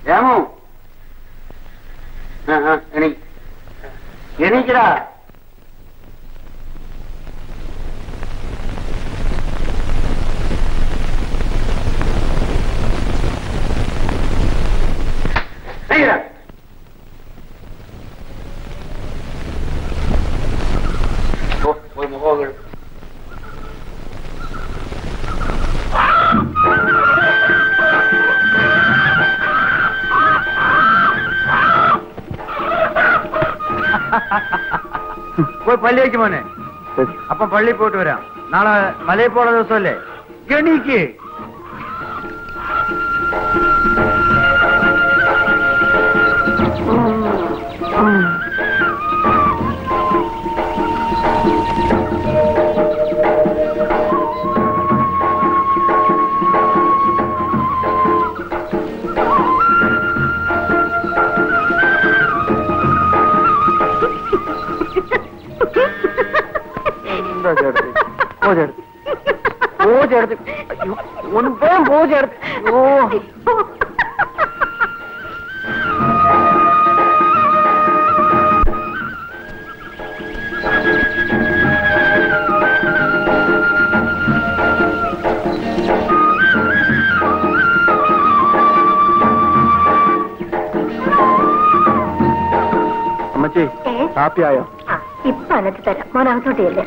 രാമു ആ ആ എണീ എണീക്കടാ എണീക്കടാ. പോ, പോയി മുഖം കഴുക്. പോയി പള്ളിയേക്ക് മോനെ അപ്പൊ പള്ളി പോയിട്ട് വരാം നാളെ മലയിൽ പോണ ദിവസമല്ലേ ഗണിക്ക് എന്താ ചേർത്ത് പോ ചേർത്ത് പോ ചേർത്ത് അയ്യോ ഒന്ന് വേഗം പോ ചേർത്ത് ഓ അമ്മച്ചി ഏ? കാപ്പിയായോ ആ ഇപ്പൊ അനത്ത് തരാം മോനകത്തോട്ട് ചെല്ലേ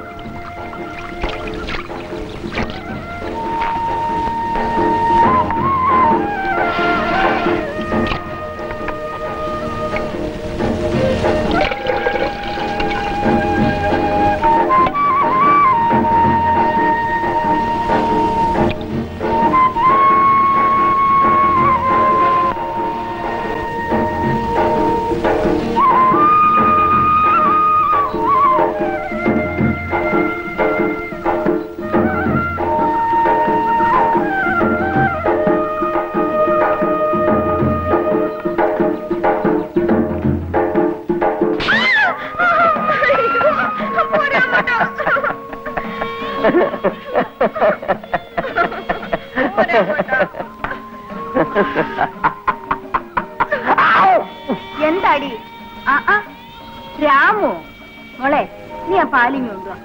എന്താടി ആ ആ രാമു മോളെ നീ ആ പാലിങ് കൊണ്ടുവാ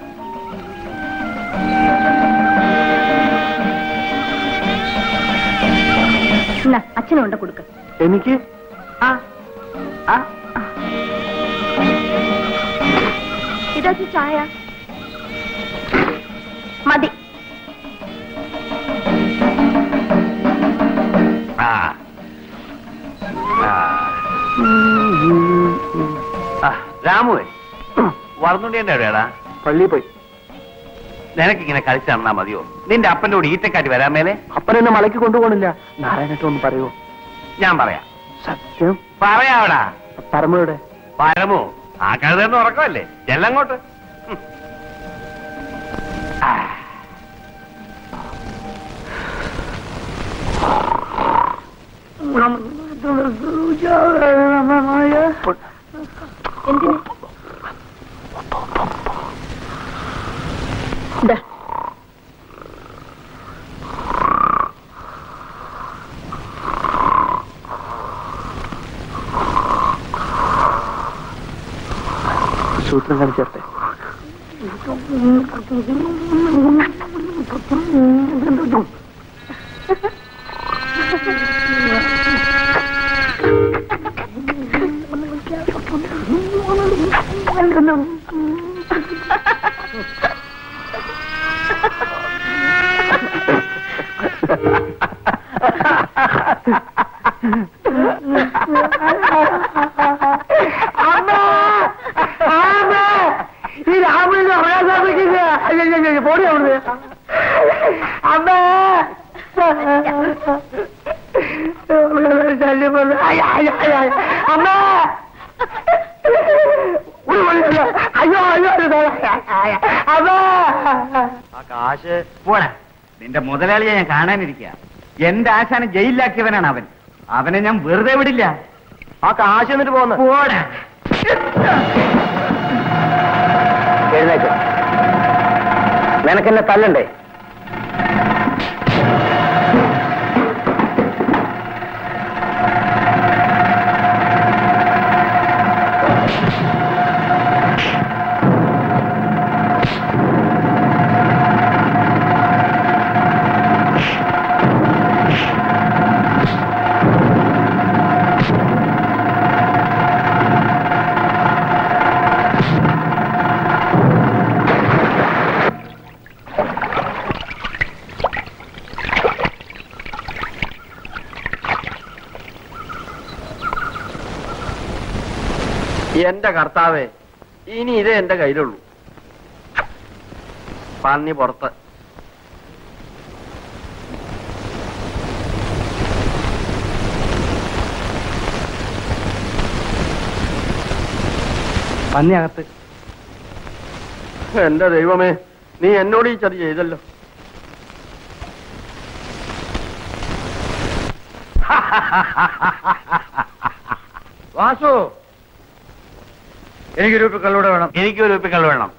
എന്നാ അച്ഛനും കൊണ്ട് കൊടുക്ക എനിക്ക് ആ ആ ആ. ഇതാ ചായ മതി ആ ആ രാമുവേ വളർന്നുകൊണ്ടേണ്ട എവിടെയാടാ പള്ളിയിൽ പോയി നിനക്കിങ്ങനെ കളിച്ചു നടന്നാ മതിയോ നിന്റെ അപ്പന്റെ കൂടെ ഈറ്റക്കാറ്റ് വരാൻ മേലെ അപ്പനെന്നെ മലയ്ക്ക് കൊണ്ടുപോകണില്ല നാരായണട്ട് ഒന്ന് പറയൂ ഞാൻ പറയാം സത്യം പറയാവടാ പരമയുടെ പരമോ ആ കഴുതെന്ന് ഉറക്കമല്ലേ ചെല്ലങ്ങോട്ട് ഉം. ആ. എന്തിന് ദാ. സൂത്രം കാണിച്ചേർത്തെ ഈ രാമനെ പറയാൻ സാധിക്കില്ല അയ്യോ പോടി അവിടുന്ന് അമ്മ ശല്യം പോലെ അമ്മ അയ്യോ അയ്യോ അമ്മ ആ കാശ് പോടാ നിന്റെ മുതലാളിയെ ഞാൻ കാണാനിരിക്കുക എന്റെ ആശാനെ ജയിലിലാക്കിയവനാണ് അവൻ അവനെ ഞാൻ വെറുതെ വിടില്ല ആ കാശ് എന്നിട്ട് പോന്ന് പോടാ എഴുന്നേക്ക് നിനക്കെന്നെ തല്ലണ്ടേ എന്റെ കർത്താവേ ഇനി ഇതേ എന്റെ കയ്യിലുള്ളൂ പന്നി പുറത്ത് പന്നി അകത്ത് എന്റെ ദൈവമേ നീ എന്നോട് ഈ ചതി ചെയ്തല്ലോ വാസു എനിക്കൊരു ഉപ്പ് കള്ളൂടെ വേണം എനിക്കൊരു ഉപ്പി കള്ള് വേണം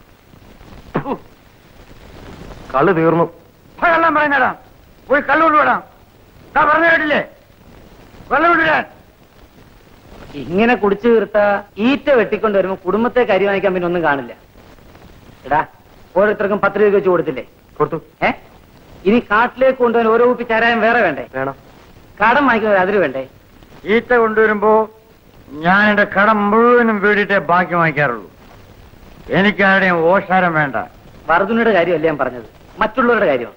കള്ള് തീർന്നു വെള്ളം പറയുന്നടാ പോയി കള്ളൂട് വേണം ഞാൻ പറഞ്ഞു കേട്ടില്ലേ വെള്ളം വിടാൻ ഇങ്ങനെ കുടിച്ചു തീർത്ത ഈറ്റ വെട്ടിക്കൊണ്ട് വരുമ്പോ കുടുംബത്തെ കരിവാനിക്കാൻ പിന്നെ ഒന്നും കാണില്ല എടാ ഓരോരുത്തർക്കും പത്ത് രൂപ വെച്ച് കൊടുത്തില്ലേ കൊടുത്തു ഏ ഇനി കാട്ടിലേക്ക് കൊണ്ടുപോകാൻ ഓരോ കുപ്പി ചാരായം വേറെ വേണ്ടേ വേണം കടം വാങ്ങിക്കുന്ന അതിന് വേണ്ടേ ഈറ്റ കൊണ്ടുവരുമ്പോ ഞാൻ എന്റെ കടം മുഴുവനും വീടിട്ടേ ബാക്കി വാങ്ങിക്കാറുള്ളൂ എനിക്കാരുടെയും ഓഷാരം വേണ്ട വറുതുണിയുടെ കാര്യമല്ല ഞാൻ പറഞ്ഞത് മറ്റുള്ളവരുടെ കാര്യം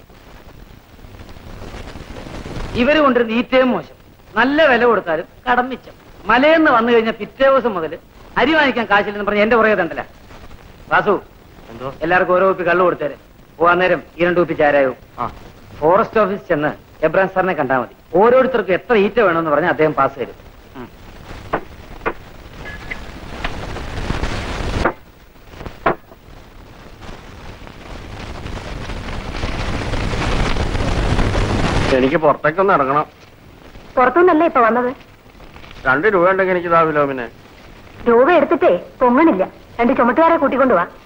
ഇവര് കൊണ്ടിരുന്ന ഈറ്റയും മോശം നല്ല വില കൊടുത്താലും കടം മിച്ചം മലയെന്ന് വന്നു കഴിഞ്ഞാൽ പിറ്റേ ദിവസം മുതൽ അരി വാങ്ങിക്കാൻ കാശില്ലെന്ന് പറഞ്ഞ് എന്റെ പുറകെ തണ്ടല്ല വാസു എന്തോ എല്ലാവർക്കും ഓരോ കുപ്പി കള്ളു കൊടുത്തേരെ പോവാൻ നേരം ഈ രണ്ട് കുപ്പി ചാരായവും ആ ഫോറസ്റ്റ് ഓഫീസ് ചെന്ന് എബ്രാം സാറിനെ കണ്ടാൽ മതി ഓരോരുത്തർക്കും എത്ര ഈറ്റ വേണമെന്ന് പറഞ്ഞാൽ അദ്ദേഹം പാസ് തരും ഉം. എനിക്ക് പുറത്തേക്കൊന്ന് ഇറങ്ങണം പുറത്തുനിന്നല്ലേ ഇപ്പൊ വന്നത് രണ്ട് രൂപ ഉണ്ടെങ്കിൽ എനിക്ക് ഇതാവില്ലോ പിന്നെ രൂപ എടുത്തിട്ടേ പൊങ്ങണില്ല രണ്ട് ചുമട്ടുകാരെ കൂട്ടിക്കൊണ്ടു വാ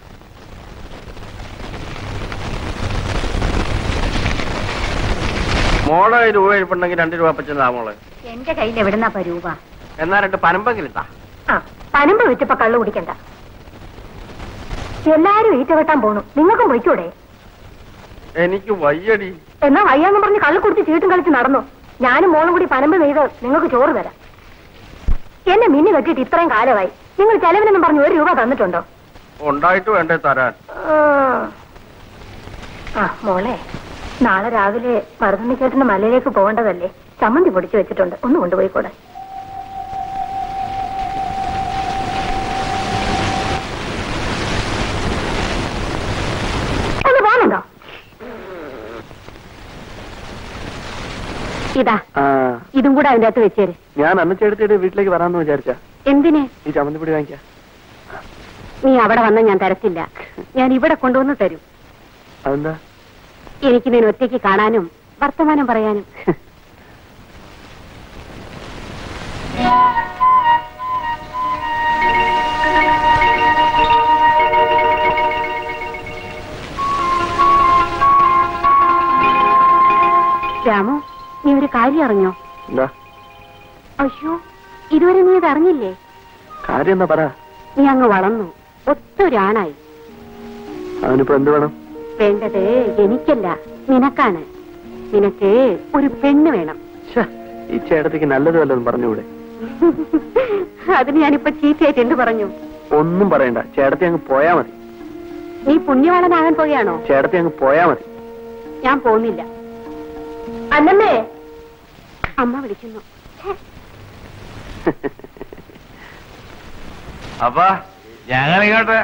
മോളെ കയ്യിൽ രൂപ ഇരിപ്പുണ്ടെങ്കിൽ രണ്ട് രൂപ പറ്റുന്നതാ മോളെ എന്റെ കയ്യിൽ എവിടുന്നാ രൂപ എന്നാ രണ്ട് പനമ്പെങ്കിലും ഇട്ടാ ആ പനമ്പ് വെച്ചപ്പോ കള്ളു കുടിക്കണ്ട എല്ലാരും ഈറ്റ വെട്ടാൻ പോണു നിങ്ങൾക്കും പൊയ്ക്കൂടെ എനിക്ക് വയ്യടി എന്നാ വയ്യാന്ന് പറഞ്ഞ് കള്ളു കുടിച്ച് ചീട്ടും കളിച്ച് നടന്നു ഞാനും മോളും കൂടി പനമ്പ് നെയ്ത് നിങ്ങൾക്ക് ചോറ് തരാം എന്നെ മിന്നി കെട്ടിയിട്ട് ഇത്രയും കാലമായി നിങ്ങൾ ചെലവിനെന്നും പറഞ്ഞ് ഒരു രൂപ തന്നിട്ടുണ്ടോ ഉണ്ടായിട്ട് വേണ്ടേ തരാൻ ആ. ആ മോളെ നാളെ രാവിലെ മറുതണ്ണിച്ചേട്ടന്റെ മലയിലേക്ക് പോകേണ്ടതല്ലേ ചമ്മന്തി പൊടിച്ചു വെച്ചിട്ടുണ്ട് ഒന്ന് കൊണ്ടുപോയിക്കൂടെ ഒന്ന് പോകുന്നുണ്ടോ ഇതാ ഇതും കൂടെ അതിന്റെ അകത്ത് വെച്ചേര് ഞാൻ അന്നച്ചെടുത്തിട്ട് വീട്ടിലേക്ക് വരാമെന്ന് വിചാരിച്ച എന്തിന് ഈ ചമ്മന്തിപ്പൊടി വാങ്ങിക്കാം നീ അവിടെ വന്ന ഞാൻ തരത്തില്ല ഞാൻ ഇവിടെ കൊണ്ടുവന്ന് തരും അതെന്താ എനിക്ക് നിന്നെ ഒറ്റയ്ക്ക് കാണാനും വർത്തമാനം പറയാനും രാമു നീ ഒരു കാര്യം അറിഞ്ഞോ എന്താ അയ്യോ ഇതുവരെ നീ ഇത് അറിഞ്ഞില്ലേ കാര്യം എന്താ പറ നീ അങ്ങ് വളർന്നു ഒത്തൊരാണായി അവനിപ്പോ എന്ത് വേണം വേണ്ടത് എനിക്കല്ല നിനക്കാണ് നിനക്ക് ഒരു പെണ്ണ് വേണം ശ്ശെ, ഈ ചേട്ടത്തിക്ക് നല്ലത് വല്ലതും പറഞ്ഞുകൂടെ അതിന് ഞാനിപ്പോ ചീത്തയായിട്ട് എന്ത് പറഞ്ഞു ഒന്നും പറയണ്ട ചേട്ടത്തി അങ്ങ് പോയാ മതി നീ പുണ്യവാളനാകാൻ പോയാണോ ചേട്ടത്തി അങ്ങ് പോയാ മതി ഞാൻ പോകുന്നില്ല അന്നമ്മേ അമ്മ വിളിക്കുന്നു അപ്പൊ ഞങ്ങളിങ്ങോട്ട്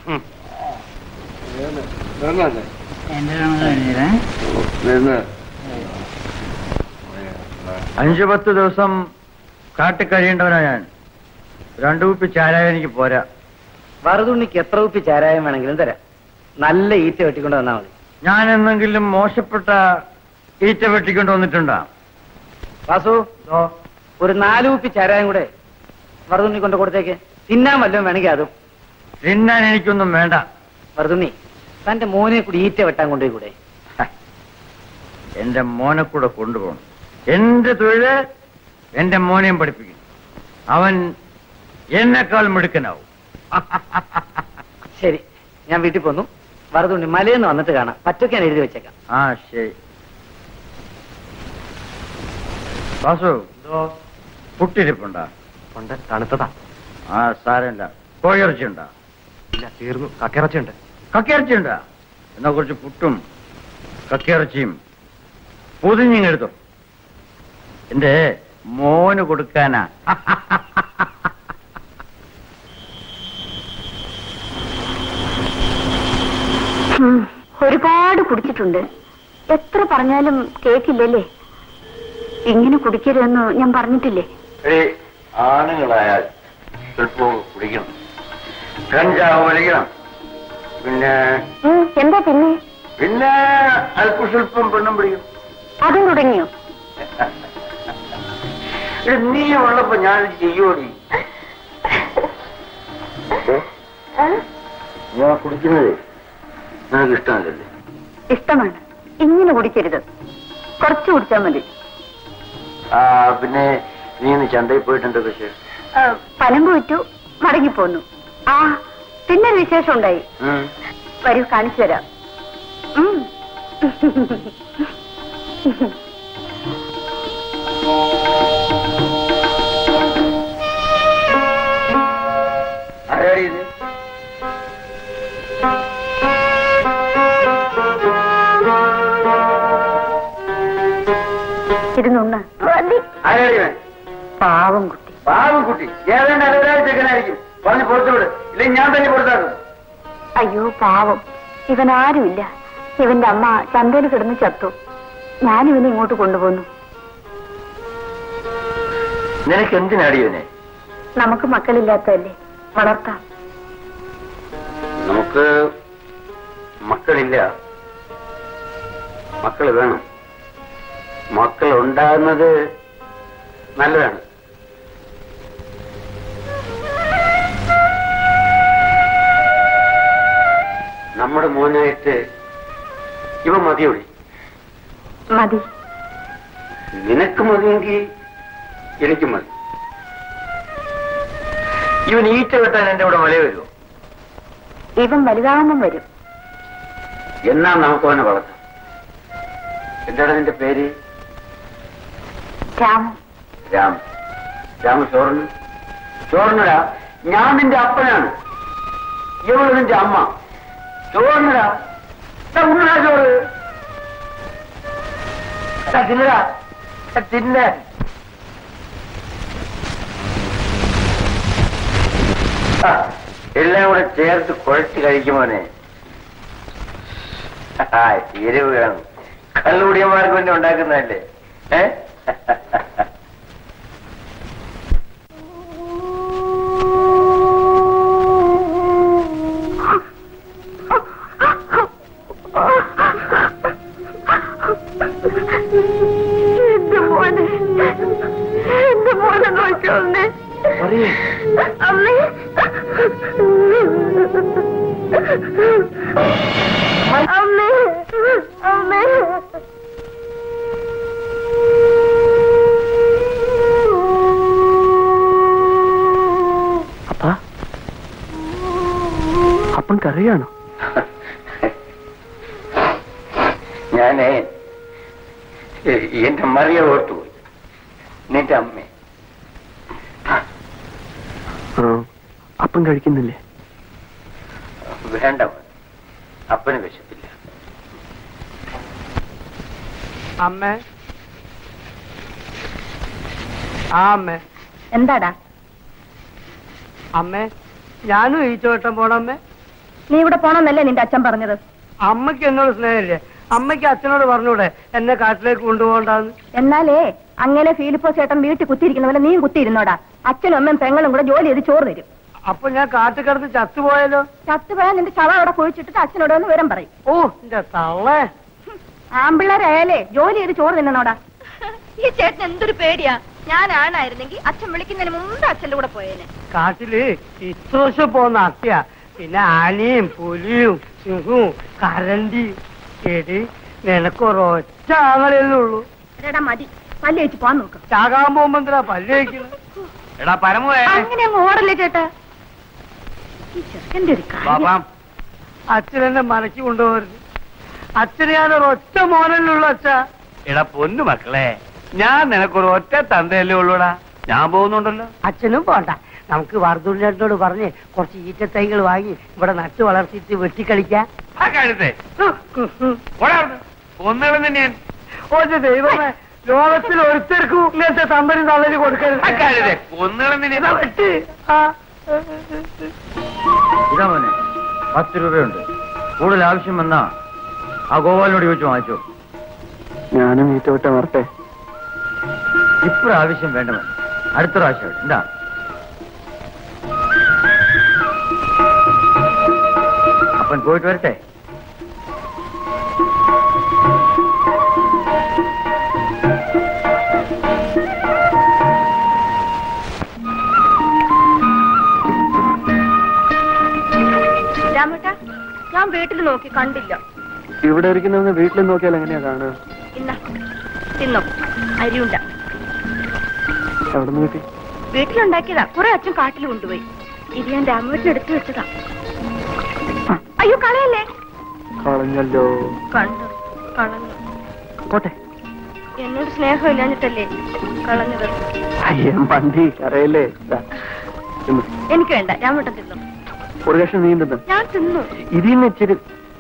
അഞ്ചു പത്ത് ദിവസം കാട്ടിൽ കഴിയേണ്ടവനാ ഞാൻ രണ്ടു കുപ്പി ചാരായ എനിക്ക് പോരാ വറുതുണ്ണിക്ക് എത്ര കുപ്പി ചാരായം വേണമെങ്കിലും തരാം നല്ല ഈറ്റ വെട്ടിക്കൊണ്ട് വന്നാൽ മതി ഞാൻ എന്തെങ്കിലും മോശപ്പെട്ട ഈറ്റ വെട്ടിക്കൊണ്ട് വന്നിട്ടുണ്ടോ വാസു ഒരു നാല് കുപ്പി ചാരായം കൂടെ വറുതുണ്ണി കൊണ്ട് കൊടുത്തേക്ക് തിന്നാൻ വല്ലതും വേണമെങ്കിൽ അതും തിന്നാൻ എനിക്കൊന്നും വേണ്ട വറുതുണ്ണി തന്റെ മോനെ കൂടി ഈറ്റ വെട്ടാൻ കൊണ്ടുപോയി കൂടെ ഹ, എന്റെ മോനെ കൂടെ കൊണ്ടുപോകണം എന്റെ തൊഴില് എന്റെ മോനെയും പഠിപ്പിക്കും അവൻ എന്നെക്കാൾ മിടുക്കനാവും ശരി ഞാൻ വീട്ടിൽ പോന്നു വറുതുണ്ണി മലയെന്ന് വന്നിട്ട് കാണാം പറ്റൊക്കെ ഞാൻ എഴുതി വെച്ചേക്കാം ആ ശരി വാസു പുട്ടിരിപ്പുണ്ടാ ഉണ്ട് തണുത്തതാ ആ സാരമില്ല കോഴിയിറച്ചിയുണ്ടാ ഇല്ല തീർന്നു കക്കിറച്ചുണ്ട് കക്കിയിറച്ചിയുണ്ടാ എന്നാ കുറച്ച് പുട്ടും കക്കിയിറച്ചിയും പൊതിഞ്ഞിങ്ങെടുത്തു എന്റെ മോന് കൊടുക്കാനാ ഉം, ഒരുപാട് കുടിച്ചിട്ടുണ്ട് എത്ര പറഞ്ഞാലും കേക്കില്ലല്ലേ ഇങ്ങനെ കുടിക്കരുതെന്ന് ഞാൻ പറഞ്ഞിട്ടില്ലേ എടീ, ആണുങ്ങളായാൽ സ്വല്പം കുടിക്കണം കഞ്ചാവ് വലിക്കണം പിന്നെ ഉം, എന്താ പിന്നെ പിന്നെ അല്പ സ്വല്പം പെണ്ണും പിടിക്കും അതും തുടങ്ങിയോ എടീ, നീ ഉള്ളപ്പോ ഞാൻ ചെയ്യോടി ഞാൻ കുടിക്കുന്നത് നിനക്ക് ഇഷ്ടമല്ലല്ലേ ഇഷ്ടമാണ് ഇങ്ങനെ കുടിക്കരുത് കുറച്ച് കുടിച്ചാൽ മതി ആ പിന്നെ നീ ഇന്ന് ചന്തയിൽ പോയിട്ടുണ്ട് പക്ഷേ ആ, പനമ്പ് വിറ്റു മടങ്ങിപ്പോന്നു ആ പിന്നെ ഒരു വിശേഷം ഉണ്ടായി വരൂ കാണിച്ചു തരാം ഉം. ആരാടി ഇത് ഇരുന്നുണ്ണ ആരാടി ഇവൻ? പാവം കുട്ടി പാവം കുട്ടി ഏതാണ്ട് അലവരായ ചെക്കനായിരിക്കും പറഞ്ഞ് പുറത്തു വിട് ഇല്ലെങ്കിൽ ഞാൻ തന്നെ പുറത്താക്കും അയ്യോ പാവം ഇവൻ ആരുമില്ല ഇവന്റെ അമ്മ ചന്തയിൽ കിടന്ന് ചത്തു ഞാൻ ഇവനെ ഇങ്ങോട്ട് കൊണ്ടുപോന്നു നിനക്ക് എന്തിനാടി ഇവനെ നമുക്ക് മക്കളില്ലാത്തതല്ലേ വളർത്താം നമുക്ക് മക്കളില്ല മക്കൾ വേണം മക്കൾ ഉണ്ടാകുന്നത് നല്ലതാണ് നമ്മുടെ മോനായിട്ട് ഇവ മതിയോടി മതി നിനക്ക് മതിയെങ്കിൽ എനിക്ക് മതി ഇവൻ ഈറ്റ വെട്ടാൻ എന്റെ ഇവിടെ മല വരുമോ ഇവൻ വലുതാവുമ്പം വരും എന്നാ നമുക്ക് അവനെ വളർത്താം എന്താണ് നിന്റെ പേര് രാമു രാം രാമ ചോറിന് ചോറിനടാ ഞാൻ നിന്റെ അപ്പനാണ് ഇവള് നിന്റെ അമ്മ ചോറിനടാ എടാ, ഉണ്ണടാ ചോറ് എടാ, തിന്നടാ എടാ, തിന്നെ ആ, എല്ലാം കൂടെ ചേർത്ത് കുഴച്ച് കഴിക്കുമോനെ ആ, എരിവ് വേണം കള്ളുകുടിയന്മാർക്ക് വേണ്ടി ഉണ്ടാക്കുന്നതല്ലേ ഏ എന്റെ മോനെ എന്റെ മോനെ നോക്കിയൊന്നേ അമ്മേ അമ്മേ അമ്മേ അപ്പ അപ്പൻ കരയാണോ ഞാനേ എ- എന്റെ മറിയ ഓർത്തുപോയി നിന്റെ അമ്മ ആ, അപ്പൻ കഴിക്കുന്നില്ലേ വേണ്ട മോനെ. അപ്പന് വിശപ്പില്ല അമ്മേ ആ അമ്മേ എന്താടാ അമ്മേ ഞാനും ഈ ചോട്ടം പോണമ്മേ നീ ഇവിടെ പോണമെന്നല്ലേ നിന്റെ അച്ഛൻ പറഞ്ഞത് അമ്മയ്ക്ക് എന്നോട് സ്നേഹമില്ലേ അമ്മയ്ക്ക് അച്ഛനോട് പറഞ്ഞൂടെ എന്നെ കാട്ടിലേക്ക് കൊണ്ടുപോകണ്ടെന്ന് എന്നാലേ അങ്ങനെ ഫീലിപ്പോ ചേട്ടൻ വീട്ടിൽ കുത്തിയിരിക്കുന്ന പോലെ നീയും കുത്തിയിരുന്നോടാ അച്ഛനും അമ്മയും പെങ്ങളും കൂടെ ജോലി ചെയ്ത് ചോറ് തരും അപ്പൊ ഞാൻ കാട്ടിൽ കിടന്ന് ചത്തുപോയാലോ ചത്തുപോയാൽ നിന്റെ ശവം അവിടെ കുഴിച്ചിട്ട് അച്ഛനോട് ഒന്ന് വിവരം പറയും ഓ എന്റെ തള്ളേ ആമ്പിള്ളേരായാലേ ജോലി ചെയ്ത് ചോറ് തിന്നണോടാ ഈ ചേട്ടൻ എന്തൊരു പേടിയാ ഞാൻ ആണായിരുന്നെങ്കിൽ അച്ഛൻ വിളിക്കുന്നതിന് മുമ്പ് അച്ഛന്റെ കൂടെ പോയേനെ കാട്ടില് ഇത്രോശ പോന്ന അത്യ പിന്നെ ആനയും പുലിയും സിംഹവും കരണ്ടിയും എടി നിനക്കൊരൊറ്റ ആങ്ങളല്ലേ ഉള്ളൂ എടാ മതി പല്ല് വെച്ച് പോവാൻ നോക്ക് ചാകാൻ പോകുമ്പോ എന്തിനാ പല്ല് കഴിക്കുന്നത് എടാ പരമുവേ അങ്ങനെ അങ്ങ് ഓടല്ലേ ചേട്ടാ ഈ ചെറുക്കന്റെ ഒരു കാര്യം ബാബാം അച്ഛനെന്നെ മനക്കി കൊണ്ടുപോകരുത് അച്ഛന് ഞാനൊരൊറ്റ മോനല്ലുള്ളൂ അച്ഛ എടാ പൊന്നു മക്കളെ ഞാൻ നിനക്കൊരു ഒറ്റ തന്തയല്ലേ ഉള്ളൂടാ ഞാൻ പോകുന്നുണ്ടല്ലോ അച്ഛനും പോണ്ട നമുക്ക് വർദ്ധുണ്ണേട്ടനോട് പറഞ്ഞ് കുറച്ച് ഈറ്റത്തൈകൾ വാങ്ങി ഇവിടെ നട്ടു വളർത്തിയിട്ട് വെട്ടിക്കളിക്കാം ആ കഴുതേ ഒന്നുകളും തന്നെയാണ് ഓ ദൈവമേ ലോകത്തിൽ ഒരുത്തർക്കും ഇങ്ങനത്തെ തമ്പനി തള്ളല് കൊടുക്കരുത് ആ കഴുതേ ഒന്നുകളും ഇതാ തന്നെയാണ് വെട്ട് ആ ഇതാ മോനെ പത്ത് രൂപയുണ്ട് കൂടുതൽ ആവശ്യം വന്നാ ആ ഗോപാലിനോട് ചോദിച്ചു വാങ്ങിച്ചോ ഞാനും ഈറ്റോട്ട വരട്ടെ ഇപ്രാവശ്യം വേണ്ടവൻ അടുത്ത പ്രാവശ്യം എന്താ അപ്പൻ പോയിട്ട് വരട്ടെ രാമേട്ട ഞാൻ വീട്ടിൽ നോക്കി കണ്ടില്ല ഇവിടെ ഇരിക്കുന്നവന്ന് വീട്ടിൽ നോക്കിയാൽ എങ്ങനെയാ കാണുക ഇന്ന തിന്നോ അരിയുണ്ട എവിടെ നിന്ന് കിട്ടി വീട്ടിലുണ്ടാക്കിയതാ കുറെ അച്ഛൻ കാട്ടിൽ കൊണ്ടുപോയി ഇത് ഞാൻ രാമേട്ടന് എടുത്തു വെച്ചതാ അയ്യോ കളയല്ലേ കളഞ്ഞല്ലോ കണ്ടു കളഞ്ഞു പോട്ടെ എന്നോട് സ്നേഹമില്ലാഞ്ഞിട്ടല്ലേ കളഞ്ഞത് അയ്യ വണ്ടി കരയല്ലേ ദാ, തിന്ന്. എനിക്ക് വേണ്ട രാമേട്ടൻ തിന്നു ഒരു കഷ്ണം നീ തിന്നു ഞാൻ തിന്നു ഇതിന്ന് ഇച്ചിരി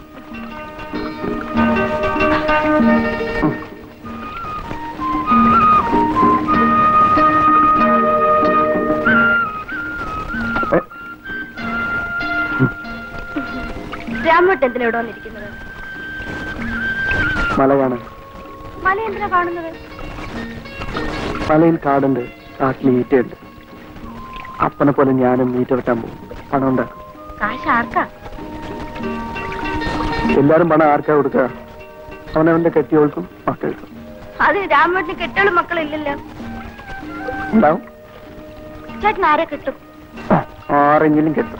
ഉം. ഏ, രാമേട്ടൻ എന്തിനാ ഇവിടെ വന്നിരിക്കുന്നത് മല കാണാൻ മല എന്തിനാ കാണുന്നത് മലയിൽ കാടുണ്ട് കാട്ടിൽ ഈറ്റയുണ്ട് അപ്പനെ പോലെ ഞാനും ഈറ്റ വെട്ടാൻ പോകും പണം ഉണ്ടാക്കും കാശ് ആർക്കാ എല്ലാരും പണം ആർക്കാ കൊടുക്കുക അവനവന്റെ കെട്ടിയോൾക്കും മക്കൾക്കും അത് രാമേട്ടന് കെട്ടുകളും മക്കളില്ലല്ലോ ഉണ്ടാവും ചേട്ടൻ ആരെ കിട്ടും ആ, ആരെങ്കിലും കെട്ടും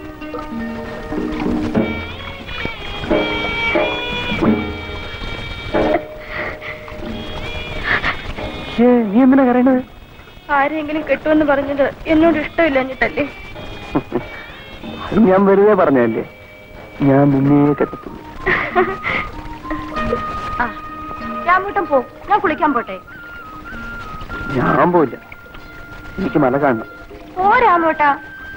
ഏ, നീ എന്തിനാ കരയണത് ആരെങ്കിലും കിട്ടുമെന്ന് പറഞ്ഞത് എന്നോട് ഇഷ്ടമില്ലഞ്ഞിട്ടല്ലേ അത് ഞാൻ വെറുതെ പറഞ്ഞല്ലേ ഞാൻ നിന്നെ കെട്ടത്തുള്ളൂ ആ രാമൂട്ടൻ പോ ഞാൻ കുളിക്കാൻ പോട്ടെ ഞാൻ പോയില്ല എനിക്ക് മല കാണണം പോ രാമൂട്ടാ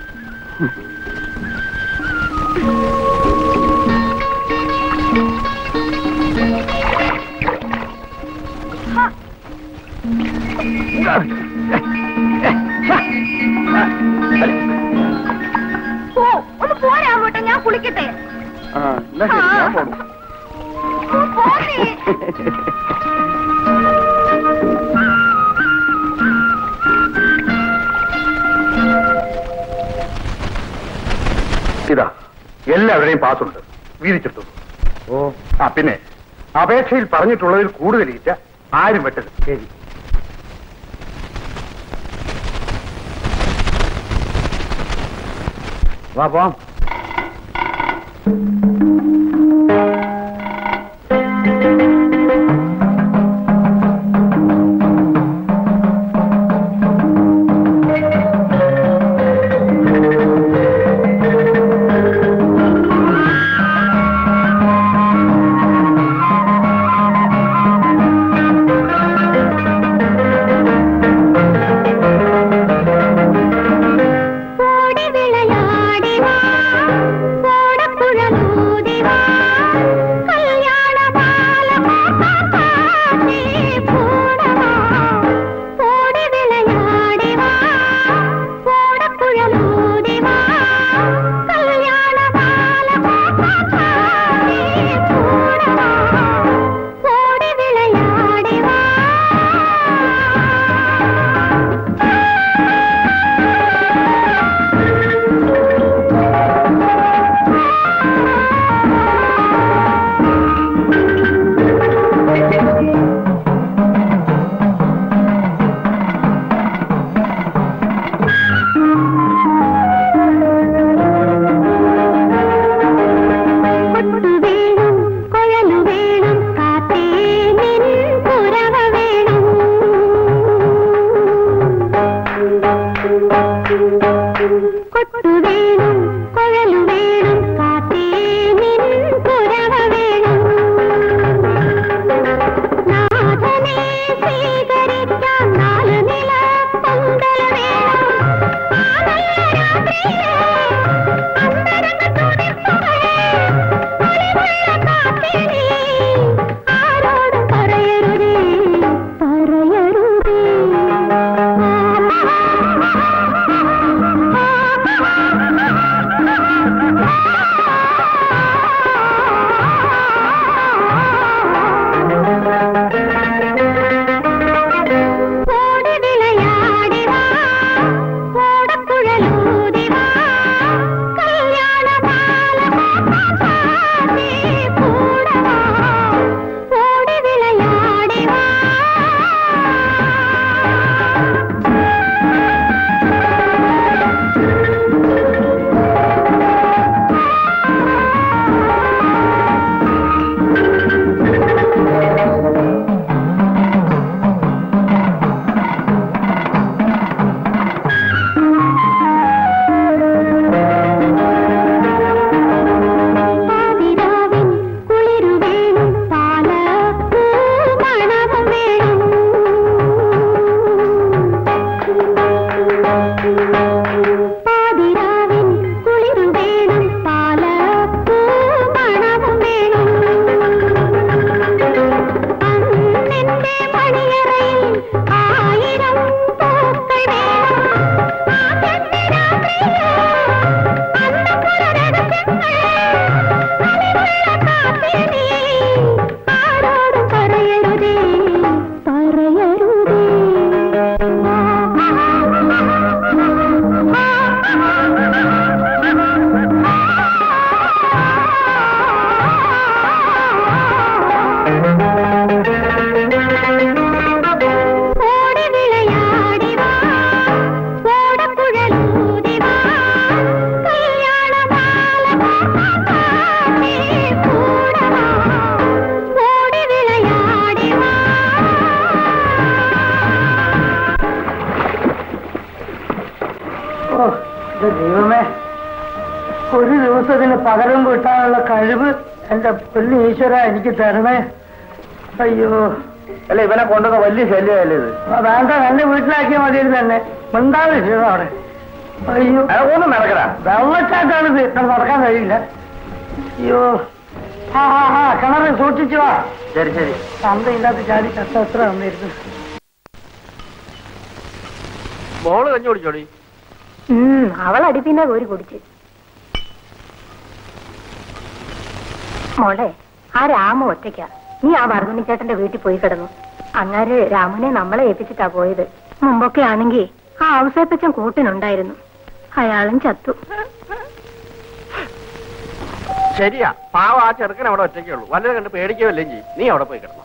പോ ഒന്ന് പോ രാമൂട്ട ഞാൻ കുളിക്കട്ടെ ആ എന്നാ ശരി ഞാൻ പോണു പോ നീ. ഇതാ എല്ലാവരുടെയും പാസ്സുണ്ട് വീതിച്ചെടുത്തു ഓ ആ പിന്നെ അപേക്ഷയിൽ പറഞ്ഞിട്ടുള്ളതിൽ കൂടുതൽ ഈറ്റ ആരും വെട്ടരുത് ശരി വാ പോവാം ഓടി വിളയാടി വാ ഓടക്കുഴലൂതി ഇത് ദൈവമേ ഒരു ദിവസത്തിന് പകരം കിട്ടാനുള്ള കഴിവ് എന്റെ പൊന്നു ഈശ്വര എനിക്ക് തരണേ അയ്യോ അല്ല ഇവനെ കൊണ്ടുവന്ന വലിയ ശല്യമല്ലേ ഇത് ആ, വേണ്ട എന്നെ വീട്ടിലാക്കിയാൽ മതിയായിരുന്നു തന്നെ മിണ്ടാതെ ചെയ്തു അവിടെ അയ്യോ ഒന്നും നടക്കടാ വെള്ളച്ചാട്ടാണിത് ഇവിടെ നടക്കാൻ കഴിയില്ല അയ്യോ ആ ആ ആ കിണറ് സൂക്ഷിച്ചു വാ ശരി ശരി തന്തയില്ലാത്ത ചാടി ചത്ത എത്ര തന്നിരുന്നു മോള് കഞ്ഞി കുടിച്ചോടി ഉം അവൾ അടിപ്പിന്നെ കോരി കുടിച്ച് മോളെ ആ രാമു ഒറ്റയ്ക്കാ നീ ആ വറുതുണി ചേട്ടന്റെ വീട്ടിൽ പോയി കിടന്നു അങ്ങാര് രാമുനെ നമ്മളെ ഏൽപ്പിച്ചിട്ടാ പോയത് മുമ്പൊക്കെ ആണെങ്കി ആ ഔസേപ്പച്ചൻ കൂട്ടിനുണ്ടായിരുന്നു അയാളും ചത്തു ശരിയാ പാവ ആ ചെറുക്കൻ അവിടെ ഒറ്റയ്ക്കേ ഉള്ളൂ വല്ലതും കണ്ട് പേടിക്കുകയല്ലേ ചെയ്യും നീ അവിടെ പോയി കിടന്നു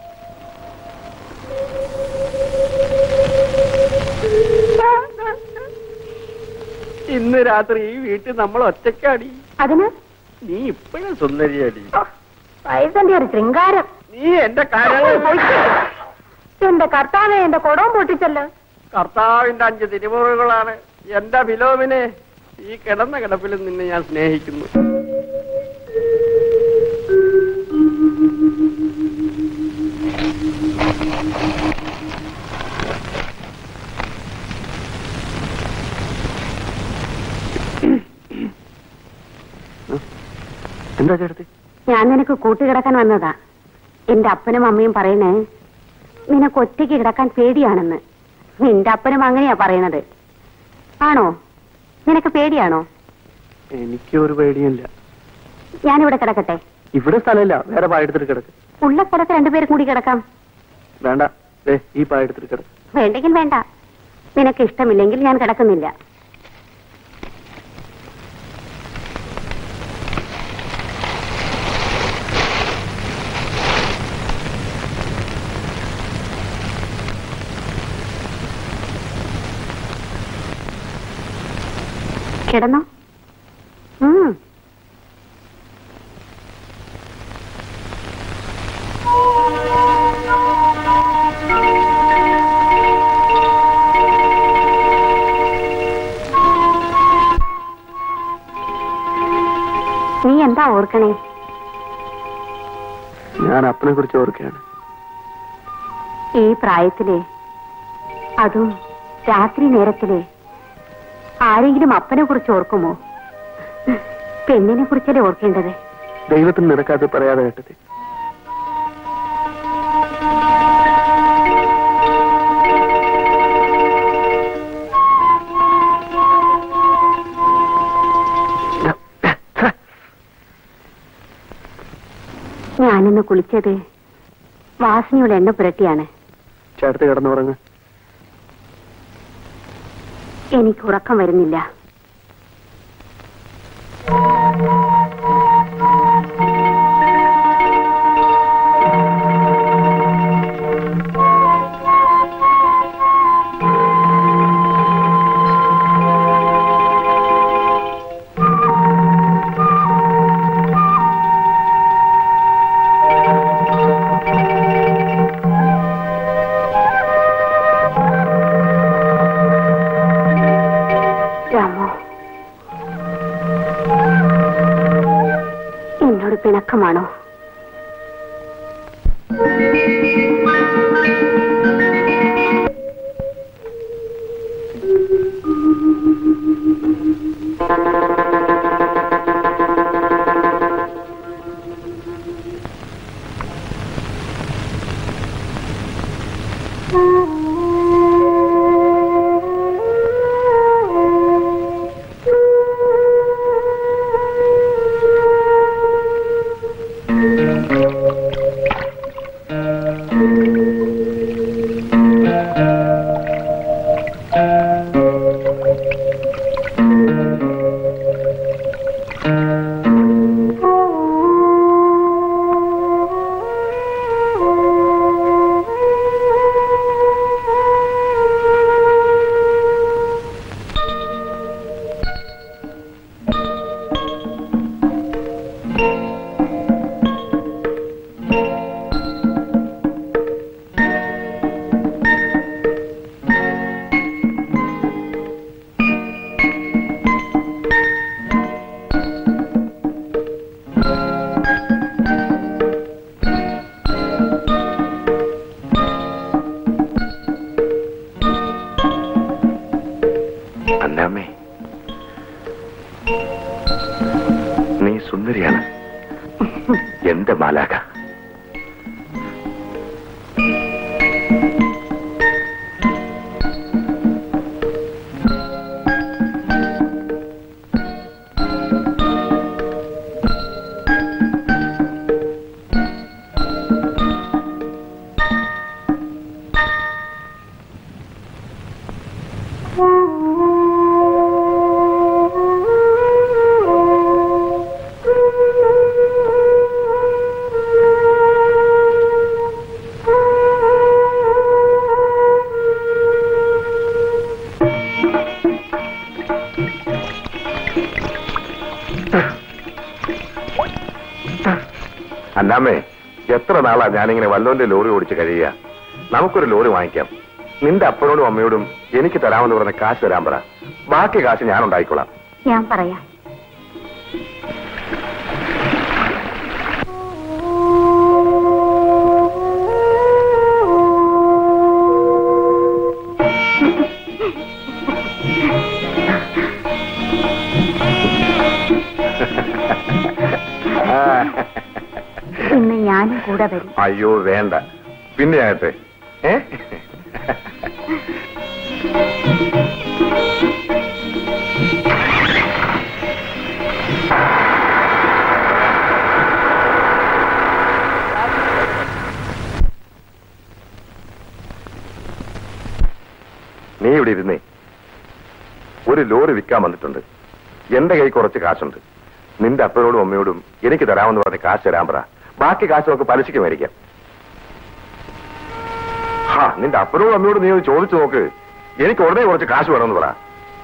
ഇന്ന് രാത്രി ഈ വീട്ടിൽ നമ്മൾ ഒറ്റയ്ക്കാടി അതിന് നീ ഇപ്പോഴും സുന്ദരിയാടി വയസ്സന്റെ ഒരു ശൃംഗാരം നീ എന്റെ കാര്യങ്ങൾ എന്റെ കർത്താവെ എന്റെ കൊടവും പൊട്ടിച്ചല്ലോ കർത്താവിന്റെ അഞ്ച് തിരുമുറകളാണ് എന്റെ വിലോമിനെ ഈ കിടന്ന കിടപ്പിൽ നിന്നെ ഞാൻ സ്നേഹിക്കുന്നു എന്താ ചേട്ടത്തി ഞാൻ നിനക്ക് കൂട്ടുകിടക്കാൻ വന്നതാ എന്റെ അപ്പനും അമ്മയും പറയണേ നിനക്ക് ഒറ്റയ്ക്ക് കിടക്കാൻ പേടിയാണെന്ന് നിന്റെ അപ്പനും അങ്ങനെയാ പറയണത് ആണോ നിനക്ക് പേടിയാണോ എനിക്ക് ഒരു പേടിയില്ല ഞാനിവിടെ കിടക്കട്ടെ ഇവിടെ സ്ഥലമില്ല വേറെ പായെടുത്തിട്ട് കിടക്ക് ഉള്ള സ്ഥലത്ത് രണ്ടുപേരും കൂടി കിടക്കാം വേണ്ട ദേ ഈ പായെടുത്തിട്ട് കിടക്ക് വേണ്ടെങ്കിൽ വേണ്ട നിനക്ക് ഇഷ്ടമില്ലെങ്കിൽ ഞാൻ കിടക്കുന്നില്ല കിടന്നോ ഉം നീ എന്താ ഓർക്കണേ ഞാൻ അപ്പനെ കുറിച്ച് ഓർക്കുകയാണ് ഈ പ്രായത്തില് അതും രാത്രി നേരത്തില് ആരെങ്കിലും അപ്പനെ കുറിച്ച് ഓർക്കുമോ പെണ്ണിനെ കുറിച്ചല്ലേ ഓർക്കേണ്ടത് ദൈവത്തിന് നിനക്കത് പറയാതെ കേട്ടത് ഞാനിന്ന് കുളിച്ചത് വാസനയുടെ എണ്ണ പുരട്ടിയാണ് ചേർത്ത് കിടന്നു പറഞ്ഞ് എനിക്ക് ഉറക്കം വരുന്നില്ല രാമോ എന്നോട് പിണക്കമാണോ അന്നാമ്മേ നീ സുന്ദരിയാണ് എന്റെ മാലാക അന്നാമ്മേ എത്ര നാളാ ഞാനിങ്ങനെ വല്ലോന്റെ ലോറി ഓടിച്ച് കഴിയുക നമുക്കൊരു ലോറി വാങ്ങിക്കാം നിന്റെ അപ്പനോടും അമ്മയോടും എനിക്ക് തരാമെന്ന് പറഞ്ഞ കാശ് തരാൻ പറ ബാക്കി കാശ് ഞാൻ ഉണ്ടായിക്കോളാം ഞാൻ പറയാം ഇന്ന് ഞാനും കൂടെ വരും അയ്യോ വേണ്ട പിന്നെ ആകട്ടെ ഏ നീ ഇവിടെ ഇരുന്നേ ഒരു ലോറി വിൽക്കാൻ വന്നിട്ടുണ്ട് എന്റെ കൈ കുറച്ച് കാശുണ്ട് നിന്റെ അപ്പനോടും അമ്മയോടും എനിക്ക് തരാമെന്ന് പറഞ്ഞ് കാശ് തരാൻ പറ ബാക്കി കാശ് നമുക്ക് പലിശയ്ക്ക് മേടിക്കാം ഹാ നിന്റെ അപ്പനോടും അമ്മയോടും നീ ഒന്ന് ചോദിച്ചു നോക്ക് എനിക്ക് ഉടനെ കുറച്ച് കാശ് വേണമെന്ന് പറ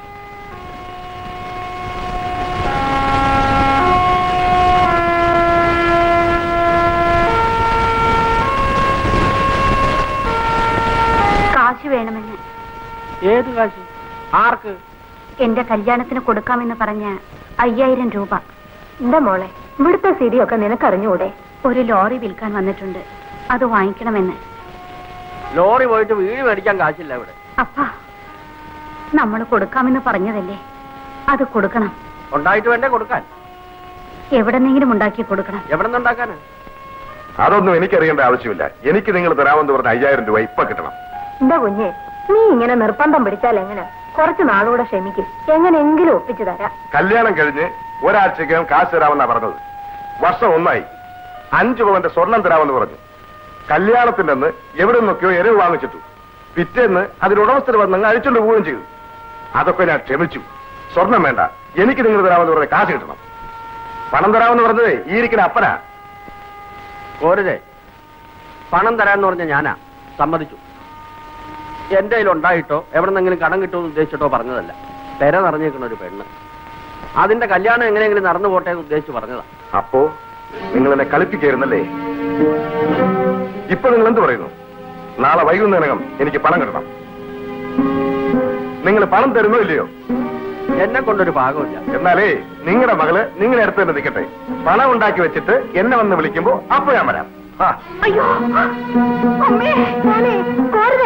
കാശ് വേണമെന്ന് ഏത് കാശ് ആർക്ക് എന്റെ കല്യാണത്തിന് കൊടുക്കാമെന്ന് പറഞ്ഞ അയ്യായിരം രൂപ എന്താ മോളെ ഇവിടുത്തെ സ്ഥിതിയൊക്കെ നിനക്കറിഞ്ഞൂടെ ഒരു ലോറി വിൽക്കാൻ വന്നിട്ടുണ്ട് അത് വാങ്ങിക്കണമെന്ന് ലോറി പോയിട്ട് വീട് മേടിക്കാൻ കാശില്ല ഇവിടെ അപ്പാ നമ്മൾ കൊടുക്കാമെന്ന് പറഞ്ഞതല്ലേ അത് കൊടുക്കണം ഉണ്ടായിട്ട് വേണ്ടേ കൊടുക്കാൻ എവിടെന്നെങ്കിലും ഉണ്ടാക്കി കൊടുക്കണം എവിടെ നിന്നുണ്ടാക്കാനാ അതൊന്നും എനിക്കറിയേണ്ട ആവശ്യമില്ല എനിക്ക് നിങ്ങൾ തരാമെന്ന് പറഞ്ഞ അയ്യായിരം രൂപ ഇപ്പൊ കിട്ടണം എന്താ കുഞ്ഞെ നീ ഇങ്ങനെ നിർബന്ധം പിടിച്ചാൽ എങ്ങനെ കുറച്ച് നാളുകൂടെ ക്ഷമിക്കും എങ്ങനെയെങ്കിലും ഒപ്പിച്ചു തരാം കല്യാണം കഴിഞ്ഞ് ഒരാഴ്ചക്കകം കാശ് തരാമെന്നാ പറഞ്ഞത് വർഷം ഒന്നായി അഞ്ചു പവന്റെ സ്വർണം തരാമെന്ന് പറഞ്ഞു കല്യാണത്തിന്റെ അന്ന് എവിടെ നിന്നൊക്കെയോ എരവ് വാങ്ങിച്ചിട്ടു പിറ്റേന്ന് അതിന് ഉടമസ്ഥർ വന്നങ്ങ് അഴിച്ചുകൊണ്ട് പോവുകയും ചെയ്തു അതൊക്കെ ഞാൻ ക്ഷമിച്ചു സ്വർണം വേണ്ട എനിക്ക് നിങ്ങൾ തരാമെന്ന് പറഞ്ഞ കാശ് കിട്ടണം പണം തരാമെന്ന് പറഞ്ഞതേ ഈ ഇരിക്കുന്ന അപ്പനാ കോരുതേ പണം തരാന്ന് പറഞ്ഞ ഞാനാ സമ്മതിച്ചു എന്റെ കയ്യിൽ ഉണ്ടായിട്ടോ എവിടെന്നെങ്കിലും കടം കിട്ടുമെന്ന് ഉദ്ദേശിച്ചിട്ടോ പറഞ്ഞതല്ല പെര നിറഞ്ഞേക്കുന്ന ഒരു പെണ്ണ് അതിന്റെ കല്യാണം എങ്ങനെയെങ്കിലും നടന്നു പോട്ടെ എന്ന് ഉദ്ദേശിച്ച് പറഞ്ഞതാ അപ്പോ നിങ്ങൾ എന്നെ കളിപ്പിക്കായിരുന്നല്ലേ ഇപ്പൊ നിങ്ങൾ എന്ത് പറയുന്നു നാളെ വൈകുന്നേരം എനിക്ക് പണം കിട്ടണം നിങ്ങൾ പണം തരുന്നോ ഇല്ലയോ എന്നെ കൊണ്ടൊരു ഭാഗമില്ല എന്നാലേ നിങ്ങളുടെ മകള് നിങ്ങളുടെ അടുത്ത് തന്നെ നിൽക്കട്ടെ പണം ഉണ്ടാക്കി വെച്ചിട്ട് എന്നെ വന്ന് വിളിക്കുമ്പോ അപ്പൊ ഞാൻ വരാം ആ അയ്യോ അമ്മേ മോനെ കോരുതേ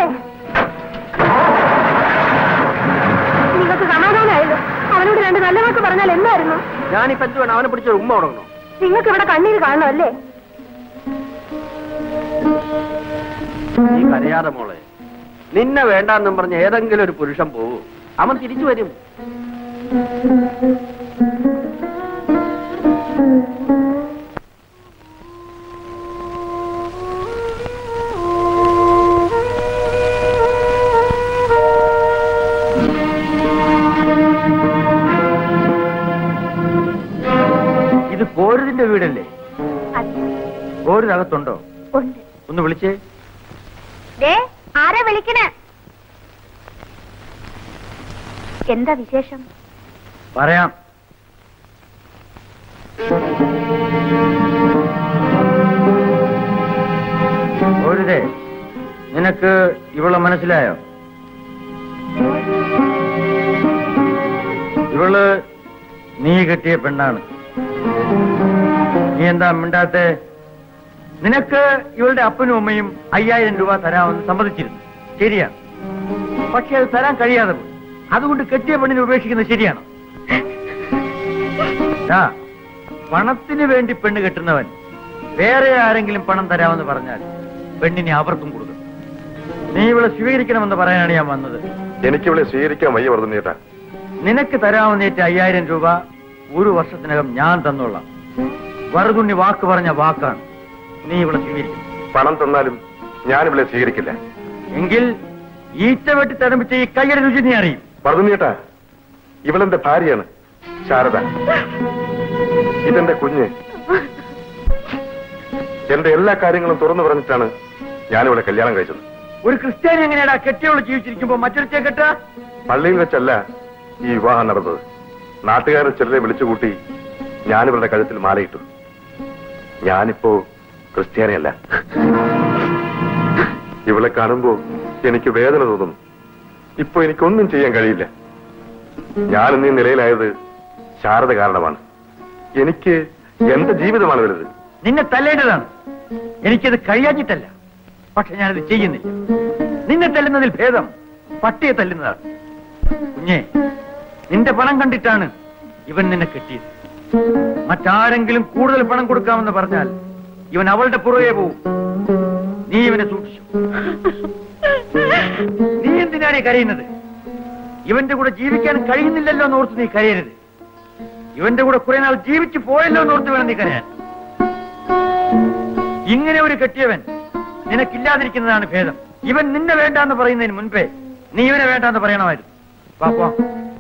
നിങ്ങൾക്ക് സമാധാനമായല്ലോ അവനോട് രണ്ട് നല്ല വാക്ക് പറഞ്ഞാൽ എന്തായിരുന്നു ഞാനിപ്പോ എന്ത് വേണം അവനെ പിടിച്ചൊരു ഉമ്മ തുടങ്ങണോ നിങ്ങൾക്ക് ഇവിടെ കണ്ണീര് കാണണമല്ലേ നീ കരയാതെ മോളെ നിന്നെ വേണ്ടാന്നും പറഞ്ഞ് ഏതെങ്കിലും ഒരു പുരുഷൻ പോവൂ അവൻ തിരിച്ചു വരും ഇത് കോരുതിന്റെ വീടല്ലേ കോരുതകത്തുണ്ടോ ഉണ്ട് ഒന്ന് വിളിച്ചേ ദേ ആരാ വിളിക്കണേ എന്താ വിശേഷം പറയാം കോരുതേ നിനക്ക് ഇവളെ മനസ്സിലായോ ഇവള് നീ കെട്ടിയ പെണ്ണാണ് നീ എന്താ മിണ്ടാത്തെ നിനക്ക് ഇവളുടെ അപ്പനും അമ്മയും അയ്യായിരം രൂപ തരാമെന്ന് സമ്മതിച്ചിരുന്നു ശരിയാണ് പക്ഷെ അത് തരാൻ കഴിയാതെ പോയി അതുകൊണ്ട് കെട്ടിയ പെണ്ണിനെ ഉപേക്ഷിക്കുന്നത് ശരിയാണോ ആ, പണത്തിന് വേണ്ടി പെണ്ണ് കെട്ടുന്നവൻ വേറെ ആരെങ്കിലും പണം തരാമെന്ന് പറഞ്ഞാൽ പെണ്ണിനെ അവർക്കും കൊടുക്കും നീ ഇവളെ സ്വീകരിക്കണമെന്ന് പറയാനാണ് ഞാൻ വന്നത് എനിക്കിവളെ സ്വീകരിക്കാൻ വയ്യ വെറുതെ നീട്ടാ നിനക്ക് തരാമെന്നേറ്റ അയ്യായിരം രൂപ ഒരു വർഷത്തിനകം ഞാൻ തന്നോളാം വറുതുണ്ണി വാക്ക് പറഞ്ഞ വാക്കാണ് നീ ഇവിടെ സ്വീകരിക്കും പണം തന്നാലും ഞാനിവളെ സ്വീകരിക്കില്ല എങ്കിൽ ഈറ്റ വെട്ടി തടമ്പിച്ച ഈ കയ്യുടെ രുചി നീ അറിയും വെറുതെ നീട്ടാ ഇവളെന്റെ ഭാര്യയാണ് ശാരദ ഇതെന്റെ കുഞ്ഞ് എന്റെ എല്ലാ കാര്യങ്ങളും തുറന്നു പറഞ്ഞിട്ടാണ് ഞാനിവിടെ കല്യാണം കഴിച്ചത് ഒരു ക്രിസ്ത്യാനി എങ്ങനെയാടാ കെട്ടിയോള് ജീവിച്ചിരിക്കുമ്പോ മറ്റൊരുത്തെ കെട്ട പള്ളിയിൽ വെച്ചല്ല ഈ വിവാഹം നടന്നത് നാട്ടുകാരെ ചിലരെ വിളിച്ചുകൂട്ടി ഞാനിവരുടെ കഴുത്തിൽ മാലയിട്ടു ഞാനിപ്പോ ക്രിസ്ത്യാനിയല്ല ഇവളെ കാണുമ്പോ എനിക്ക് വേദന തോന്നുന്നു ഇപ്പൊ എനിക്കൊന്നും ചെയ്യാൻ കഴിയില്ല ഞാൻ ഇന്നീ നിലയിലായത് ശാരദ കാരണമാണ് എനിക്ക് എന്റെ ജീവിതമാണ് വലുത് നിന്നെ തല്ലേണ്ടതാണ് എനിക്കത് കഴിയാഞ്ഞിട്ടല്ല പക്ഷെ ഞാനത് ചെയ്യുന്നില്ല നിന്നെ തല്ലുന്നതിൽ ഭേദം പട്ടിയെ തല്ലുന്നതാണ് കുഞ്ഞെ നിന്റെ പണം കണ്ടിട്ടാണ് ഇവൻ നിന്നെ കെട്ടിയത് മറ്റാരെങ്കിലും കൂടുതൽ പണം കൊടുക്കാമെന്ന് പറഞ്ഞാൽ ഇവൻ അവളുടെ പുറകെ പോവും നീ ഇവനെ സൂക്ഷിച്ചു നീ എന്തിനാണ് ഈ കരയുന്നത് ഇവന്റെ കൂടെ ജീവിക്കാൻ കഴിയുന്നില്ലല്ലോ എന്ന് ഓർത്ത് നീ കരയരുത് ഇവന്റെ കൂടെ കുറെ നാൾ ജീവിച്ചു പോയല്ലോ എന്ന് ഓർത്ത് വേണം നീ കരയാൻ ഇങ്ങനെ ഒരു കെട്ടിയവൻ നിനക്കില്ലാതിരിക്കുന്നതാണ് ഭേദം ഇവൻ നിന്നെ വേണ്ടാന്ന് പറയുന്നതിന് മുൻപേ നീ ഇവനെ വേണ്ടാന്ന് പറയണമായിരുന്നു വാ പോ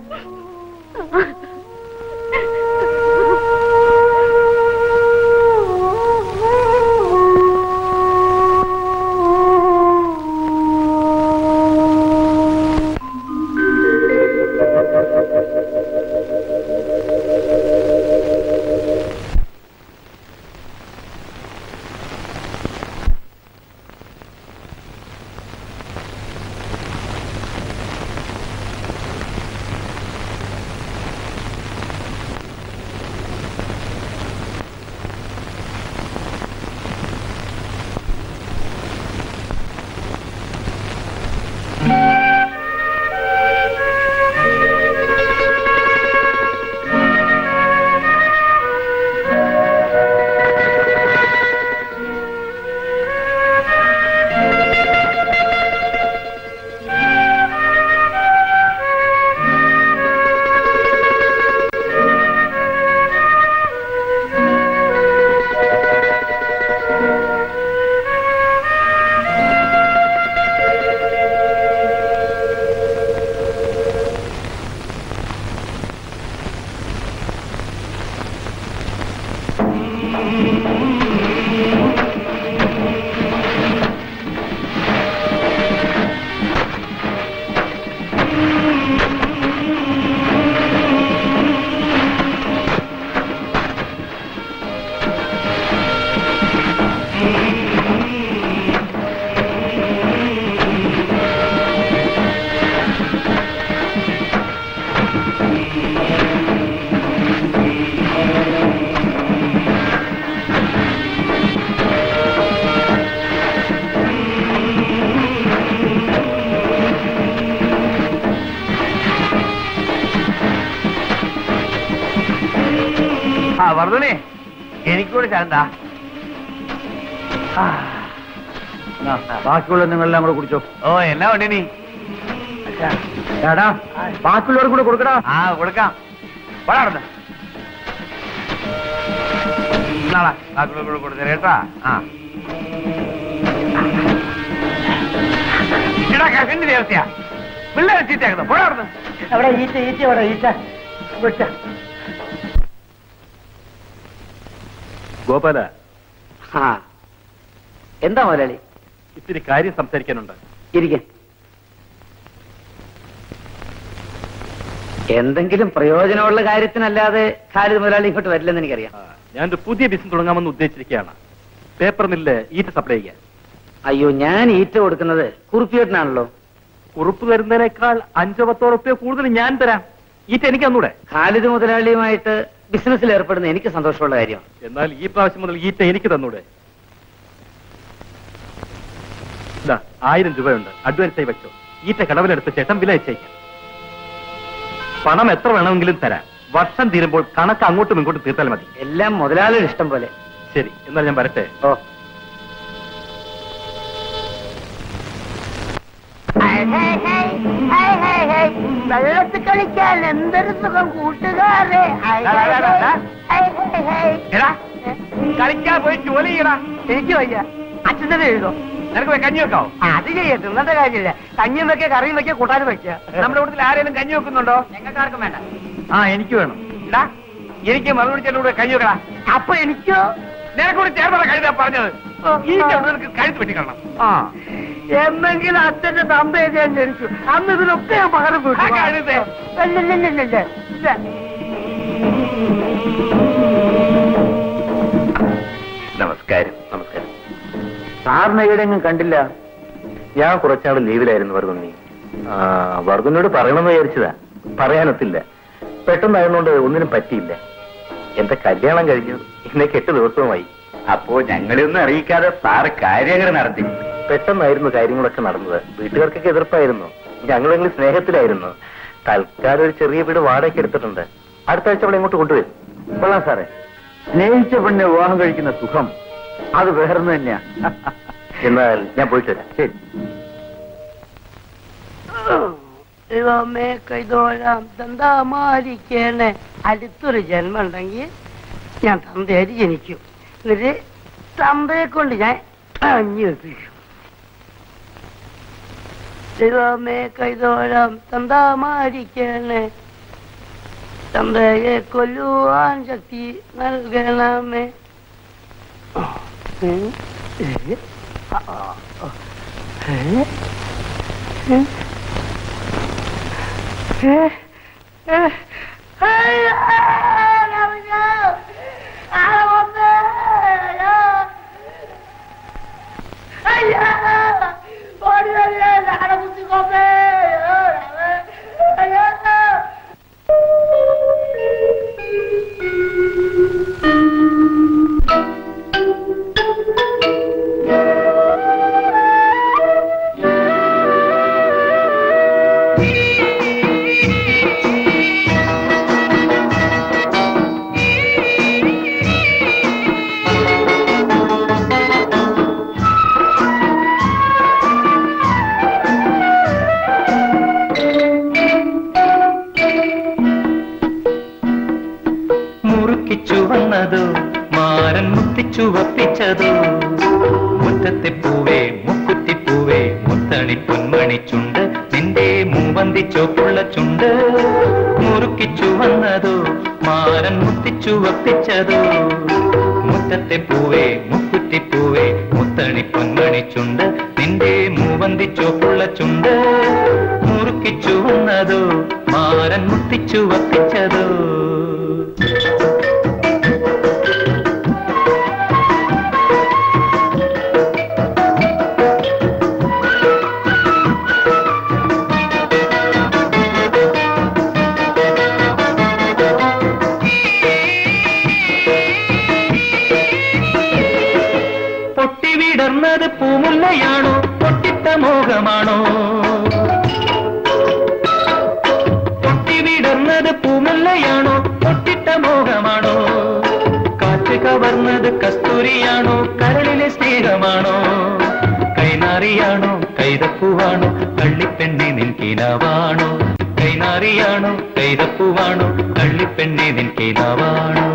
ആ വർദ്ധനെ എനിക്കൂടെ ചാന്താ ബാക്കിയുള്ള നിങ്ങളെല്ലാം കൂടെ കുടിച്ചോ ഓ എന്നാ ഉണ്ട് നീ എടാ ബാക്കിയുള്ളവർ കൂടെ കൊടുക്കടാ ആ കൊടുക്കാം വളർന്ന് നാളെ ബാക്കിയുള്ള കൂടെ കൊടുത്തേ കേട്ടാ ആ ഇടാ കണ്ടില്ലേ അവസ്ഥയാ പിള്ളേരെ ചീത്തയാക്കുന്നു പോടാർന്ന് അവിടെ ഈറ്റ ഈറ്റ അവിടെ ഈറ്റ വിട്ട ഗോപാല എന്താ മുതലാളി ഇത്തിരി കാര്യം സംസാരിക്കാനുണ്ട് ഇരിക്കെ എന്തെങ്കിലും പ്രയോജനമുള്ള കാര്യത്തിനല്ലാതെ ഖാലിദ് മുതലാളി ഇങ്ങോട്ട് വരില്ലെന്ന് എനിക്കറിയാം ആ, ഞാനൊരു പുതിയ ബിസിനസ് തുടങ്ങാമെന്ന് ഉദ്ദേശിച്ചിരിക്കുകയാണ് പേപ്പർ മില്ല് ഈറ്റ് സപ്ലൈ ചെയ്യാൻ അയ്യോ ഞാൻ ഈറ്റ കൊടുക്കുന്നത് കുറുപ്പിയേട്ടനാണല്ലോ കുറുപ്പ് തരുന്നതിനേക്കാൾ അഞ്ചോ പത്തോ റുപ്യ കൂടുതൽ ഞാൻ തരാം ഈറ്റ് എനിക്ക് തന്നൂടെ ഖാലിദ് മുതലാളിയുമായിട്ട് ബിസിനസ്സിൽ ഏർപ്പെടുന്ന എനിക്ക് സന്തോഷമുള്ള കാര്യമാണ് എന്നാൽ ഈ പ്രാവശ്യം മുതൽ ഈറ്റ എനിക്ക് തന്നൂടെ ഇതാ ആയിരം രൂപയുണ്ട് അഡ്വാൻസായി വെച്ചോ ഈറ്റ കടവിലെടുത്ത് ചേട്ടൻ വില അയച്ചേക്കാം പണം എത്ര വേണമെങ്കിലും തരാം വർഷം തീരുമ്പോൾ കണക്ക് അങ്ങോട്ടും ഇങ്ങോട്ടും തീർത്താൽ മതി എല്ലാം മുതലാളിയുടെ ഇഷ്ടം പോലെ ശരി എന്നാൽ ഞാൻ വരട്ടെ ഓ വെള്ളത്തിൽ കളിക്കാൻ എന്തൊരു സുഖം കൂട്ടുകാരെ കളിക്കാൻ പോയി ജോലി ചെയ്യടാ എനിക്ക് വയ്യ അച്ഛൻ തന്നെ എഴുതോ നിനക്ക് പോയി കഞ്ഞി വെക്കാവോ അത് ചെയ്യ തിന്നത്തെ കാര്യമില്ല കഞ്ഞിയും വെക്കുക കറിയും വെക്കുക കൂട്ടാനും വെക്കുക നമ്മുടെ കൂട്ടത്തിൽ ആരെങ്കിലും കഞ്ഞി വെക്കുന്നുണ്ടോ ഞങ്ങൾക്ക് ആർക്കും വേണ്ട ആ എനിക്ക് വേണം ഇടാ എനിക്ക് മറുപടി ചെല്ലൂടെ കഞ്ഞി വെക്കടാ അപ്പൊ എനിക്കോ നിനക്കൂടെ ചേർന്നാ കഴുതാ പറഞ്ഞത് ഈ ചവിട്ട് നിനക്ക് കഴുത്ത് വെട്ടിക്കണം ആ എന്നെങ്കിലും അച്ഛന്റെ തമ്പ ഞാൻ ജനിച്ചു അന്ന് ഇതിനൊക്കെ ഞാൻ പകരം വീട്ടു. ആ, കഴുതേ. ഇല്ല, ഇല്ല, ഇല്ല, ഇല്ല, ഇല്ല. നമസ്കാരം നമസ്കാരം സാറിനെ എവിടെയെങ്കിലും കണ്ടില്ല ഞാൻ കുറച്ചാൾ ലീവിലായിരുന്നു വർഗുണ്ണി വർഗുണ്ണിയോട് പറയണമെന്ന് വിചാരിച്ചതാ പറയാനൊത്തില്ല പെട്ടെന്നായതുകൊണ്ട് ഒന്നിനും പറ്റിയില്ല എന്റെ കല്യാണം കഴിഞ്ഞു ഇന്നേക്ക് എട്ട് ദിവസവുമായി അപ്പോ ഞങ്ങളെ ഒന്നും അറിയിക്കാതെ സാറ് കാര്യങ്ങൾ നടത്തി പെട്ടെന്നായിരുന്നു കാര്യങ്ങളൊക്കെ നടന്നത് വീട്ടുകാർക്കൊക്കെ എതിർപ്പായിരുന്നു ഞങ്ങളെങ്കിലും സ്നേഹത്തിലായിരുന്നു തൽക്കാലം ഒരു ചെറിയ വീട് വാടകയ്ക്ക് എടുത്തിട്ടുണ്ട് അടുത്ത ആഴ്ച അവളെ ഇങ്ങോട്ട് കൊണ്ടുവരും കൊള്ളാം സാറേ സ്നേഹിച്ച പെണ്ണെ വിവാഹം കഴിക്കുന്ന സുഖം അത് വേറൊന്നു തന്നെയാ എന്നാൽ ഞാൻ പോയിട്ട് വരാം ശരി ദൈവമേ കൈതോഴാം തന്താമാരിക്കണേ അടുത്തൊരു ജന്മം ഉണ്ടെങ്കിൽ ഞാൻ തന്തയായിട്ട് ജനിക്കും എന്നിട്ട് തന്തയെ കൊണ്ട് ഞാൻ അഞ്ഞു വെപ്പിക്കും ദൈവമേ കൈതോഴാം തന്താമാരിക്കണേ തന്തയെ കൊല്ലുവാൻ ശക്തി നൽകണമേ ഏ? ഏ? ആ, ആ, ആ. ഏ? ഏ? മുറുക്കിച്ചു വന്നതോ മാരൻ മുത്തിച്ചു വപ്പിച്ചതോ മുറ്റത്തെ പൂവേ മുക്കുറ്റിപ്പൂവേ മുത്തണി പൊന്മണി ചുണ്ട് നിന്റെ മൂവന്തി ചോപ്പുള്ള ചുണ്ട് മുറുക്കിച്ചു വന്നതോ മാരൻ മുത്തിച്ചു വപ്പിച്ചതോ മുറ്റത്തെ പൂവേ മുക്കുറ്റിപ്പൂവേ മുത്തണി പൊന്മണി ചുണ്ട് നിന്റെ മൂവന്തി ചോപ്പുള്ള ചുണ്ട് മുറുക്കിച്ചു വന്നതോ മാരൻ മുത്തിച്ചു വപ്പിച്ചതോ പൊട്ടിവിടർന്നത് പൂമുല്ലയാണോ പൊട്ടിട്ട മോഹമാണോ പൊട്ടിവിടർന്നത് പൂമുല്ലയാണോ പൊട്ടിട്ട മോഹമാണോ കാറ്റ് കവർന്നത് കസ്തൂരിയാണോ കരളിലെ സ്നേഹമാണോ കൈനാറിയാണോ കൈതപ്പൂവാണോ കള്ളിപ്പെണ്ണെ നിൻ കിനാവാണോ കൈനാറിയാണോ കൈതപ്പൂവാണോ കള്ളിപ്പെണ്ണെ നിൻ കിനാവാണോ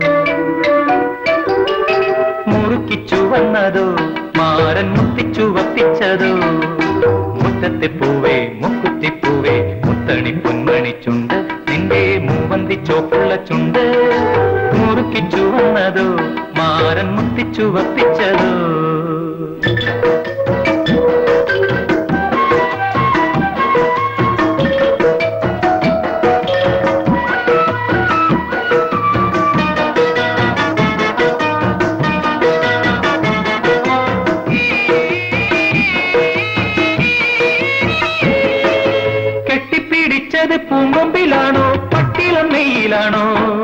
മുറുക്കിച്ചു വന്നതോ മാരൻ മുത്തിച്ചു വപ്പിച്ചതോ മുറ്റത്തെ പൂവേ മുക്കുറ്റിപ്പൂവേ മുത്തണി പൊന്മണി ചുണ്ട് നിന്റെ മൂവന്തി ചോപ്പുള്ള ചുണ്ട് മുറുക്കിച്ചു വന്നതോ മാരൻ മുത്തിച്ചു വപ്പിച്ചതോ കെട്ടിപ്പിടിച്ചത് പൂങ്കൊമ്പിലാണോ പട്ടിളമ്മയിലാണോ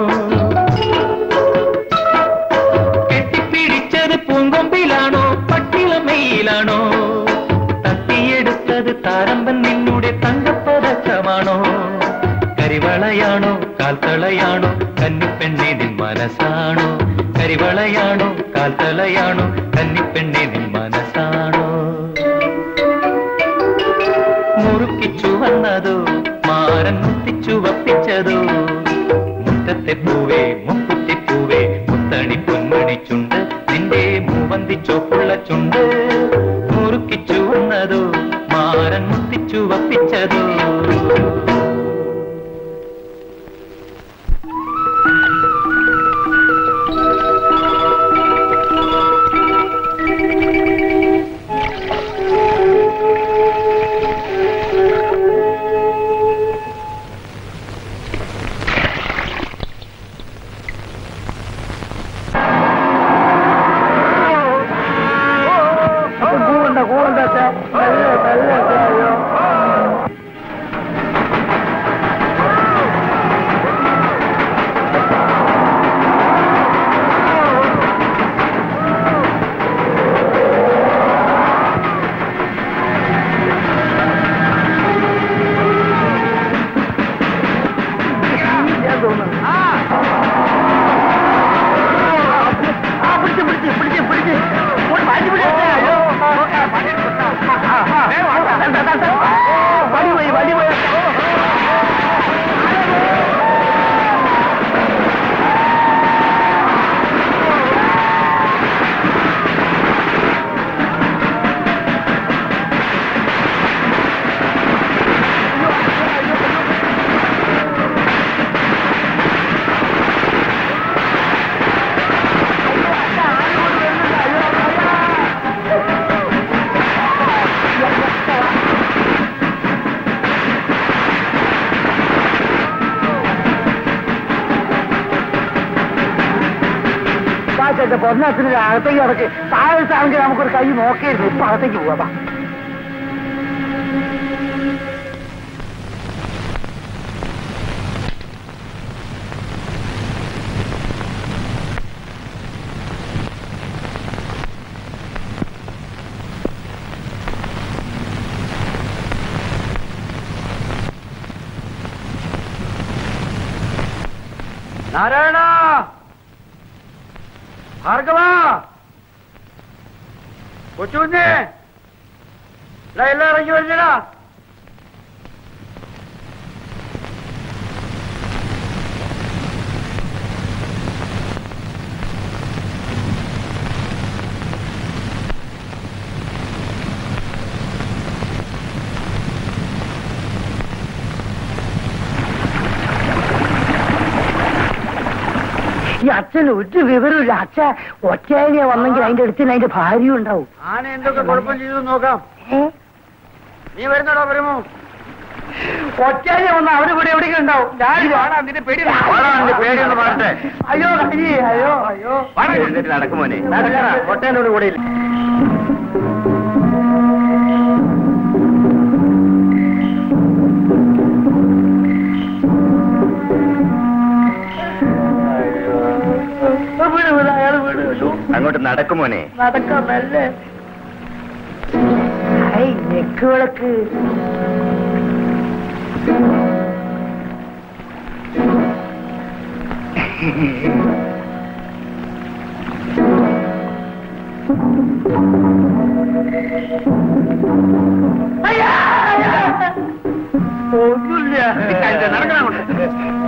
കെട്ടിപ്പിടിച്ചത് പൂങ്കൊമ്പിലാണോ പട്ടിളമ്മയിലാണോ തട്ടിയെടുത്തത് താരമ്പൻ നിന്നുടെ തങ്കപ്പതക്കമാണോ കരിവളയാണോ കാൽത്തളയാണോ കന്നിപ്പെണ്ണെ നിൻ മനസ്സാണോ കരിവളയാണോ കാൽത്തളയാണോ കന്നിപ്പെണ്ണെ നിൻ മനസ്സാണോ മുറുക്കിച്ചു വന്നതോ മാരൻ മുത്തിച്ചു വപ്പിച്ചതോ മുറ്റത്തെ പൂവേ മുക്കുറ്റി പൂവേ മുത്തണി പൊന്മണി ചുണ്ട് നിന്റെ മൂവന്തി ചോപ്പുള്ള ചുണ്ട് മുറുക്കിച്ചു വന്നതോ മാരൻ മുത്തിച്ചു വപ്പിച്ചതോ കൂണ്ട കൂണ്ട നല്ല നല്ല അയ്യോ ഞാൻ തോന്നുന്നു ആ പിടിച്ച് പിടിച്ച് പിടിച്ച് പിടിച്ച് ഇങ്ങോട്ട് മാറ്റി പിടിച്ചേ അയ്യോ വടി പോയി വടി പോയി പാച്ചന്റെ പൊന്നത്തിന് അകത്തേക്ക് കിടക്ക് താഴത്താണെങ്കിൽ നമുക്കൊരു കൈ നോക്കിയിരുന്നു ഇപ്പൊ അകത്തേക്ക് പോവാ നാരായണ ഭാർഗവ കൊച്ചുകുഞ്ഞേ എടാ, എല്ലാം ഇറങ്ങി വരുന്നടാ ഈ അച്ഛൻ ഒരു വിവരമില്ല അച്ഛൻ ഒറ്റയാലിയ വന്നെങ്കിൽ അതിന്റെ അടുത്തിന് അതിന്റെ ഭാര്യയും ഉണ്ടാവും ആന എന്തൊക്കെ കുഴപ്പം ചെയ്തു നോക്കാം ഏ? നീ വരുന്നടാ വരുമോ ഒറ്റയാലിയ വന്ന അവര് ഇവിടെ എവിടെയെങ്കിലും ഉണ്ടാവും ഞാൻ നിന്റെ പേടി പേടിയൊന്ന് മാറട്ടെ അയ്യോ കൈ അയ്യോ അയ്യോ നടക്കുമോനെ ഒട്ടേനോട് കൂടെ വീട് വീട് അയാൾ വീട് അയ്യോ അങ്ങോട്ട് നടക്കുമോനെ നടക്കാം മെല്ലെ ഐ നെക്ക് വിളക്ക് അയ്യാ, അയ്യാ. ഒന്നുമില്ല നടക്കണം അങ്ങോട്ട്.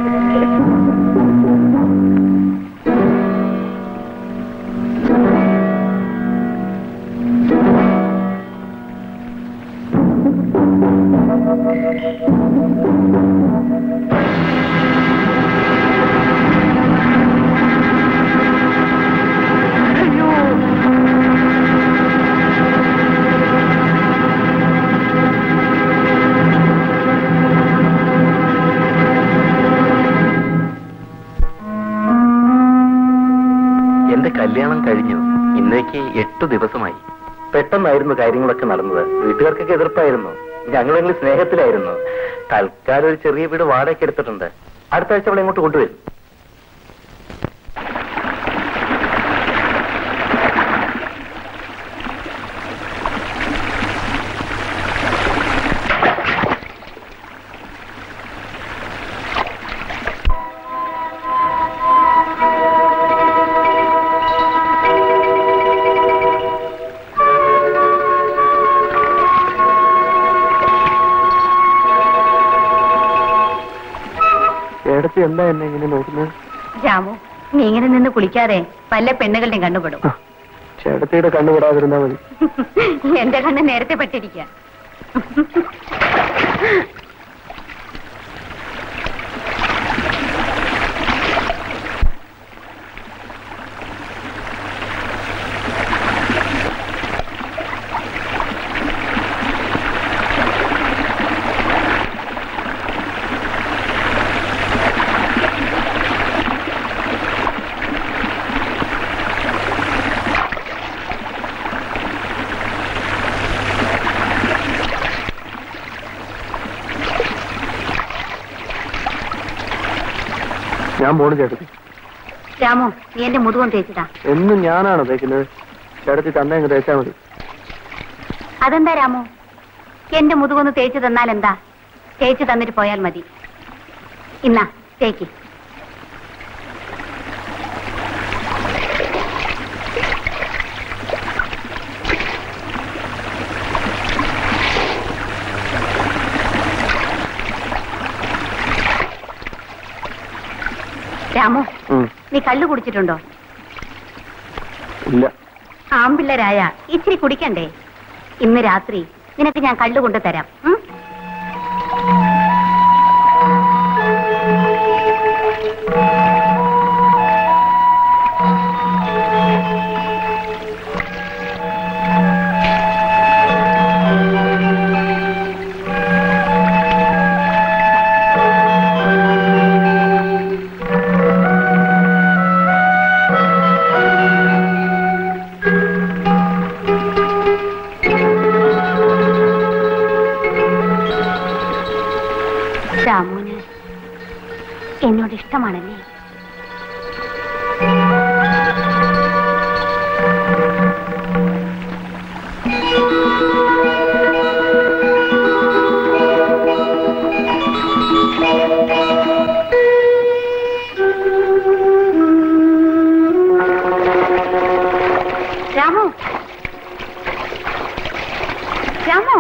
എന്റെ കല്യാണം കഴിഞ്ഞു ഇന്നേക്ക് എട്ടു ദിവസമായി പെട്ടെന്നായിരുന്നു കാര്യങ്ങളൊക്കെ നടന്നത് വീട്ടുകാർക്കൊക്കെ എതിർപ്പായിരുന്നു ഞങ്ങളെങ്കിൽ സ്നേഹത്തിലായിരുന്നു തൽക്കാലം ഒരു ചെറിയ വീട് വാടകയ്ക്ക് എടുത്തിട്ടുണ്ട് അടുത്ത ആഴ്ച അവളെ ഇങ്ങോട്ട് കൊണ്ടുവരും ചേട്ടത്തി എന്താ എന്നെ ഇങ്ങനെ നോക്കുന്നത് രാമു നീ ഇങ്ങനെ നിന്ന് കുളിക്കാതെ പല പെണ്ണുകളുടെയും കണ്ടുപെടും ആ, ചേട്ടത്തിയുടെ കണ്ണു വിടാതിരുന്നാ മതി എന്റെ കണ്ണ് നേരത്തെ പെട്ടിരിക്ക ഞാൻ പോണു ചേട്ടത്തി രാമു നീ എന്റെ മുതുകം തേച്ചിട്ടാ എന്നും ഞാനാണോ തേക്കുന്നത് ചേട്ടത്തി തന്നെ അങ്ങ് തേച്ചാ മതി അതെന്താ രാമു എന്റെ മുതുകൊന്ന് തേച്ച് തന്നാൽ എന്താ തേച്ച് തന്നിട്ട് പോയാൽ മതി ഇന്നാ തേക്ക് രാമു ഉം, നീ കള്ളു കുടിച്ചിട്ടുണ്ടോ ഇല്ല ആമ്പിള്ളരായ ഇച്ചിരി കുടിക്കണ്ടേ ഇന്ന് രാത്രി നിനക്ക് ഞാൻ കള്ളു കൊണ്ടു തരാം ഉം? രാമുന് എന്നോട് ഇഷ്ടമാണല്ലേ രാമു രാമു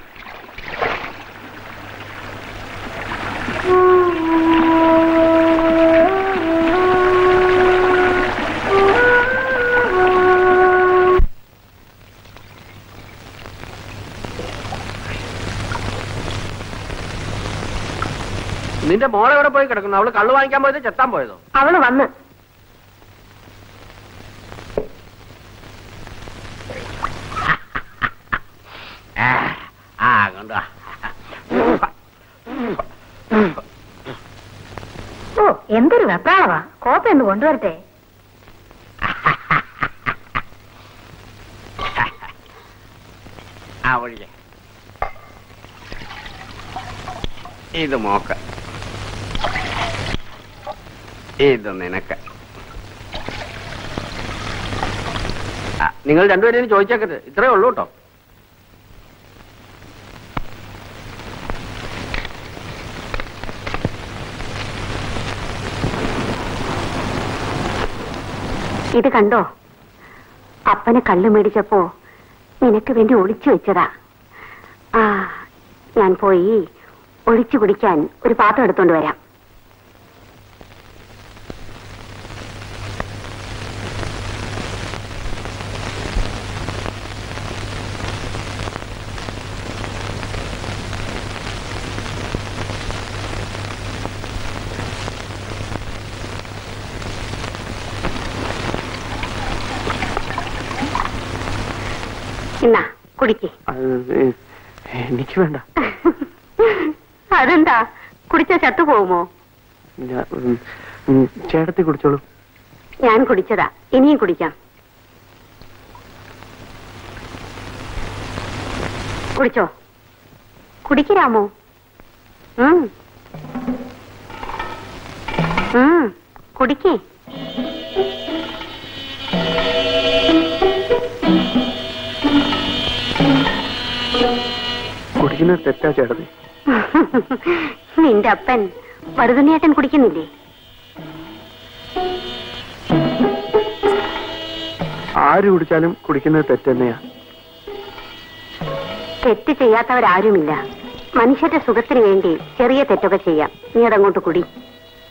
നിന്റെ മോളെ എവിടെ പോയി കിടക്കുന്നു അവള് കള്ളു വാങ്ങിക്കാൻ പോയത് ചെത്താൻ പോയതോ അവള് വന്ന് ആ കണ്ടോ ഓ എന്തൊരു വെപ്രാളവാ കോപ്പ ഒന്ന് കൊണ്ടുവരട്ടെ ആ വഴിയെ ഇത് മോക്ക് ഇത് നിനക്ക് ആ, നിങ്ങൾ രണ്ടുപേരും ഇനി ചോദിച്ചേക്കരുത് ഇത്രേ ഉള്ളൂ കേട്ടോ ഇത് കണ്ടോ അപ്പനെ കള്ളു മേടിച്ചപ്പോ നിനക്ക് വേണ്ടി ഒളിച്ചു വെച്ചതാ ആ ഞാൻ പോയി ഒഴിച്ചു കുടിക്കാൻ ഒരു പാത്രം എടുത്തോണ്ട് വരാം എന്നാ കുടിക്ക് അത് ഏ, എനിക്ക് വേണ്ട അതെന്താ കുടിച്ച ചത്തുപോകുമോ ഞാൻ- ഉം, ഉം, ചേട്ടത്തി കുടിച്ചോളൂ ഞാൻ കുടിച്ചതാ ഇനിയും കുടിക്കാം കുടിച്ചോ കുടിക്കരാമോ ഉം. ഉം, കുടിക്കേ കുടിക്കുന്നത് തെറ്റാ ചേട്ടത്തി നിന്റെ അപ്പൻ വറുതനേട്ടൻ കുടിക്കുന്നില്ലേ ആര് കുടിച്ചാലും കുടിക്കുന്നത് തെറ്റ് തന്നെയാ തെറ്റ് ചെയ്യാത്തവരാരുമില്ല മനുഷ്യന്റെ സുഖത്തിന് വേണ്ടി ചെറിയ തെറ്റൊക്കെ ചെയ്യാം നീ അതങ്ങോട്ട് കുടി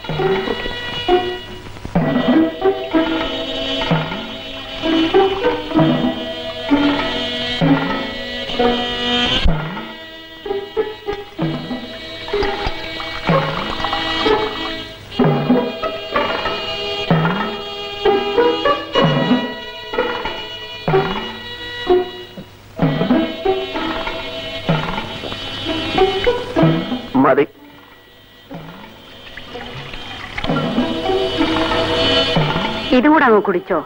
മതി ഇതുകൂടെ അങ്ങ് കുടിച്ചോ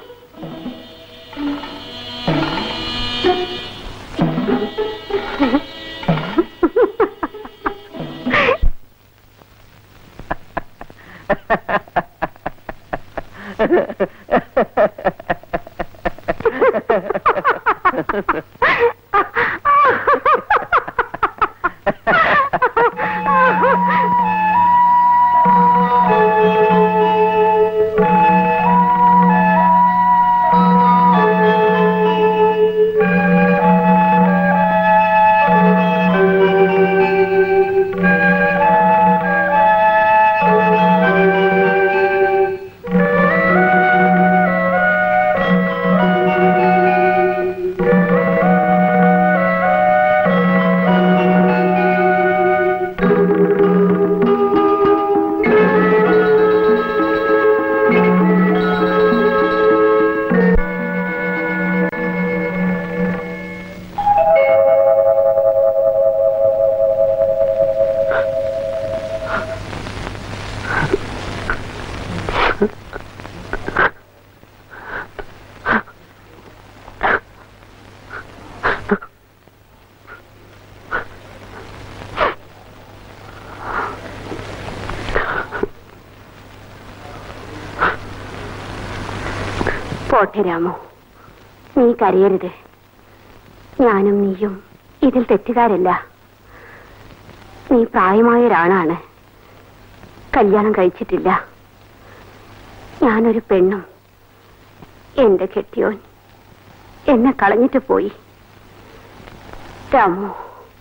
പോട്ടെ രാമു നീ കരയരുത് ഞാനും നീയും ഇതിൽ തെറ്റുകാരല്ല നീ പ്രായമായ ഒരാളാണ് കല്യാണം കഴിച്ചിട്ടില്ല ഞാനൊരു പെണ്ണും എന്റെ കെട്ടിയോൻ എന്നെ കളഞ്ഞിട്ട് പോയി രാമു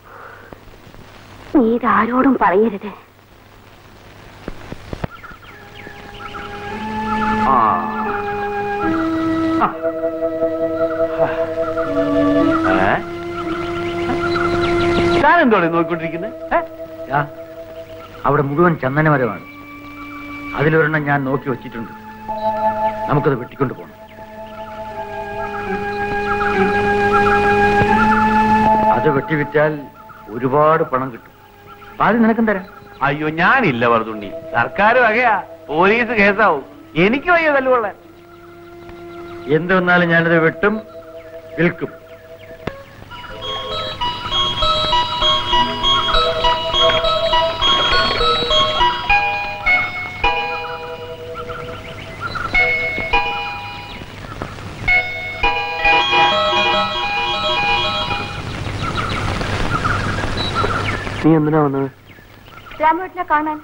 നീ ഇതാരോടും പറയരുത് ആ ഞാനെന്തോടെ നോക്കിക്കൊണ്ടിരിക്കുന്നത് ദാ, അവിടെ മുഴുവൻ ചന്ദനമരമാണ് അതിലൊരെണ്ണം ഞാൻ നോക്കി വച്ചിട്ടുണ്ട് നമുക്കത് വെട്ടിക്കൊണ്ട് പോകണം അത് വെട്ടിവിറ്റാൽ ഒരുപാട് പണം കിട്ടും പാതി നിനക്കും തരാം അയ്യോ ഞാനില്ല വർതുണ്ണി സർക്കാർ വകയാ പോലീസ് കേസാവും എനിക്ക് വയ്യ തല്ലുകൊള്ളാൻ എന്ത് വന്നാലും ഞാനത് വെട്ടും വിൽക്കും നീ എന്തിനാ വന്നത് രാമേട്ടനെ കാണാൻ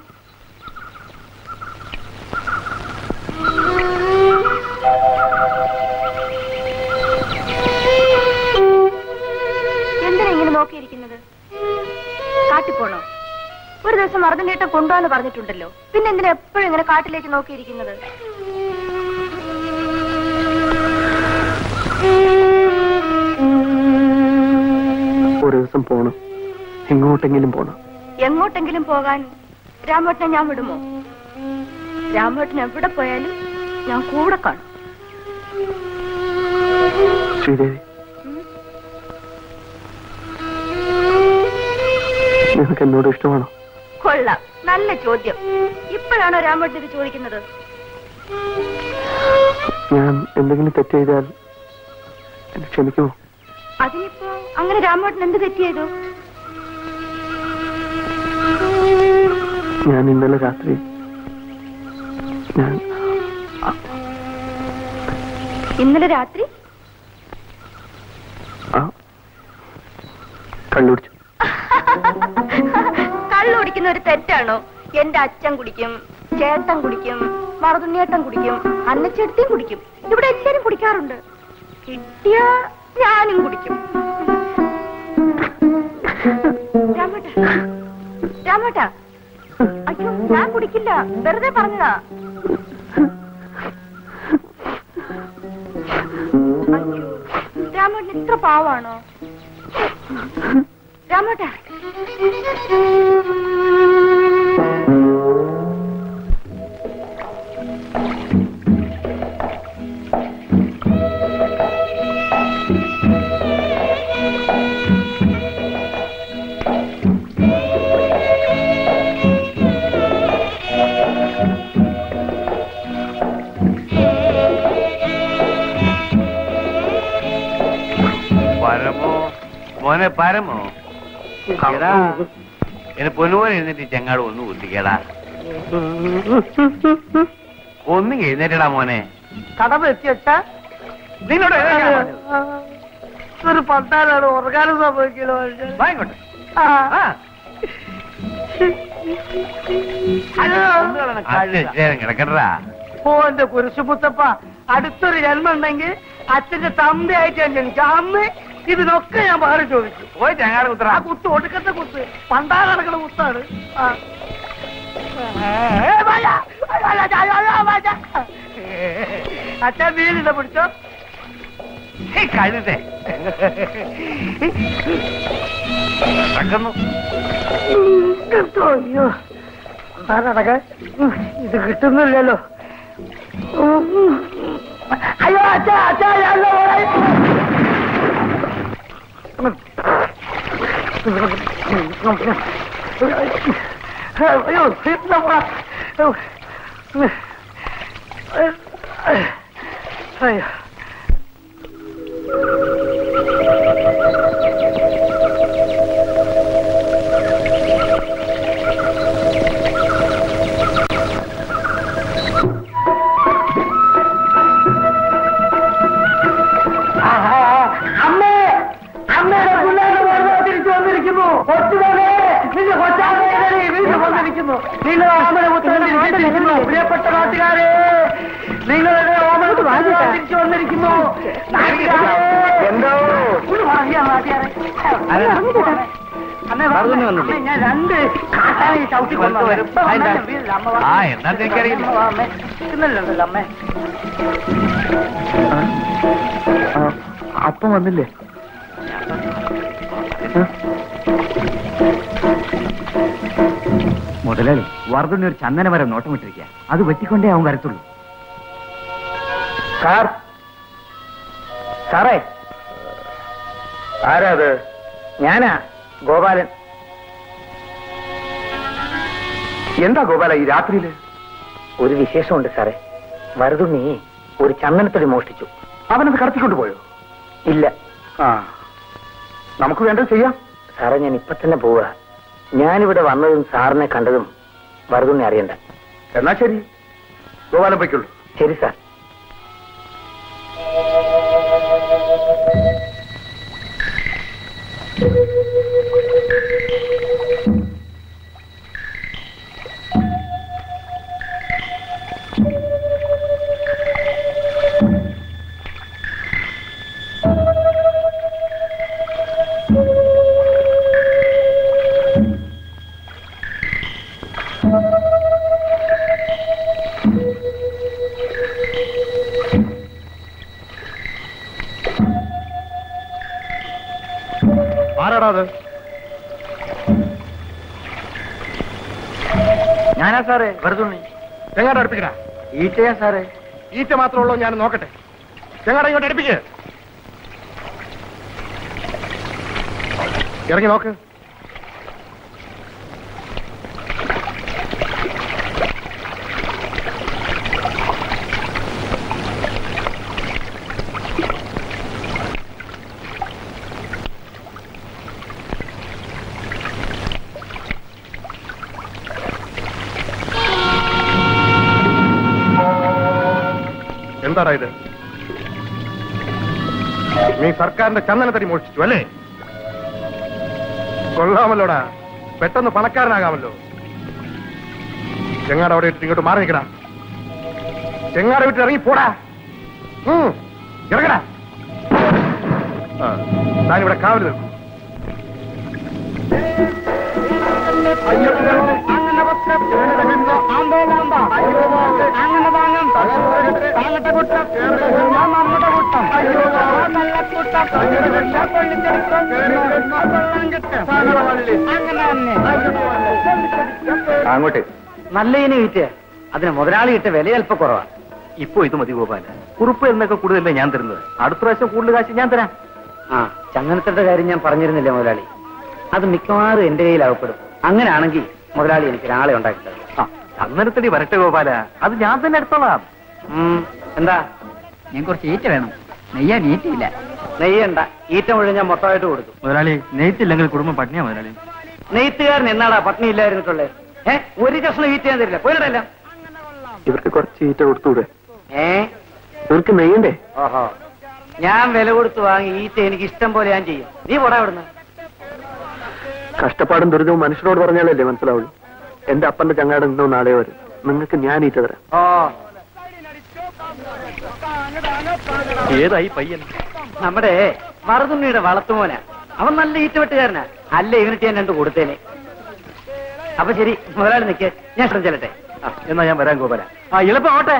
എന്തിനാ ഇങ്ങനെ നോക്കിയിരിക്കുന്നത് കാട്ടിപ്പോണോ ഒരു ദിവസം മറന്നിട്ട് കൊണ്ടുപോകാന്ന് പറഞ്ഞിട്ടുണ്ടല്ലോ പിന്നെ എന്തിനാ എപ്പോഴും ഇങ്ങനെ കാട്ടിലേക്ക് നോക്കിയിരിക്കുന്നത് ഒരു ദിവസം പോണം എങ്ങോട്ടെങ്കിലും പോണം എങ്ങോട്ടെങ്കിലും പോകാൻ രാമേട്ടനെ ഞാൻ വിടുമോ രാമേട്ടൻ എവിടെ പോയാലും ഞാൻ കൂടെ കാണും ശ്രീദേവി നിനക്ക് എന്നോട് ഇഷ്ടമാണോ കൊള്ളാം നല്ല ചോദ്യം ഇപ്പോഴാണോ രാമേട്ടൻ ഇത് ചോദിക്കുന്നത് ഞാൻ എന്തെങ്കിലും തെറ്റ് ചെയ്താൽ എന്നെ ക്ഷമിക്കുമോ അതിനിപ്പോ അങ്ങനെ രാമേട്ടൻ എന്ത് തെറ്റിയതോ ഞാൻ ഇന്നലെ രാത്രി ഞാൻ ഇന്നലെ രാത്രി ആ കണ്ടുപിടിച്ചു കള്ളു കുടിക്കുന്ന ഒരു തെറ്റാണോ എന്റെ അച്ഛൻ കുടിക്കും ചേട്ടൻ കുടിക്കും മറുതുണ്ണിയേട്ടൻ കുടിക്കും അന്നച്ചെടുത്തിയും കുടിക്കും ഇവിടെ എല്ലാരും കുടിക്കാറുണ്ട് കിട്ടിയ ഞാനും കുടിക്കും രാമേട്ട രാമേട്ട അയ്യോ ഞാൻ കുടിക്കില്ല വെറുതെ പറഞ്ഞതാ അയ്യോ രാമോട്ടൻ ഇത്ര പാവാണോ രാമോട്ടാ പരമോ മോനെ പരമോ എടാ എന്നെ പൊന്നുപോലെ എഴുന്നേറ്റ് ചെങ്ങാട് ഒന്ന് കുത്തിക്കേടാ ഒന്നും എഴുന്നേറ്റടാ മോനെ കടമ എത്തിയട്ട നിന്നോട് എഴുന്നേൽക്കാൻ പറഞ്ഞത്. ഒരു പത്താലാണ് ഉറങ്ങാനും സംഭവിക്കലോ വാ ഇങ്ങോട്ട്. ആ ആ. അയ്യോ. അത് ശരി, കിടക്കണ്ടാ ഓ എന്റെ കുരിശുപുത്തപ്പ അടുത്തൊരു ജന്മം ഉണ്ടെങ്കിൽ അച്ഛന്റെ തന്തയായിട്ട് ഞാൻ ജനിക്കും അന്ന് ഇതിനൊക്കെ ഞാൻ മാറി ചോദിച്ചു പോയി ചെങ്ങാട് കുത്തറ ആ കുത്ത് ഒടുക്കത്തെ കുത്ത് പണ്ടാ നടക്കുന്ന കുത്താണ് ആ. ഏ, വായ. അയ്യോ, അയ്യോ, അയ്യോ, അയ്യോ, വായ. അച്ഛൻ വീലില്ല പിടിച്ചോ കഴുതേ കിടക്കുന്നു കിട്ടോ അയ്യോ എന്താ നടക്കാൻ ഇത് കിട്ടുന്നില്ലല്ലോ ഉം. അയ്യോ അച്ഛാ അച്ഛാ ഞാൻ അയ്യോ എന്താ പോടാ. അയ്യോ ആഹാ. അമ്മേ അമ്മയുടെ പിള്ളേരുടെ വെറുതെ തിരിച്ചു വന്നിരിക്കുന്നു കൊച്ചുമകനെ നിന്റെ കൊച്ചാമേ വീണ്ടും വന്നിരിക്കുന്നു നിങ്ങൾ അമ്മയുടെ പുത്രനെ തിരിച്ചിരിക്കുന്നു പ്രിയപ്പെട്ട നാട്ടുകാരെ നിങ്ങളുടെ ഓമനത്ത് തിരിച്ചു വന്നിരിക്കുന്നു നാട്ടുകാരെ. എന്തോ? ഒന്ന് വാങ്ങിയാ നാട്ടുകാരെ. അമ്മേ, വാ. മറുപടി വന്നില്ലേ? അമ്മേ, ഞാൻ രണ്ട് കാട്ടാനെ ചവിട്ടി കൊന്നു വരും. അതെന്താ? ആ, എന്താന്ന് എനിക്കറിയില്ല. അമ്മേ ഇന്നല്ലോ അമ്മേ അപ്പം വന്നില്ലേ മുതലാളി വർദ്ധന ഒരു ചന്ദന മരം നോട്ടമിട്ടിരിക്കുക അത് വെട്ടിക്കൊണ്ടേ അവൻ വരത്തുള്ളൂ സാർ സാറേ ആരാ അത് ഞാനാ ഗോപാലൻ എന്താ ഗോപാല ഈ രാത്രിയില് ഒരു വിശേഷമുണ്ട് സാറേ വരതുണ്ണി ഒരു ചന്ദനത്തടി മോഷ്ടിച്ചു അവനത് കടത്തിക്കൊണ്ട് പോയോ ഇല്ല ആ നമുക്ക് വേണ്ടത് ചെയ്യാം സാറേ ഞാൻ ഇപ്പൊ തന്നെ പോവുക ഞാനിവിടെ വന്നതും സാറിനെ കണ്ടതും വരതുണ്ണി അറിയണ്ട എന്നാ ശരി ഗോപാലൻ പൊയ്ക്കുള്ളൂ ശരി സാർ ആരാടാ അത് ഞാനാ സാറേ വെറുതെ ചെങ്ങാട് അടുപ്പിക്കടാ ഈറ്റയാ സാറേ ഈറ്റ മാത്രമുള്ളൂ ഞാൻ നോക്കട്ടെ ചെങ്ങാട ഇങ്ങോട്ട് അടുപ്പിക്ക് ഇറങ്ങി നോക്ക് എന്താടാ ഇത് നീ സർക്കാരിന്റെ ചന്ദനത്തടി മോഷിച്ചു അല്ലേ കൊള്ളാമല്ലോടാ പെട്ടെന്ന് പണക്കാരനാകാമല്ലോ ചെങ്ങാട് അവിടെ ഇട്ട് ഇങ്ങോട്ട് മാറി നിൽക്കടാ ചെങ്ങാട് വിട്ട് ഇറങ്ങി പോടാ ഉം, ഇറങ്ങടാ ആ, താനിവിടെ കാവൽ നിൽക്കും അങ്ങനെ അങ്ങനെ താങ്ങും താങ്ങത്തെ കുട്ടം നമ്മുടെ കുട്ടം കുട്ടം അങ്ങനെ തന്നെ അങ്ങോട്ട് നല്ല ഇനി വിറ്റ് അതിന് മുതലാളി ഇട്ട വില അല്പം കുറവാണ് ഇപ്പൊ ഇത് മതി ഗോപാല കുറുപ്പ് എന്നൊക്കെ കൂടുതലല്ലേ ഞാൻ തരുന്നത് അടുത്ത പ്രാവശ്യം കൂടുതൽ കാശ് ഞാൻ തരാം ആ ചങ്ങനത്തിന്റെ കാര്യം ഞാൻ പറഞ്ഞിരുന്നില്ല മുതലാളി അത് മിക്കവാറും എന്റെ കയ്യിൽ അകപ്പെടും അങ്ങനെയാണെങ്കിൽ മുതലാളി എനിക്ക് ഒരാളെ ഉണ്ടാക്കി തരും ആ ചന്ദനത്തടി വരട്ടെ ഗോപാല അത് ഞാൻ തന്നെ എടുത്തോളാം ഉം, എന്താ ഞാൻ കുറച്ച് ഈറ്റ വേണം നെയ്യാൻ ഈറ്റയില്ല നെയ്യണ്ട ഈറ്റ മുഴുവൻ ഞാൻ മൊത്തമായിട്ട് കൊടുക്കും മുതലാളി നെയ്ത്തില്ലെങ്കിൽ കുടുംബം പട്ടിണിയാ മുതലാളി നെയ്ത്തുകാരൻ എന്നാടാ പട്ടിണി ഇല്ലായിരുന്നിട്ടുള്ളത് ഏ ഒരു കഷ്ണം ഈറ്റ ഞാൻ തരില്ല പോയിടല്ല ഇവർക്ക് കുറച്ച് ഈറ്റ കൊടുത്തൂടെ ഏ ഇവർക്ക് നെയ്യണ്ടേ ഓഹോ ഞാൻ വില കൊടുത്ത് വാങ്ങി ഈറ്റ എനിക്ക് ഇഷ്ടം പോലെ ഞാൻ ചെയ്യും നീ പോടാ ഇവിടുന്ന് കഷ്ടപ്പാടും ദുരിതവും മനുഷ്യനോട് പറഞ്ഞാലല്ലേ മനസ്സിലാവുള്ളൂ എന്റെ അപ്പന്റെ ചങ്ങാടൻ ഇന്നോ നാളെയോ വരും നിങ്ങൾക്ക് ഞാൻ ഈറ്റ തരാം ഓ ഏതായി പയ്യൻ നമ്മുടെ വറതുണ്ണിയുടെ വളർത്തുമോനാ അവൻ നല്ല ഈറ്റവെട്ടുകാരനാ അല്ല ഇവനിട്ട് ഞാൻ രണ്ട് കൊടുത്തേനെ അപ്പൊ ശരി മുതലാളി നിൽക്കേ ഞാൻ ശ്രമിച്ചല്ലേ ആ, എന്നാ ഞാൻ വരാൻ ഗോപാല ആ എളുപ്പം ഓട്ടെ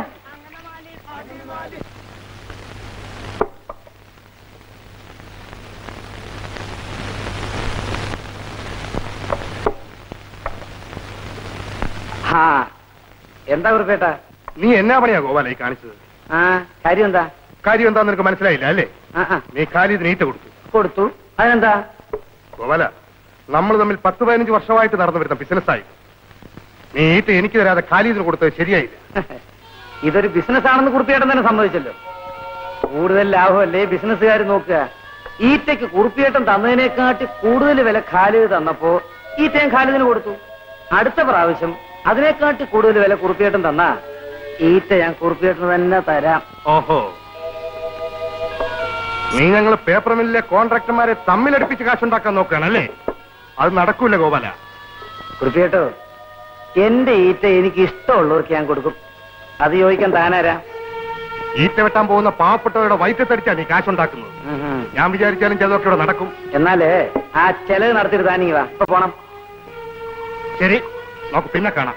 ആ എന്താ കുറിപ്പേട്ട നീ എന്നാ പണിയാ ഗോപാല ഈ കാണിച്ചത് ആ കാര്യം എന്താ കാര്യം എന്താന്ന് നിനക്ക് മനസ്സിലായില്ല അല്ലേ ആ ആ നീ കാലി നീറ്റ് കൊടുത്തു കൊടുത്തു അതിനെന്താ ഗോപാല നമ്മൾ തമ്മിൽ പത്ത് പതിനഞ്ച് വർഷമായിട്ട് നടന്നു വരുന്ന ബിസിനസ്സായി നീ ഈറ്റ് എനിക്ക് തരാതെ കാലീതിന് കൊടുത്തത് ശരിയായില്ല ഇതൊരു ബിസിനസ് ആണെന്ന് കുറിപ്പിയേട്ടൻ തന്നെ സമ്മതിച്ചല്ലോ കൂടുതൽ ലാഭമല്ലേ ബിസിനസ്സുകാർ നോക്കുക ഈറ്റയ്ക്ക് കുറിപ്പിയേട്ടൻ തന്നതിനെക്കാട്ടി കൂടുതൽ വില ഖാലിദ് തന്നപ്പോ ഈറ്റയും ഖാലിദിന് കൊടുത്തു അടുത്ത പ്രാവശ്യം അതിനെക്കാട്ടി കൂടുതൽ വില കുറിപ്പിയേട്ടൻ തന്നാ ഈറ്റ ഞാൻ കുറിപ്പിയേട്ടന് തന്നെ തരാം ഓഹോ നീ ഞങ്ങൾ പേപ്പർ മില്ലിലെ കോൺട്രാക്ടർമാരെ തമ്മിലടുപ്പിച്ച് കാശുണ്ടാക്കാൻ നോക്കുകയാണല്ലേ അത് നടക്കൂല ഗോപാല കുറിപ്പിയേട്ടോ എന്റെ ഈറ്റ എനിക്ക് ഇഷ്ടമുള്ളവർക്ക് ഞാൻ കൊടുക്കും അത് ചോദിക്കാൻ താനാരാ ഈറ്റ വെട്ടാൻ പോകുന്ന പാവപ്പെട്ടവരുടെ വയറ്റത്തടിച്ചാ നീ കാശുണ്ടാക്കുന്നത് ഉം ഉം. ഞാൻ വിചാരിച്ചാലും ചിലതൊക്കെ ഇവിടെ നടക്കും എന്നാലേ ആ ചെലവ് നടത്തിയിട്ട് താനിങ്ങി വാ ഇപ്പൊ പോണം ശരി നമുക്ക് പിന്നെ കാണാം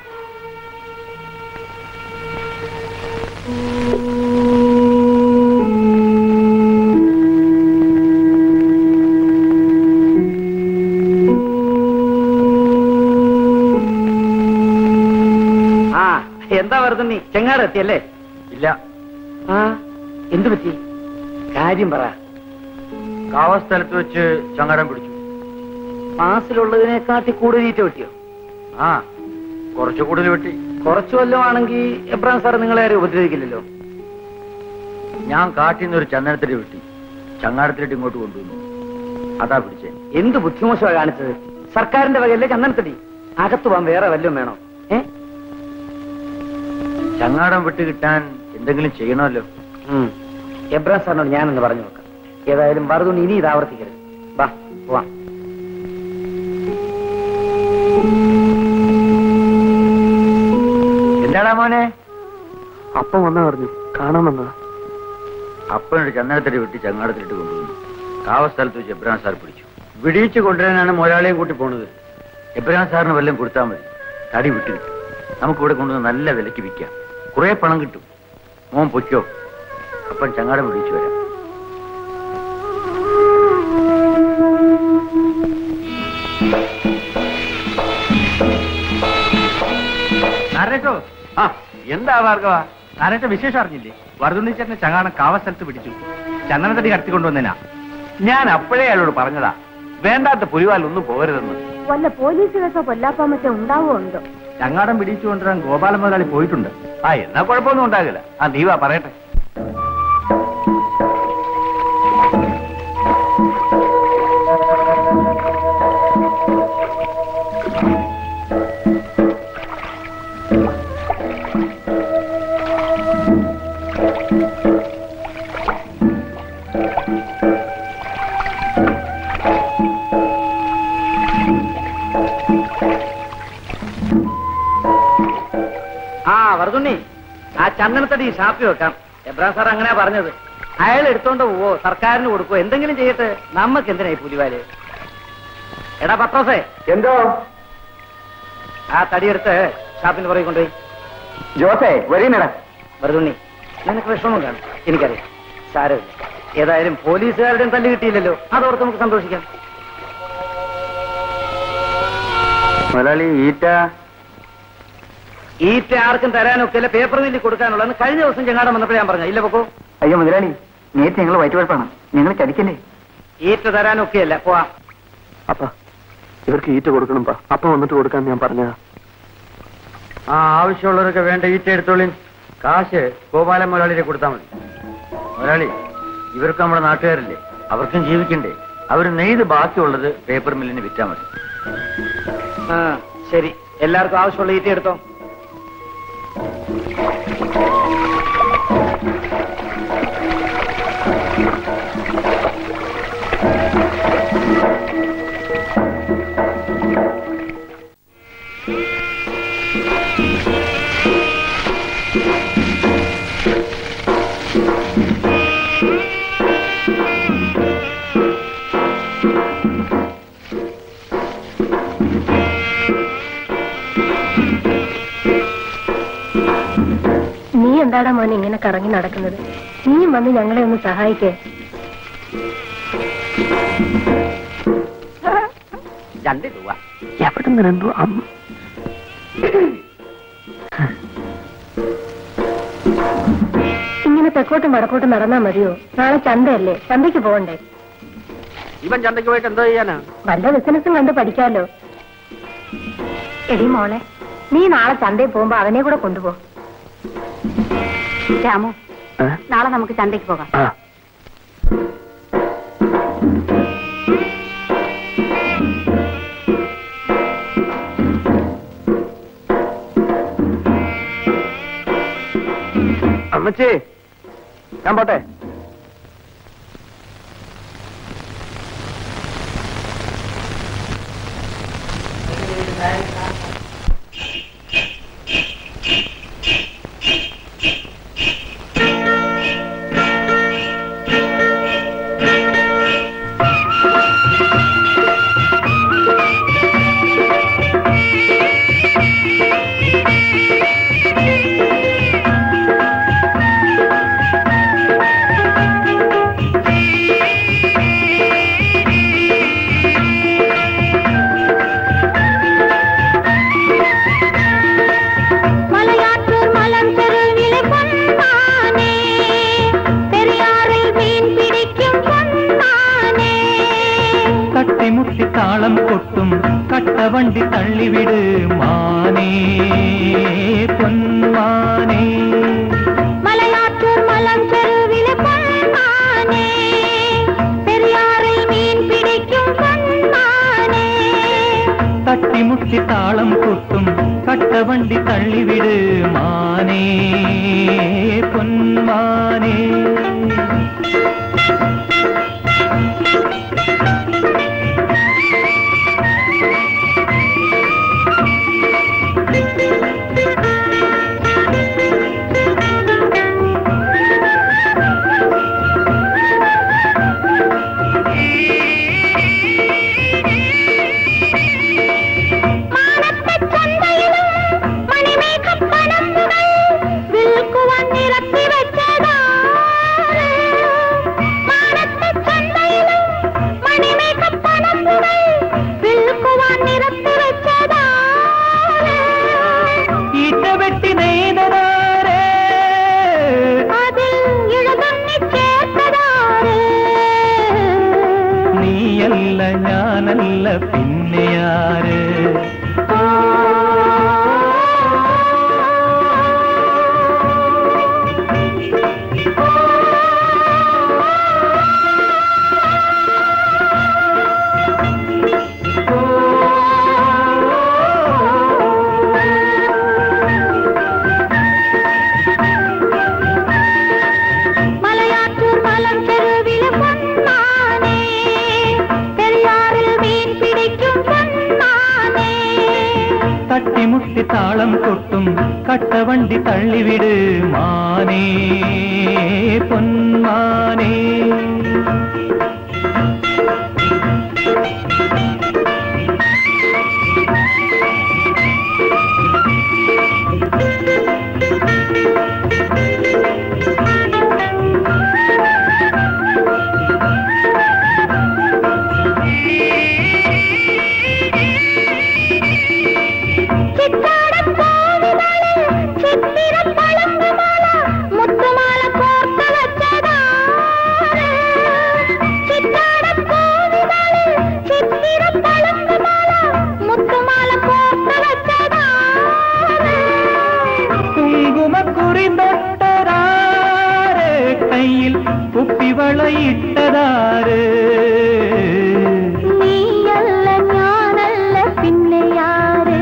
ആ എന്താ വെറുതെ നീ ചെങ്ങാട് എത്തിയല്ലേ ഇല്ല ആ എന്തു പറ്റി കാര്യം പറ കാവസ്ഥലത്ത് വെച്ച് ചങ്ങാടം പിടിച്ചു മാസിലുള്ളതിനെക്കാട്ടി കൂടുതൽ ഈറ്റ കിട്ടിയോ ആ കുറച്ചു കൂടുതൽ വെട്ടി കുറച്ചു വല്ലതും ആണെങ്കിൽ എബ്രാം സാർ നിങ്ങളെ ആരും ഉപദ്രവിക്കില്ലല്ലോ ഞാൻ കാട്ടിൽ നിന്ന് ഒരു ചന്ദനത്തിട്ട് വെട്ടി ചങ്ങാടത്തിലിട്ട് ഇങ്ങോട്ട് കൊണ്ടുവന്നു അതാ പിടിച്ചേ എന്ത് ബുദ്ധിമോശമാണ് കാണിച്ചത് സർക്കാരിന്റെ വകയല്ലേ ചന്ദനത്തടി അകത്ത് പോകാൻ വേറെ വല്ലതും വേണോ ഏ ചങ്ങാടം വിട്ട് കിട്ടാൻ എന്തെങ്കിലും ചെയ്യണമല്ലോ ഉം. എബ്രാം സാറിനോട് ഞാനൊന്ന് പറഞ്ഞു നോക്കാം ഏതായാലും വറുതുകൊണ്ട് ഇനി ഇത് ആവർത്തിക്കരുത് വാ പോവാം എന്താടാ മോനെ അപ്പം വന്നാ പറഞ്ഞു കാണാൻ വന്നതാ അപ്പനൊരു ചന്ദനത്തടി വെട്ടി ചങ്ങാടത്തിലിട്ട് കൊണ്ടുവന്നു കാവസ്ഥലത്ത് വെച്ച് എബ്രഹാം സാർ പിടിച്ചു വിടിയിച്ച് കൊണ്ടുവരാനാണ് മുതലാളിയും കൂട്ടി പോണത് എബ്രഹാം സാറിന് വല്ലതും കൊടുത്താൽ മതി തടി വിട്ടു കിട്ടും നമുക്കിവിടെ കൊണ്ടുവന്ന് നല്ല വിലയ്ക്ക് വിൽക്കാം കുറെ പണം കിട്ടും മോൻ പൊയ്ക്കോ അപ്പം ചങ്ങാടം വിടിച്ചു വരാം നാരേട്ടോ ആ എന്താ ഭാർഗവ നാരേട്ട വിശേഷം അറിഞ്ഞില്ലേ വറുതുണ്ണിച്ചേട്ടനെ ചങ്ങാടം കാവസ്ഥലത്ത് പിടിച്ചു ചന്ദനത്തടി കടത്തിക്കൊണ്ടുവന്നേനാ ഞാൻ അപ്പോഴേ അയാളോട് പറഞ്ഞതാ വേണ്ടാത്ത പുലിവാൽ ഒന്നും പോകരുതെന്ന് വല്ല പോലീസ് കേസോ കൊല്ലാപ്പോ മറ്റോ ഉണ്ടാവോ ഉണ്ടോ ചങ്ങാടം പിടിച്ചു കൊണ്ടുവരാൻ ഗോപാല മുതലാളി പോയിട്ടുണ്ട് ആ എന്നാ കുഴപ്പമൊന്നും ഉണ്ടാകില്ല ആ നീ വാ പറയട്ടെ ആ വറുതുണ്ണി ആ ചന്ദനത്തടി ഷാപ്പി വെക്കാം എബ്രാം സാർ അങ്ങനെയാ പറഞ്ഞത് അയാൾ എടുത്തോണ്ട് പോവോ സർക്കാരിന് കൊടുക്കോ എന്തെങ്കിലും ചെയ്യട്ടെ നമുക്ക് എന്തിനായി പുലിവാല് എടാ പത്രോസേ എന്തോ ആ തടിയെടുത്ത് ഷാപ്പിന്റെ പുറകെ കൊണ്ടുപോയി ജോസേ വരീനടാ വെറുതുണ്ണി നിനക്ക് വിഷമം കാണും എനിക്കറിയാം സാരമില്ല ഏതായാലും പോലീസുകാരുടെയും തല്ല് കിട്ടിയില്ലല്ലോ അതോർത്ത് നമുക്ക് സന്തോഷിക്കാം മുതലാളി ഈറ്റ ഈറ്റ ആർക്കും തരാനൊക്കെ അല്ല പേപ്പർ മില്ലിൽ കൊടുക്കാനുള്ളതെന്ന് കഴിഞ്ഞ ദിവസം ചെങ്ങാടം വന്നപ്പോഴേ ഞാൻ പറഞ്ഞ ഇല്ല പൊക്കോ അയ്യോ മുതലാളി നേരത്തെ ഞങ്ങൾ വയറ്റുകുഴപ്പാണ് ഞങ്ങൾ ചതിക്കല്ലേ ഈറ്റ തരാനൊക്കെയല്ല പോവാ അപ്പ ഇവർക്ക് ഈറ്റ കൊടുക്കണം പാ അപ്പ വന്നിട്ട് കൊടുക്കാൻ ഞാൻ പറഞ്ഞ ആ ആവശ്യമുള്ളവരൊക്കെ വേണ്ട ഈറ്റ എടുത്തോളി കാശ് ഗോപാലൻ മുതലാളിയെ കൊടുത്താൽ മതി മുതലാളി ഇവർക്ക് നമ്മുടെ നാട്ടുകാരല്ലേ അവർക്കും ജീവിക്കണ്ടേ അവർ നെയ്ത് ബാക്കിയുള്ളത് പേപ്പർ മില്ലിന് വിറ്റാൽ മതി ആ ശരി എല്ലാവർക്കും ആവശ്യമുള്ള ഈറ്റ എടുത്തോ നീ എന്താടാ മോനെ ഇങ്ങനെ കറങ്ങി നടക്കുന്നത് നീയും വന്ന് ഞങ്ങളെ ഒന്ന് സഹായിക്കേ രണ്ട് രൂപ എവിടെ നിന്ന് എന്തോ അമ്മ ഇങ്ങനെ തെക്കോട്ടും വടക്കോട്ടും നടന്നാ മതിയോ നാളെ ചന്തയല്ലേ ചന്തയ്ക്ക് പോകണ്ടേ ഇവൻ ചന്തയ്ക്ക് പോയിട്ട് എന്തോ ചെയ്യാനാ വല്ല ബിസിനസ്സും കണ്ട് പഠിക്കാലോ എടി മോളെ നീ നാളെ ചന്തയിൽ പോകുമ്പോ അവനെ കൂടെ കൊണ്ടുപോ രാമു നാളെ നമുക്ക് ചന്തയ്ക്ക് പോകാം ആ അമ്മച്ചി ഞാൻ പോട്ടെ மலையாற்றூர் மலம் தெருவிலே பொன்மானே பெரியாறில் மீன் பிடிக்கும் பொன்மானே തട്ടിമുട്ടി താളം കൊട്ടും കട്ടവണ്ടി തള്ളിവിട് മാനേ പൊന്മാനേ மலையாற்றூர் மலம் தெருவிலே பொன்மானே பெரியாறில் மீன் பிடிக்கும் பொன்மானே തട്ടിമുട്ടി താളം കൊട്ടും കട്ടവണ്ടി തള്ളിവിട് മാനേ പൊന്മാനേ മാനത്തെ ചന്തയിലും മണിമേഘപ്പനമ്പുകൾ വിൽക്കുവാൻ നിരത്തി വെച്ചതാണ് മാനത്തെ ചന്തയിലും മണിമേഘപ്പനമ്പുകൾ വിൽക്കുവാൻ നിരത്തി വെച്ചതാണ് ഈറ്റ വെട്ടി നെയ്തതാരേ അതിൽ ഇഴതുണ്ണി ചേർത്തതാണ് നീയല്ല ഞാനല്ല പിന്നെയാര് മലയാറ്റൂർ മലം തെരുവിലെ പൊന്മാനേ പെരിയാറിൽ മീൻ പിടിക്കും പൊന്മാനേ തട്ടിമുട്ടി താളം കൊട്ടും കട്ടവണ്ടി തള്ളിവിട് മാനേ പൊന്മാനേ ആ വളയിട്ടതാര് നീയല്ല ഞാനല്ല പിന്നെ യാര്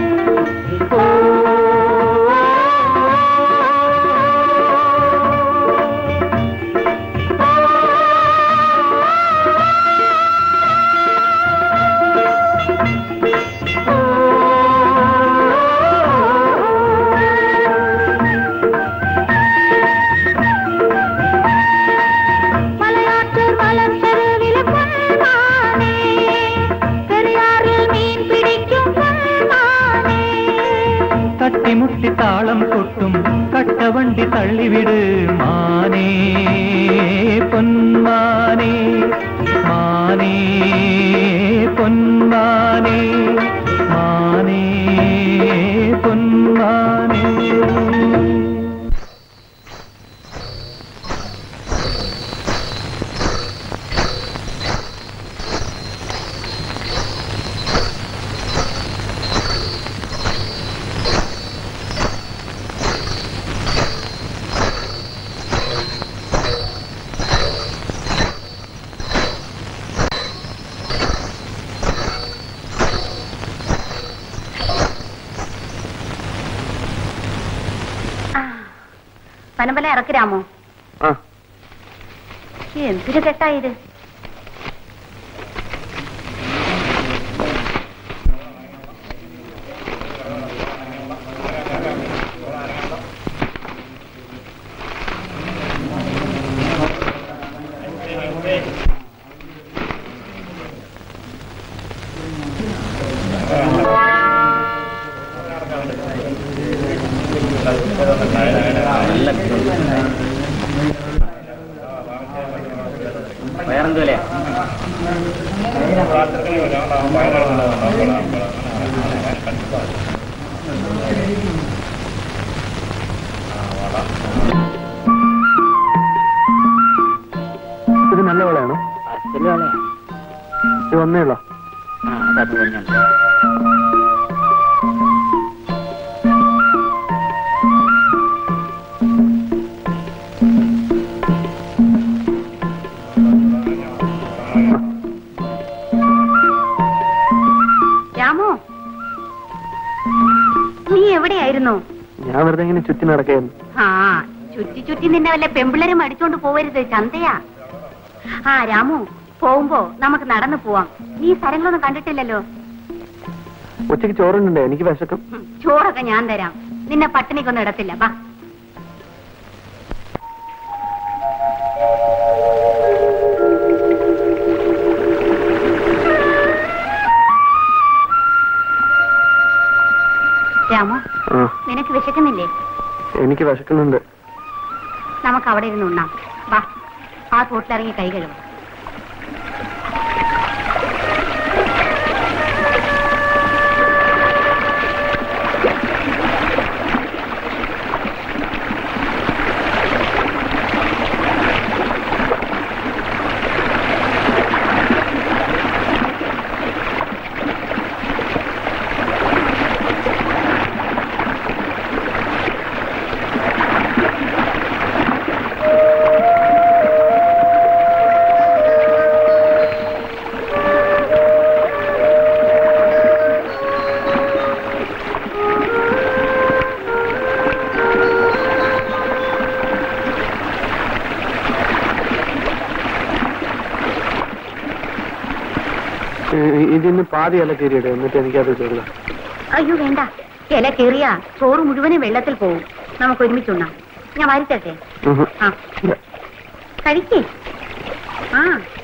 മലയാറ്റൂർ മലർച്ചെരുവിലെ പൊന്മാനേ പെരിയാറിൽ മീൻ പിടിക്കും പൊന്മാനേ തട്ടിമുട്ടി താളം കൊട്ടും കട്ടവണ്ടി തള്ളിവിട് മാനേ പൊന്മാനേ മാനേ പൊന്മാനേ മാനേ പൊന്മാനേ പനമ്പല ഇറക്കിരാമോ ആ എന്തൊരു കെട്ടായത് വേറെന്തല്ലേ ഇത് നല്ല വളയാണോ ഇത് ഒന്നേ ഉള്ളോ രാമു നീ എവിടെയായിരുന്നു ഞാൻ വെറുതെ ഇങ്ങനെ ചുറ്റി നടക്കായിരുന്നു ആ ചുറ്റി ചുറ്റി നിന്നെ വല്ല പെമ്പിള്ളരും അടിച്ചോണ്ട് പോവരുത് ചന്തയാ ആ രാമു പോകുമ്പോ നമുക്ക് നടന്നു പോവാം നീ സ്ഥലങ്ങളൊന്നും കണ്ടിട്ടില്ലല്ലോ ഉച്ചയ്ക്ക് ചോറുണ്ടേ എനിക്ക് വിശക്കും ഉം, ചോറൊക്കെ ഞാൻ തരാം നിന്നെ പട്ടിണിക്കൊന്നും ഇടത്തില്ല ബാ രാമു ആ നിനക്ക് വിശക്കുന്നില്ലേ എനിക്ക് വിശക്കുന്നുണ്ട് നമുക്ക് അവിടെ ഇരുന്ന് ഉണ്ണാം വാ ആ തോട്ടിലിറങ്ങി കൈ കഴുകും ഏ, ഇതിന്ന് പാതി ഇല കീറിയിടും എന്നിട്ട് എനിക്കത് തരിക അയ്യോ വേണ്ട ഇല കീറിയ ചോറ് മുഴുവനും വെള്ളത്തിൽ പോവും നമുക്ക് ഒരുമിച്ചുണ്ണാം ഞാൻ വാരിത്തട്ടെ ആ കഴിക്കേ ആ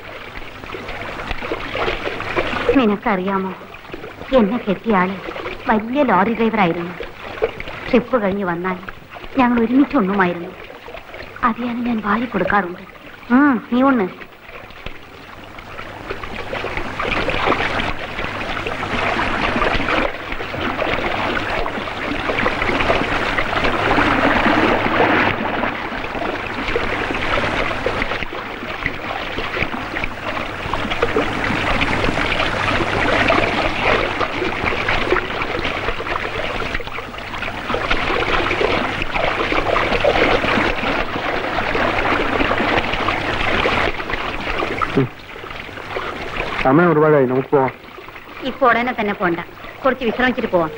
നിനക്കറിയാമോ എന്നെ കെട്ടിയ ആള് വലിയ ലോറി ഡ്രൈവറായിരുന്നു ട്രിപ്പ് കഴിഞ്ഞ് വന്നാൽ ഞങ്ങൾ ഒരുമിച്ച് ഉണ്ണുമായിരുന്നു അതിയാണ് ഞാൻ വാരി കൊടുക്കാറുണ്ട് ഉം, നീ ഉണ്ണ് സമയം ഒരുപാടായി നമുക്ക് പോവാം ഇപ്പൊ ഉടനെ തന്നെ പോണ്ട കുറച്ച് വിശ്രമിച്ചിട്ട് പോവാം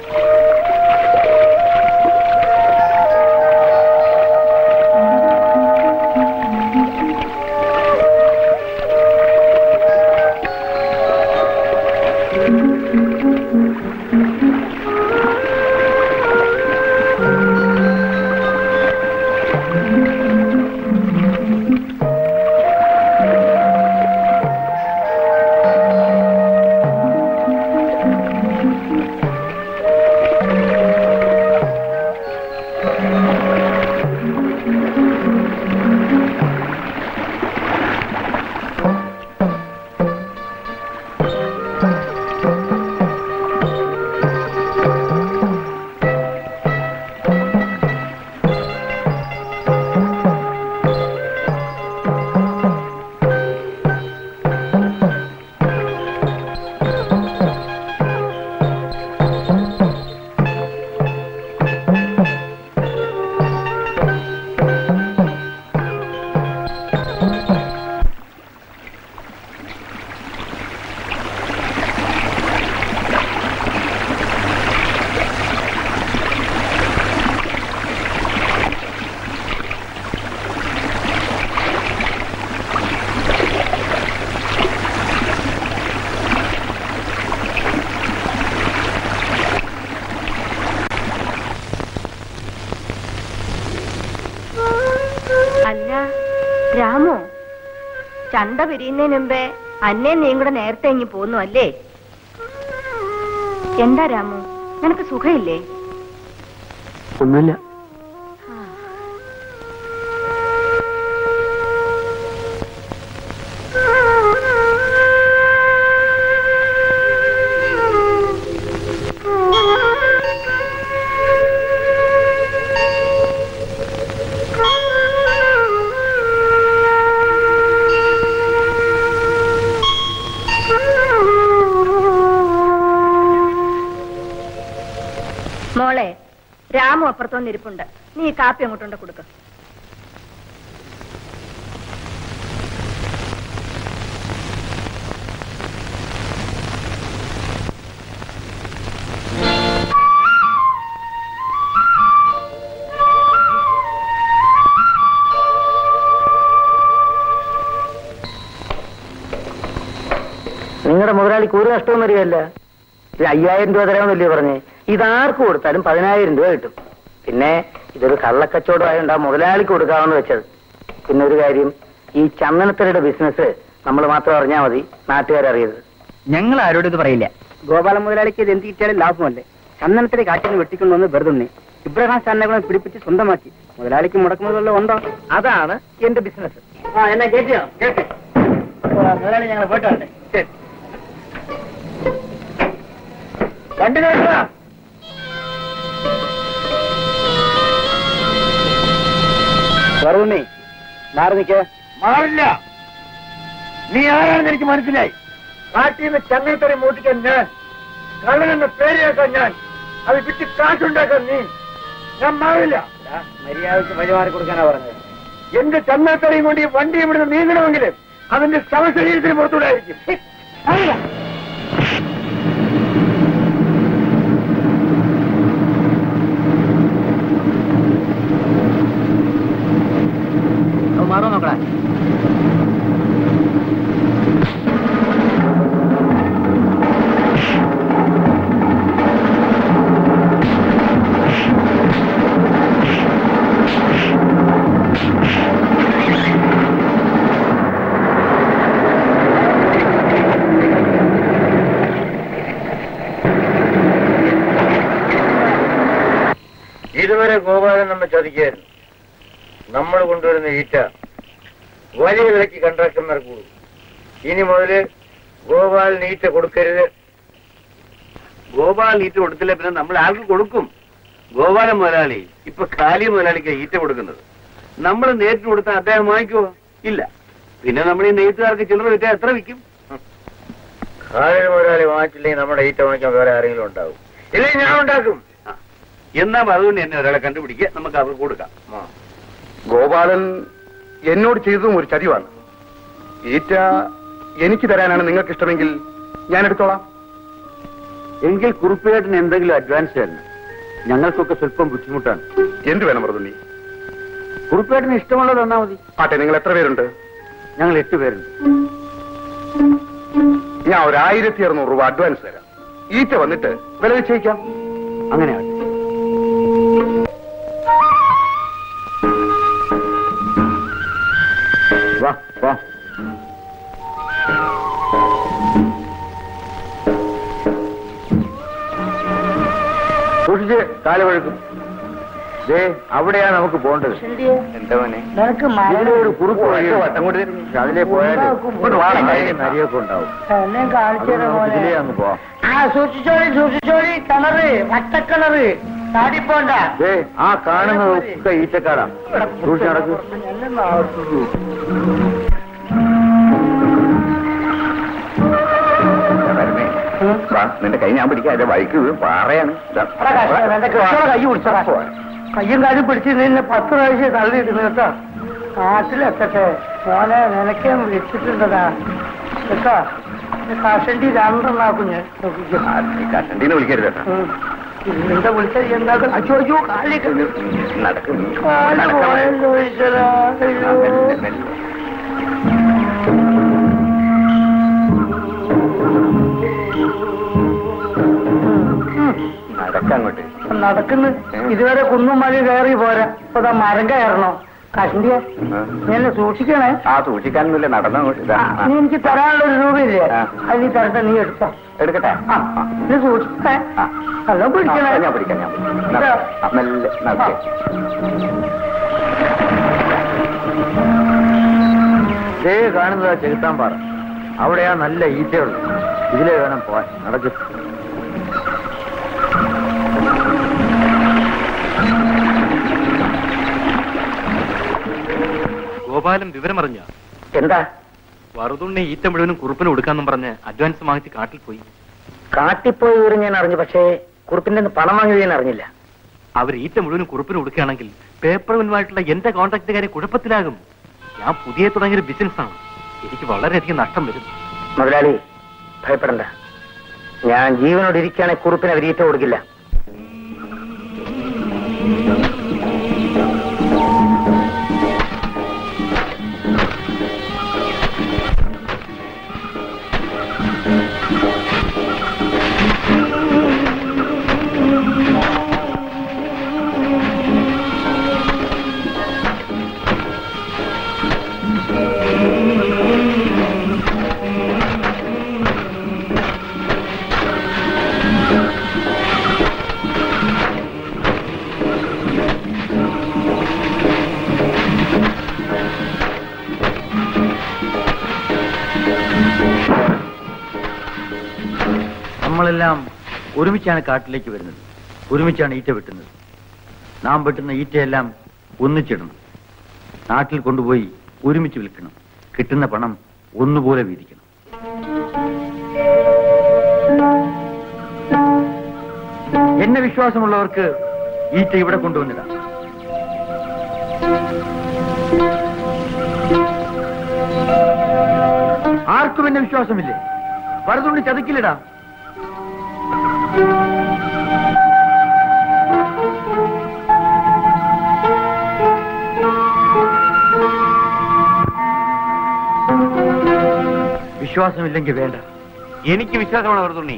അല്ല രാമു ചന്ത പിരിയുന്നതിന് മുമ്പേ അന്നേ നീയും കൂടെ നേരത്തെ ഇങ്ങി പോന്നു അല്ലേ എന്താ രാമു നിനക്ക് സുഖമില്ലേ ഒന്നുമില്ല മോളെ രാമു അപ്പുറത്തോന്ന് ഇരിപ്പുണ്ട് നീ ഈ കാപ്പി അങ്ങോട്ടുണ്ട് കൊടുക്ക നിങ്ങളുടെ മുതലാളിക്ക് ഒരു നഷ്ടവും വരികയല്ല ഇത് അയ്യായിരം രൂപ തരാമെന്നല്ലേ പറഞ്ഞേ ഇതാർക്ക് കൊടുത്താലും പതിനായിരം രൂപ കിട്ടും പിന്നെ ഇതൊരു കള്ളക്കച്ചവടം ആയതുകൊണ്ട് ആ മുതലാളിക്ക് കൊടുക്കാമെന്ന് വെച്ചത് പിന്നെ ഒരു കാര്യം ഈ ചന്ദനത്തരയുടെ ബിസിനസ് നമ്മൾ മാത്രം അറിഞ്ഞാൽ മതി നാട്ടുകാരറിയരുത് ഞങ്ങൾ ആരോടും ഇത് പറയില്ല ഗോപാല മുതലാളിക്ക് ഇത് എന്ത് കിട്ടിയാലും ലാഭമല്ലേ ചന്ദനത്തിലെ കാറ്റിൽ നിന്ന് വെട്ടിക്കൊണ്ടുവന്ന് വെറുതെ ഇബ്രഹാം ചാനകളെ പിടിപ്പിച്ച് സ്വന്തമാക്കി മുതലാളിക്ക് മുടക്കുന്നത് വല്ലതും ഉണ്ടോ അതാണ് എന്റെ ബിസിനസ് ആ എന്നാ കേട്ടോ കേട്ട് മുതലാളി ഞങ്ങൾ പോയിട്ട് വരട്ടെ ശരി വണ്ടി നോക്കുക വെറുതെ മാറി നിൽക്കേ മാറില്ല നീ ആരാണെന്ന് എനിക്ക് മനസ്സിലായി കാട്ടിൽ നിന്ന് ചങ്ങനത്തറി മൂട്ടിക്കാൻ ഞാൻ കള്ളനെന്ന പേര് കേൾക്കാൻ ഞാൻ അത് വിറ്റ് കാശുണ്ടാക്കാൻ നീ ഞാൻ മാറില്ല മര്യാദക്ക് വഴിമാറി കൊടുക്കാനാ പറഞ്ഞത് എന്റെ ചങ്ങനത്തറിയും കൊണ്ട് ഈ വണ്ടി ഇവിടുന്ന് നീങ്ങണമെങ്കിൽ അതിന്റെ ശവശരീരത്തിന് പുറത്തൂടായിരിക്കും മാറില്ല മാറോ നോക്കടാ ഇതുവരെ ഗോപാലൻ നമ്മെ ചതിക്കായിരുന്നു നമ്മൾ കൊണ്ടുവരുന്ന ഈറ്റ വലിയ വിലക്ക് കൺട്രാക്ടർമാർ കൂടും ഇനി മുതല് ഗോപാലിന് ഈറ്റ കൊടുക്കരുത് ഗോപാൽ ഈറ്റ കൊടുത്തില്ല പിന്നെ നമ്മൾ ആൾക്ക് കൊടുക്കും ഗോപാല മുതലാളി ഇപ്പൊ കാലി മുതലാളിക്ക് ഈറ്റ കൊടുക്കുന്നത് നമ്മൾ നേരിട്ട് കൊടുത്താൽ അദ്ദേഹം വാങ്ങിക്കുമോ ഇല്ല പിന്നെ നമ്മൾ ഈ നെയ്ത്തുകാർക്ക് ചില്ലറ വിറ്റാൽ എത്ര വിൽക്കും കാലിന് മുതലാളി വാങ്ങിച്ചില്ലെങ്കിൽ നമ്മുടെ ഈറ്റ വാങ്ങിക്കാൻ വേറെ ആരെങ്കിലും ഉണ്ടാവും ഇല്ലെങ്കിൽ ഞാൻ ഉണ്ടാക്കും എന്നാ അതുകൊണ്ട് തന്നെ ഒരാളെ കണ്ടുപിടിക്കുക നമുക്ക് അവർക്ക് കൊടുക്കാം ആ. ഗോപാലൻ എന്നോട് ചെയ്തതും ഒരു ചതിവാണ് ഈറ്റ എനിക്ക് തരാനാണ് നിങ്ങൾക്ക് ഇഷ്ടമെങ്കിൽ ഞാൻ എടുത്തോളാം എങ്കിൽ കുറുപ്പേട്ടന് എന്തെങ്കിലും അഡ്വാൻസ് തരണം ഞങ്ങൾക്കൊക്കെ സ്വല്പം ബുദ്ധിമുട്ടാണ് എന്ത് വേണം മൃദുണ്ണി കുറുപ്പേട്ടന് ഇഷ്ടമുള്ളത് തന്നാ മതി ആട്ടെ നിങ്ങൾ എത്ര പേരുണ്ട് ഞങ്ങൾ എട്ട് പേരുണ്ട് ഞാൻ ഒരു ആയിരത്തി അറുന്നൂറ് രൂപ അഡ്വാൻസ് തരാം ഈറ്റ വന്നിട്ട് വില നിശ്ചയിക്കാം അങ്ങനെയാണ് വാ വാ സൂക്ഷിച്ച് കാല് വഴുക്കും ദേ അവിടെയാ നമുക്ക് പോകേണ്ടത് എന്താ മോനെ നിനക്ക് ഇതിലെ ഒരു കുറുക്ക് വഴിയുണ്ട്. വട്ടം കൊണ്ട് തിരിഞ്ഞ്. അതിലെ പോയാൽ ഇങ്ങോട്ട് വാ, കാര്യം. നരിയൊക്കെ ഉണ്ടാവും എന്നെ കാണിച്ചു അതുകൊണ്ട് തരാം നമുക്ക് ഇതിലേ മോനെ അങ്ങ് പോവാം ആ സൂക്ഷിച്ചോളി സൂക്ഷിച്ചോളി കിണറ് വട്ടക്കിണറ് ചാടിപ്പോണ്ട ദേ ആ കാണുന്നതൊക്കെ ഈറ്റക്കാടാ സൂക്ഷിച്ച് നടക്കും വരണേ. വാ, നിന്റെ കൈ ഞാൻ പിടിക്കാം അതിന്റെ വഴിക്ക് വീഴും. പാറയാണ് ഇതാ. കൈ പിടിച്ചടാ കയ്യും കാലും പിടിച്ച് നിന്നെ പത്ത് പ്രാവശ്യം തള്ളിയിടുന്നു കേട്ടോ കാട്ടിലെത്തട്ടെ മോനെ നിനക്കേ വിളിച്ചിട്ടുണ്ടതാ കേട്ടോ കാശണ്ടി രണ്ടെണ്ണാക്കും ഞാൻ നോക്കിക്കോ ആ, നീ കഷണ്ടീന്ന് വിളിക്കരുത് കേട്ടോ. ഉം. എന്താ വിളിച്ചത് എന്താ അയ്യോ അയ്യോ കാലിക്ക് നടക്ക്. കാല് നടക്ക് മോനെ. പോയല്ലോ ഈശ്വരാ. ആ, അയ്യോ മെല്ലെ, മെല്ലെ. നടക്കങ്ങോട്ട് നടക്കുന്നു ഇതുവരെ കുന്നും മഴ കയറി പോരാ ഇപ്പൊ ദാ മരം കയറണോ കഷണ്ടിയെ നീ എന്നെ സൂക്ഷിക്കണേ ആ സൂക്ഷിക്കാനൊന്നുമില്ല നടന്നങ്ങോട്ട് ഇതാ ആ, ആ. നീ എനിക്ക് തരാനുള്ള ഒരു രൂപയില്ലേ ആ. അത് നീ തരട്ടെ നീ എടുത്തോ എടുക്കട്ടെ ആ നീ സൂക്ഷിക്കണേ ആ. നല്ല പിടിക്കണേ ആ, ഞാൻ പിടിക്കാം ഞാൻ പിടിക്കാം. നടക്ക്. ആ, മെല്ലെ നടക്ക്. ദേ കാണുന്നതാ ചെകുത്താൻ പാറ അവിടെയാ നല്ല ഈറ്റയുള്ളു ഇതിലേ വേണം പോവാൻ നടക്ക് ഗോപാലൻ വിവരമറിഞ്ഞ എന്താ വറുതുണ്ണി ഈറ്റ മുഴുവനും കുറുപ്പിന് കൊടുക്കാന്നും പറഞ്ഞ് അഡ്വാൻസ് വാങ്ങിച്ച് കാട്ടിൽ പോയി കാട്ടിപ്പോയി വിവരം ഞാൻ അറിഞ്ഞു പക്ഷേ കുറിപ്പിന്റെ നിന്ന് പണം വാങ്ങിയത് ഞാൻ അറിഞ്ഞില്ല അവർ ഈറ്റ മുഴുവനും കുറുപ്പിന് കൊടുക്കുകയാണെങ്കിൽ പേപ്പറുമായിട്ടുള്ള എന്റെ കോൺട്രാക്റ്റുകാരെ കുഴപ്പത്തിലാകും ഞാൻ പുതിയ തുടങ്ങിയൊരു ബിസിനസ്സാണ് എനിക്ക് വളരെയധികം നഷ്ടം വരും മുതലാളി ഭയപ്പെടണ്ട ഞാൻ ജീവനോട് ഇരിക്കുകയാണെങ്കിൽ കുറിപ്പിന് അവരീറ്റ കൊടുക്കില്ല നമ്മളെല്ലാം ഒരുമിച്ചാണ് കാട്ടിലേക്ക് വരുന്നത് ഒരുമിച്ചാണ് ഈറ്റ വെട്ടുന്നത് നാം വെട്ടുന്ന ഈറ്റയെല്ലാം ഒന്നിച്ചിടണം നാട്ടിൽ കൊണ്ടുപോയി ഒരുമിച്ച് വിൽക്കണം കിട്ടുന്ന പണം ഒന്നുപോലെ വീതിക്കണം എന്നെ വിശ്വാസമുള്ളവർക്ക് ഈറ്റ ഇവിടെ കൊണ്ടുവന്നിടാം ആർക്കും എന്നെ വിശ്വാസമില്ലേ വറുതുള്ളി ചതിക്കില്ലടാ വിശ്വാസമില്ലെങ്കിൽ വേണ്ട എനിക്ക് വിശ്വാസമാണ് വറുതുണ്ണി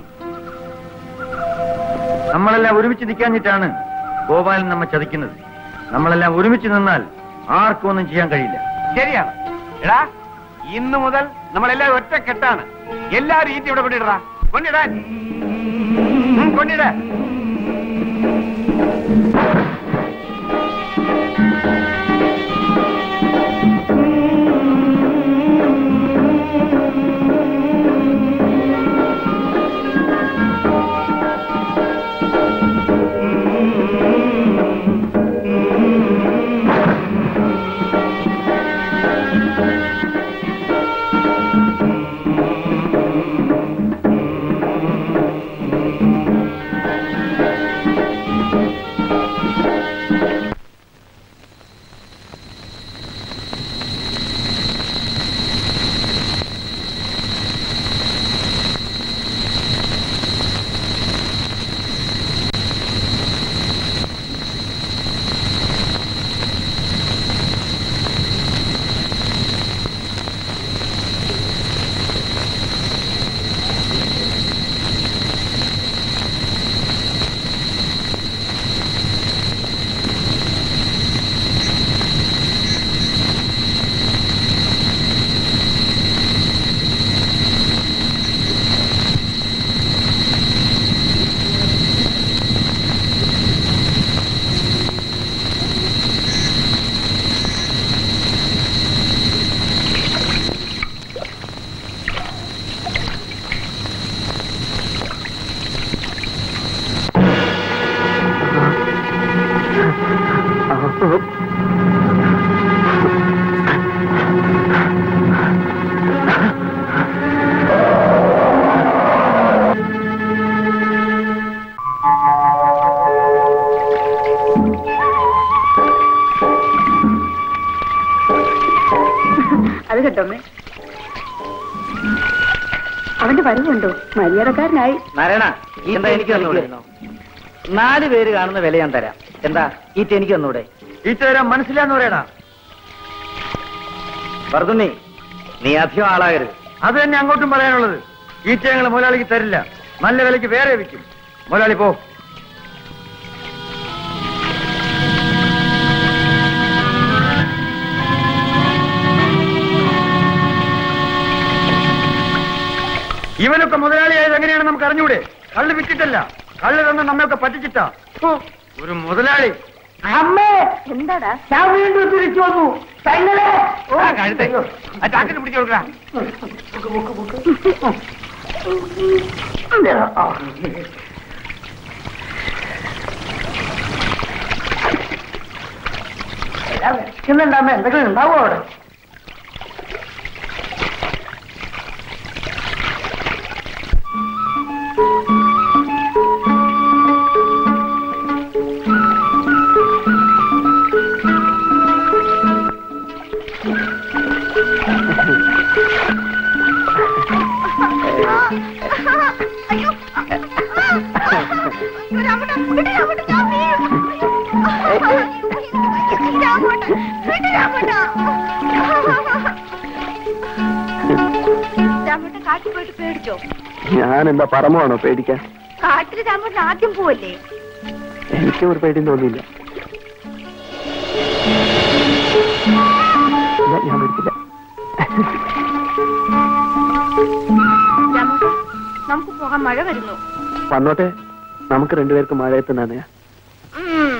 നമ്മളെല്ലാം ഒരുമിച്ച് നിൽക്കാഞ്ഞിട്ടാണ് ഗോപാലൻ നമ്മെ ചതിക്കുന്നത് നമ്മളെല്ലാം ഒരുമിച്ച് നിന്നാൽ ആർക്കും ഒന്നും ചെയ്യാൻ കഴിയില്ല ശരിയാണ് എടാ ഇന്ന് മുതൽ നമ്മളെല്ലാവരും ഒറ്റക്കെട്ടാണ് എല്ലാരും ഈറ്റ ഇവിടെ കൊണ്ടിടറാ കൊണ്ടിടാൻ ഉം, കൊണ്ടിടാൻ അത് കേട്ടോമ്മേ അവന്റെ വരവുണ്ടോ മര്യാദക്കാരനായി നാരായണ ഈ എന്താ എനിക്ക് തന്നൂടെ നാല് പേര് കാണുന്ന വില ഞാൻ തരാം എന്താ ഈറ്റ എനിക്ക് തന്നൂടെ ഈറ്റ തരാൻ മനസ്സിലാന്ന് പറയടാ വർദ്ധുണ്ണി നീ അധികം ആളാകരുത് അത് തന്നെ അങ്ങോട്ടും പറയാനുള്ളത് ഈറ്റ ഞങ്ങൾ മുതലാളിക്ക് തരില്ല നല്ല വിലയ്ക്ക് വേറെ വിൽക്കും മുതലാളി പോ ഇവനൊക്കെ മുതലാളിയായത് എങ്ങനെയാണ് നമുക്ക് അറിഞ്ഞൂടെ കള്ള് വിറ്റിട്ടല്ല കള്ള് തന്ന് നമ്മയൊക്കെ പറ്റിച്ചിട്ടാ ഹോ, ഒരു മുതലാളി അമ്മേ എന്താടാ ഞാൻ വീണ്ടും തിരിച്ചു വന്നു പെങ്ങളെ ഓ, ആ, കഴുത്തെ. ആ ചാക്കിന് പിടിച്ചു കൊടുക്കടാ വിശക്കുന്നുണ്ടമ്മ എന്തെങ്കിലും ഉണ്ടാവോ അവിടെ അയ്യോ രാമട്ട വിട് രാമട്ട ഞാൻ വീഴും രാമട്ട വിട് രാമട്ട രാമട്ട കാട്ടിൽ പോയിട്ട് പേടിച്ചോ ഞാൻ എന്താ പറമാണോ പേടിക്കാൻ കാട്ടിൽ രാമട്ട ആദ്യം പോവല്ലേ എനിക്കും ഒരു പേടിയും തോന്നിയില്ല ഇല്ല, ഞാൻ പേടിക്കില്ല രാമട്ട നമുക്ക് പോകാൻ മഴ വരുന്നു വന്നോട്ടെ നമുക്ക് രണ്ടുപേർക്ക് മഴയത്ത് നനയാ ഉം.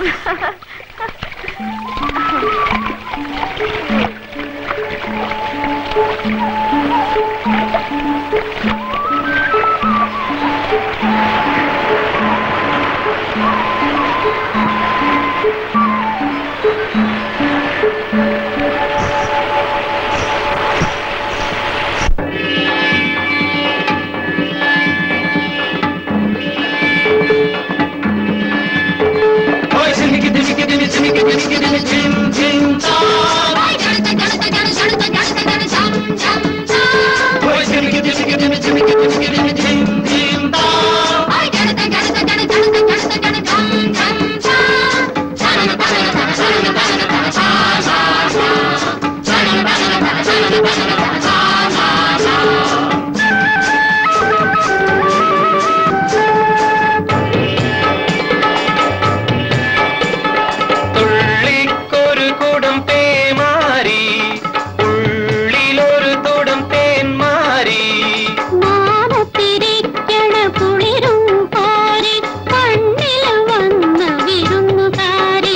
തുള്ളിക്കൊരു കുടം പേമാരി ഉള്ളിലൊരു തുടം തേന്മാരി മാനത്തിരിക്കണ കുളിരും കോരി കണ്ണിൽ വന്ന വിരുന്നുകാരി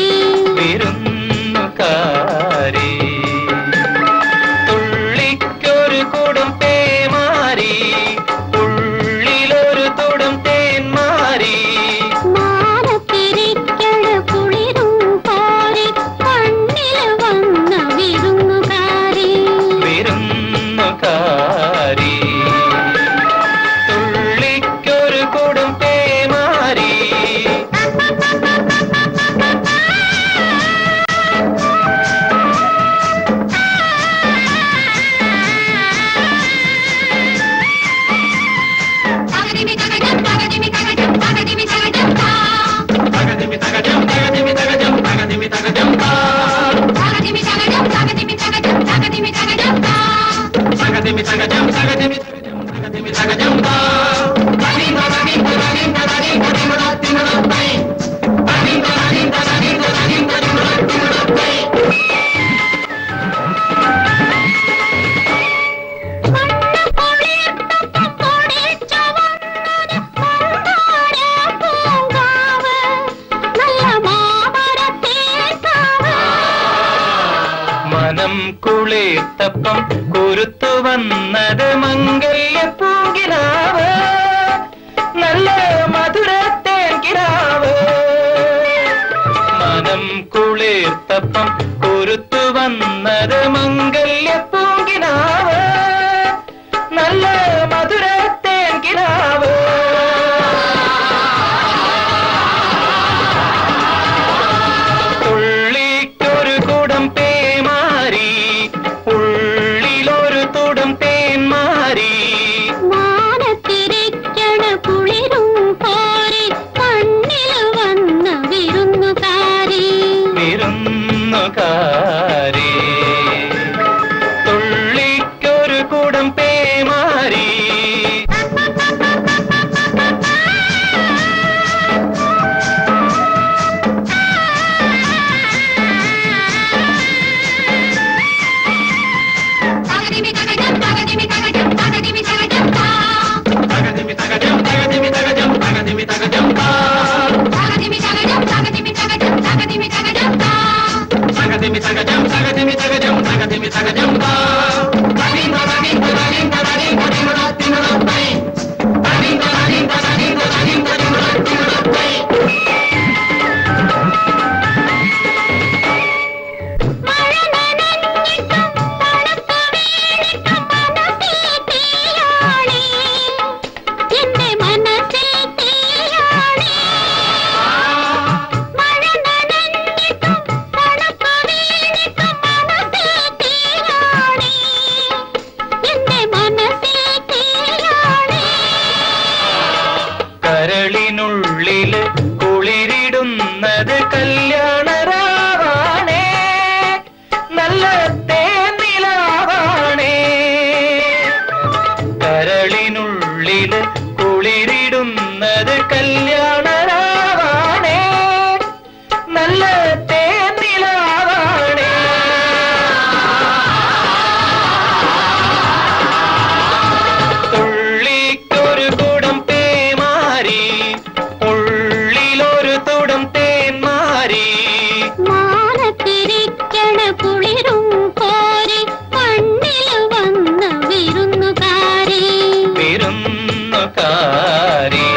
വിരുന്നുകാരി തുള്ളിക്കൊരു കുടം പേമാരി ഉള്ളിലൊരു തുടം തേന്മാരി മാനത്തിരിക്കണ കുളിരും കോരി കണ്ണിൽ വന്ന വിരുന്നുകാരി വിരുന്നുകാരി തുള്ളിക്കൊരു കുടം പേമാരി മനം കുളിർത്തപ്പം കുരുത്തു വന്നത് മംഗല്യ പൂങ്കിനാവ് നല്ല മധുരത്തേൻ കിടാവ് മനം കുളിർ കുളിർത്തപ്പം കുരുത്തു വന്നത് മംഗല്യ പൂങ്കിനാവ് നല്ല മധുരത്തേൻ കിനാവ് തുള്ളിക്കൊരു കുടം പേമാരി ഉള്ളിലൊരു തുടം തേന്മാരി മാനത്തിരിക്കണ കുളിരും കോരി കണ്ണിൽ വന്ന വിരുന്നുകാരി വിരുന്നുകാരി തുള്ളിക്കൊരു കുടം പേമാരി എന്റെ മനസ്സിൽ തീയാണി മഴ നനഞ്ഞിട്ടും തണുപ്പ് വീണിട്ടും മനസ്സിൽ തീയാണി എന്റെ മനസ്സിൽ തീയാണി കരളിനുള്ളില് കുളിരിടുന്നത് കല്യാണരാവാണേ നല്ല തേനിലാവാണേ കരളിനുള്ളില് കുളിരിടുന്നത് കല്യാണരാവാണേ നല്ല തേനിലാവാണേ തുള്ളിക്കൊരു കുടം പേമാരി ഉള്ളിലൊരു തുടം തേന്മാരി മാനത്തിരിക്കണ കുളിരും കോരി കണ്ണിൽ വന്ന വിരുന്നുകാരി വിരുന്നുകാരി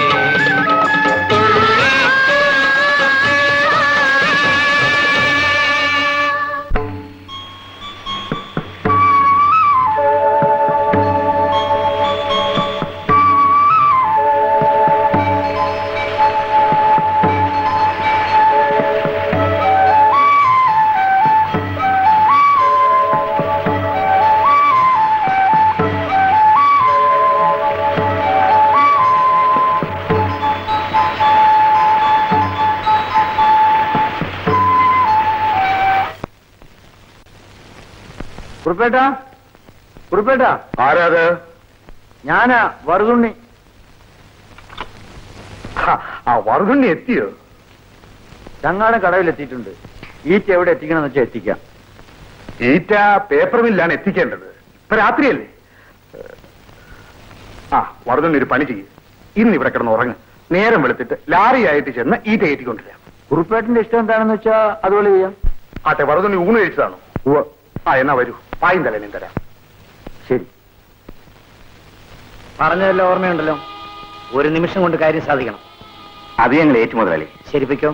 കുറുപ്പേട്ടാ കുറുപ്പേട്ടാ ആരാത് ഞാനാ വറുതുണ്ണി ആ വറുതുണ്ണി എത്തിയോ ചങ്ങാടം കടവിലെത്തിയിട്ടുണ്ട് ഈറ്റ എവിടെ എത്തിക്കണമെന്ന് വെച്ചാൽ എത്തിക്കാം ഈറ്റ പേപ്പർ മില്ലാണ് എത്തിക്കേണ്ടത് ഇപ്പൊ രാത്രിയല്ലേ ആ വറുതുണ്ണി ഒരു പണി ചെയ്യും ഇന്ന് ഇവിടെ കിടന്ന് ഉറങ്ങ് നേരം വെളുത്തിട്ട് ലാറിയായിട്ട് ചെന്ന് ഈറ്റ ഏറ്റിക്കൊണ്ടിരാം കുറുപ്പേട്ടന്റെ ഇഷ്ടം എന്താണെന്ന് വെച്ചാ അതുപോലെ ചെയ്യാം ആട്ടെ വറുതുണ്ണി ഊണ് കഴിച്ചതാണോ ആ എന്നാ വരൂ പായും തലേനും തരാം ശരി പറഞ്ഞതെല്ലാം ഓർമ്മയുണ്ടല്ലോ ഒരു നിമിഷം കൊണ്ട് കാര്യം സാധിക്കണം അത് ഞങ്ങൾ ഏറ്റു മുതലാളി ശരിപ്പിക്കോ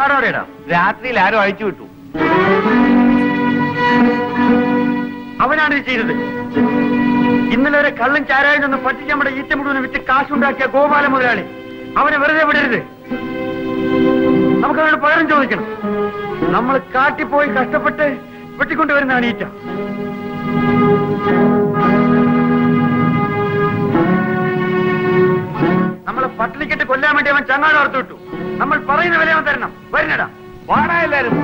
ചങ്ങാടോടെടാ രാത്രിയിൽ ആരോ അഴിച്ചു വിട്ടു അവനാണ് ഇത് ചെയ്തത് ഇന്നലെ വരെ കള്ളും ചാരായും ഒന്ന് പറ്റിച്ച് നമ്മുടെ ഈറ്റ മുഴുവൻ വിറ്റ് കാശുണ്ടാക്കിയ ഗോപാല മുതലാളി അവനെ വെറുതെ വിടരുത് നമുക്ക് അവനോട് പകരം ചോദിക്കണം നമ്മൾ കാട്ടിപ്പോയി കഷ്ടപ്പെട്ട് വെട്ടിക്കൊണ്ടുവരുന്നതാണ് ഈറ്റ നമ്മളെ പട്ടിണിക്കിട്ട് കൊല്ലാൻ വേണ്ടി അവൻ ചങ്ങാട് ഓർത്തു വിട്ടു നമ്മൾ പറയുന്ന വില അവൻ തരണം വരുന്നടാ വാടാ എല്ലാരും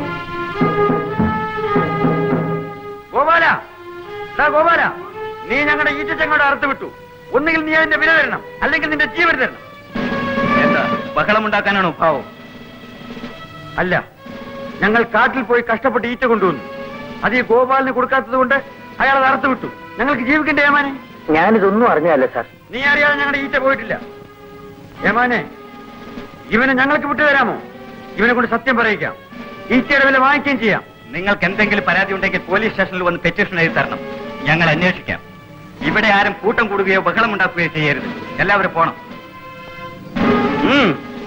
ഗോപാല ഡാ ഗോപാല നീ ഞങ്ങളുടെ ഈറ്റ ചങ്ങാട് അറുത്തു വിട്ടു ഒന്നുകിൽ നീ അതിന്റെ വില തരണം അല്ലെങ്കിൽ നിന്റെ ജീവൻ തരണം എന്താ ബഹളമുണ്ടാക്കാനാണോ ഭാവം അല്ല ഞങ്ങൾ കാട്ടിൽ പോയി കഷ്ടപ്പെട്ട് ഈറ്റ കൊണ്ടുവന്നു അത് ഈ ഗോപാലിന് കൊടുക്കാത്തത് കൊണ്ട് അയാൾ അത് അറുത്തു വിട്ടു ഞങ്ങൾക്ക് ജീവിക്കണ്ടേ ഏമാനെ ഞാനിതൊന്നും അറിഞ്ഞതല്ല സാർ നീ അറിയാതെ ഞങ്ങളുടെ ഈറ്റ പോയിട്ടില്ല ഏമാനെ ഇവനെ ഞങ്ങൾക്ക് വിട്ടുതരാമോ ഇവനെ കൊണ്ട് സത്യം പറയിക്കാം ഈറ്റയുടെ വില വാങ്ങിക്കുകയും ചെയ്യാം നിങ്ങൾക്ക് എന്തെങ്കിലും പരാതി ഉണ്ടെങ്കിൽ പോലീസ് സ്റ്റേഷനിൽ വന്ന് പെറ്റീഷൻ എഴുതി തരണം ഞങ്ങൾ അന്വേഷിക്കാം ഇവിടെ ആരും കൂട്ടം കൂടുകയോ ബഹളം ഉണ്ടാക്കുകയോ ചെയ്യരുത് എല്ലാവരും പോണം ഉം.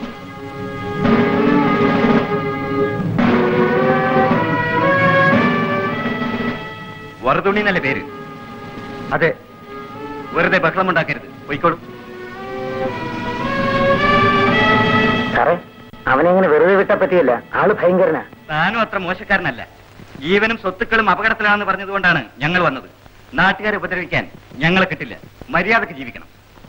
വറുതുണി എന്നല്ലേ പേര് അതെ വെറുതെ ബഹളം ഉണ്ടാക്കരുത് പോയിക്കോളൂ സാറേ അവനെങ്ങനെ വെറുതെ വിട്ടാ പറ്റിയല്ല ആള് ഭയങ്കരനാ താനും അത്ര മോശക്കാരനല്ല ജീവനും സ്വത്തുക്കളും അപകടത്തിലാണെന്ന് പറഞ്ഞതുകൊണ്ടാണ് ഞങ്ങൾ വന്നത് നാട്ടുകാരെ ഉപദ്രവിക്കാൻ ഞങ്ങളെ കിട്ടില്ല മര്യാദക്ക് ജീവിക്കണം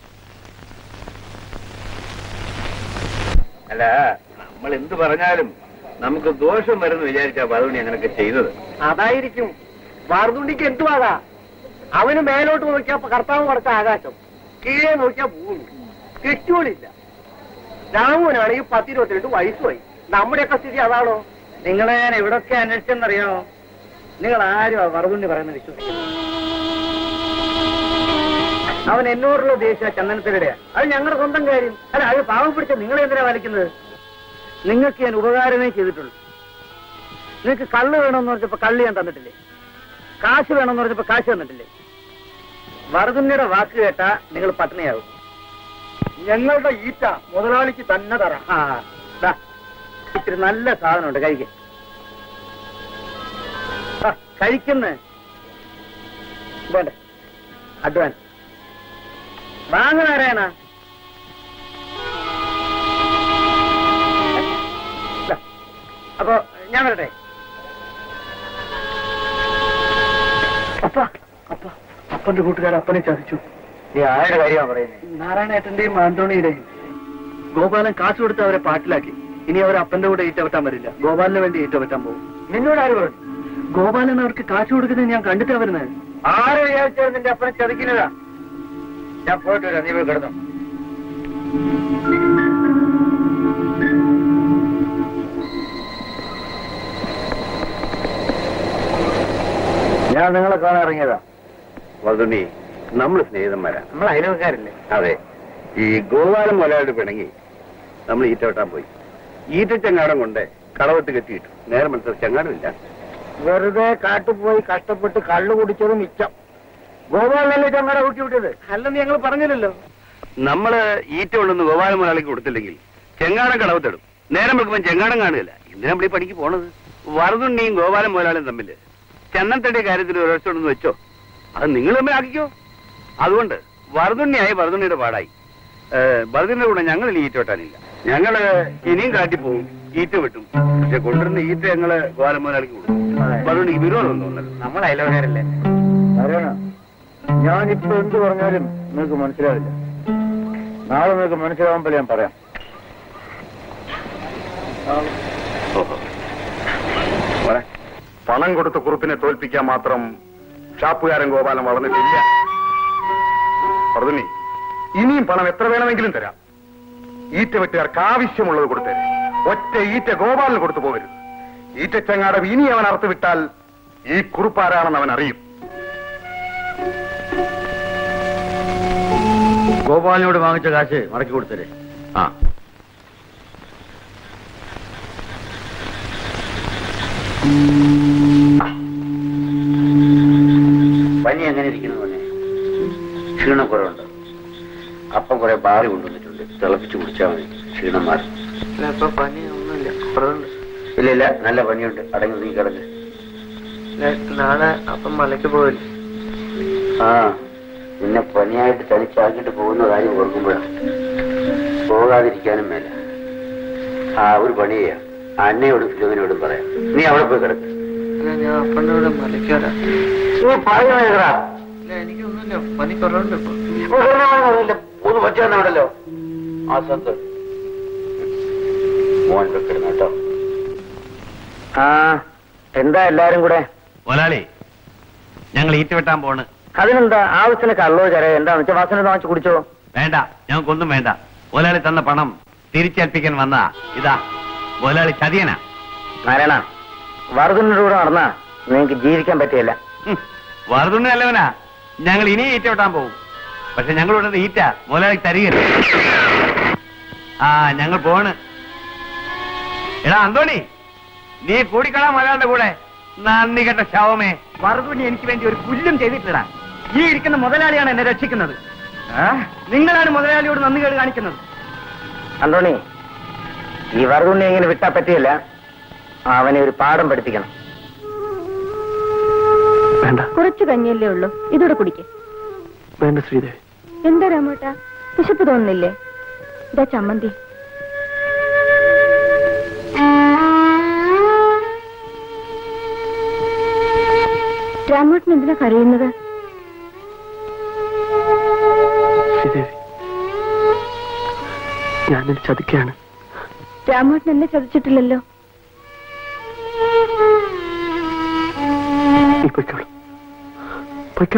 അല്ല നമ്മൾ എന്ത് പറഞ്ഞാലും നമുക്ക് ദോഷം വരുമെന്ന് വിചാരിച്ചാ പതുണി അങ്ങനെയൊക്കെ ചെയ്തത് അതായിരിക്കും വാർതുണ്ടിക്ക് എന്തുവാകാ അവന് മേലോട്ട് നോക്കിയാ കർത്താവ് കൊടുത്ത ആകാശം കീഴേ നോക്കിയാ ഭൂമി കെട്ടുകളില്ല രാമുവിനാണെങ്കിൽ പത്തിരുപത്തിരണ്ട് വയസ്സുമായി നമ്മുടെയൊക്കെ സ്ഥിതി അതാണോ നിങ്ങളെ ഞാൻ എവിടൊക്കെ അന്വേഷിച്ചെന്നറിയാമോ നിങ്ങൾ ആരും ആ വറവുണ്ണി പറയുന്നത് വിശ്വസിക്കും അവൻ എന്നോടുള്ള ദേഷ്യ ചന്ദനത്തിനിടെയാ അത് ഞങ്ങളുടെ സ്വന്തം കാര്യം അല്ല അത് പാവം പിടിച്ച നിങ്ങളെ എന്തിനാ വലിക്കുന്നത് നിങ്ങൾക്ക് ഞാൻ ഉപകാരമേ ചെയ്തിട്ടുള്ളൂ നിങ്ങൾക്ക് കള്ള് വേണമെന്ന് പറഞ്ഞപ്പോ കള്ള് ഞാൻ തന്നിട്ടില്ലേ കാശ് വേണമെന്ന് പറഞ്ഞപ്പോ കാശ് തന്നിട്ടില്ലേ വറുതുണ്ണിയുടെ വാക്ക് കേട്ടാ നിങ്ങൾ പട്ടിണിയാകും ഞങ്ങളുടെ ഈറ്റ മുതലാളിക്ക് തന്നെ തരാം ആ ദാ, ഇത്തിരി നല്ല സാധനമുണ്ട് കഴിക്ക കഴിക്കുന്ന വേണ്ട അഡ്വാൻസ് വാങ്ങുന്നാരായണ അപ്പൊ ഞാൻ വരട്ടെ അപ്പ അപ്പ അപ്പന്റെ കൂട്ടുകാരൻ അപ്പനെ ചതിച്ചു നീ ആരുടെ കാര്യമാണ് പറയുന്നത് നാരായണേട്ടന്റെയും ആന്റോണിയുടെയും ഗോപാലൻ കാശ് കൊടുത്ത് അവരെ പാട്ടിലാക്കി ഇനി അവർ അപ്പന്റെ കൂടെ ഈറ്റവെട്ടാൻ വരില്ല ഗോപാലിന് വേണ്ടി ഈറ്റവെട്ടാൻ പോകും നിന്നോട് ആര് പറഞ്ഞു ഗോപാലൻ അവർക്ക് കാശ് കൊടുക്കുന്നത് ഞാൻ കണ്ടിട്ടാ വരുന്നത് ആരെ വിചാരിച്ചാൽ നിന്റെ അപ്പനെ ചതിക്കുന്നതാ ഞാൻ പോയിട്ട് വരാം നീ പോയി കിടന്നു ഞാൻ നിങ്ങളെ കാണാൻ ഇറങ്ങിയതാ വതുണി നമ്മൾ സ്നേഹിതന്മാരാ നമ്മൾ അയൽവക്കാരല്ലേ അതെ ഈ ഗോപാലം മുതലായിട്ട് പിണങ്ങി നമ്മൾ ഈറ്റവട്ടാൻ പോയി ഈറ്റച്ചങ്ങാടം കൊണ്ട് കളവത്ത് കെട്ടിയിട്ടു നേരെ മനസ്സിൽ ചങ്ങാടമില്ല വെറുതെ കാട്ടുപോയി കഷ്ടപ്പെട്ട് കള്ളു കുടിച്ചത് മിച്ചം ഗോപാലനല്ലേ ചങ്ങടെ കൂട്ടി വിട്ടത് അല്ലെന്ന് ഞങ്ങൾ പറഞ്ഞില്ലല്ലോ നമ്മള് ഈറ്റ കൊണ്ടൊന്ന് ഗോപാല മുതലാളിക്ക് കൊടുത്തില്ലെങ്കിൽ ചെങ്ങാടം കളവത്തിടും നേരം വെക്കുമ്പോൾ ചെങ്ങാടം കാണുകയില്ല എന്തിനാ നമ്മൾ ഈ പണിക്ക് പോണത് വറുതുണ്ണിയും ഗോപാലം മുതലാളിയും തമ്മിൽ ചന്നത്തടിയ കാര്യത്തിൽ ഒരൊറ്റൊന്ന് വെച്ചോ അത് നിങ്ങൾ തമ്മിൽ ആക്കിക്കോ അതുകൊണ്ട് വറുതുണ്ണിയായി വറുതുണ്ണിയുടെ പാടായി വറുതുണ്ണിയുടെ കൂടെ ഞങ്ങൾ ഇനി ഈറ്റ വെട്ടാനില്ല ഞങ്ങള് ഇനിയും കാട്ടി പോവും ഈറ്റ വെട്ടും പക്ഷെ കൊണ്ടുവരുന്ന ഈറ്റ ഞങ്ങള് ഗോപാലം മുതലാളിക്ക് കൊടുക്കും വറുതുണ്ണിക്ക് വിരോധം തോന്നല്ലോ നമ്മൾ അയൽവക്കാരല്ലേ ഞാനിപ്പോ എന്ത് പറഞ്ഞാലും നിങ്ങൾക്ക് മനസ്സിലാവില്ല നാളെ നിങ്ങൾക്ക് മനസ്സിലാവുമ്പോൾ ഞാൻ പറയാം പണം കൊടുത്ത് കുറുപ്പിനെ തോൽപ്പിക്കാൻ മാത്രം ഷാപ്പുകാരൻ ഗോപാലൻ വളർന്നിട്ടില്ല പറഞ്ഞി ഇനിയും പണം എത്ര വേണമെങ്കിലും തരാം ഈറ്റ വെട്ടുകാർക്ക് ആവശ്യമുള്ളത് കൊടുത്തേരെ ഒറ്റ ഈറ്റ ഗോപാലിന് കൊടുത്തു പോകരുത് ഈറ്റച്ചങ്ങാടം ഇനി അവൻ അറുത്ത് വിട്ടാൽ ഈ കുറുപ്പാരാണെന്ന് അവൻ അറിയും ഗോപാലിനോട് വാങ്ങിച്ച കാശ് മടക്കി കൊടുത്തരേ ആ പനി എങ്ങനെ ഇരിക്കുന്നു മോനെ ക്ഷീണം കുറവുണ്ട് അപ്പം കുറെ ബാറി കൊണ്ടുവന്നിട്ടുണ്ട് തിളപ്പിച്ച് കുടിച്ചാൽ മതി ക്ഷീണം മാറി ഇപ്പൊ പനി ഒന്നുമില്ല ഇല്ല ഇല്ല നല്ല പണിയുണ്ട് അടങ്ങി നീ കിടക്ക് നാളെ അപ്പം മലയ്ക്ക് പോവില്ലേ ആ നിന്നെ പനിയായിട്ട് തനിച്ചാക്കിയിട്ട് പോകുന്ന കാര്യം ഓർക്കുമ്പോഴാണ് പോകാതിരിക്കാനും മേല ആ ഒരു പണി ചെയ്യാം അന്നയോടും ഫിലോമിനോടും പറയാം നീ അവിടെ പോയി കിടക്ക് ഞാൻ അപ്പൻ്റെ കൂടെ മലയ്ക്ക് വരാം നീ പറയുന്നേക്കടാ ഇല്ല എനിക്കൊന്നുമില്ല പനി കുറവുണ്ട് ഇപ്പൊ മൂന്ന് പറ്റാണല്ലോ ആ സ്വന്തം മോൻ വെക്കിടുന്നു കേട്ടോ ആ എന്താ എല്ലാരും കൂടെ മുതലാളി ഞങ്ങൾ ഈറ്റ് വെട്ടാൻ പോണ് അതിനെന്താ ആവശ്യത്തിന് കള്ളോ ചര എന്താന്ന് വെച്ചാൽ വാസന വാങ്ങിച്ചു കുടിച്ചോ വേണ്ട ഞങ്ങൾക്കൊന്നും വേണ്ട മുതലാളി തന്ന പണം തിരിച്ചേൽപ്പിക്കാൻ വന്നാ ഇതാ മുതലാളി ചതിയനാ നാരായണ വറുതിന്റെ കൂടെ നടന്നാ നിങ്ങക്ക് ജീവിക്കാൻ പറ്റിയല്ല വറുതുണ്ണി നല്ലവനാ ഞങ്ങൾ ഇനി ഈറ്റ വെട്ടാൻ പോകും പക്ഷെ ഞങ്ങൾ ഇവിടെ ഈറ്റ മുതലാളി തരികയില്ല ആ ഞങ്ങൾ പോണ് എടാ അന്തോണി നീ കൂടിക്കളാ മുതലാളിയുടെ കൂടെ നന്ദി കെട്ട ശവമേ വറുതുണ്ണി എനിക്ക് വേണ്ടി ഒരു പുല്ലും ചെയ്തിട്ടില്ല ഈ ഇരിക്കുന്ന മുതലാളിയാണ് എന്നെ രക്ഷിക്കുന്നത് നിങ്ങളാണ് മുതലാളിയോട് നന്ദി കേട് കാണിക്കുന്നത് അന്തോണി ഈ വറുതുണ്ണി എങ്ങനെ വിട്ടാ പറ്റിയല്ല അവനെ ഒരു പാഠം പഠിപ്പിക്കണം വേണ്ട കുറച്ചു കഞ്ഞിയല്ലേ ഉള്ളൂ ഇതൂടെ കുടിക്ക് വേണ്ട ശ്രീദേവി എന്താ രാമോട്ടാ വിശപ്പ് തോന്നുന്നില്ലേ ഇതാ ചമ്മന്തി രാമോട്ടൻ എന്തിനാ കരയുന്നത് ശ്രീദേവി ഞാനൊരു ചതിക്കാണ് രാമോട്ടൻ എന്നെ ചതിച്ചിട്ടില്ലല്ലോ നീ പൊയ്ക്കോളൂ പൊയ്ക്കോ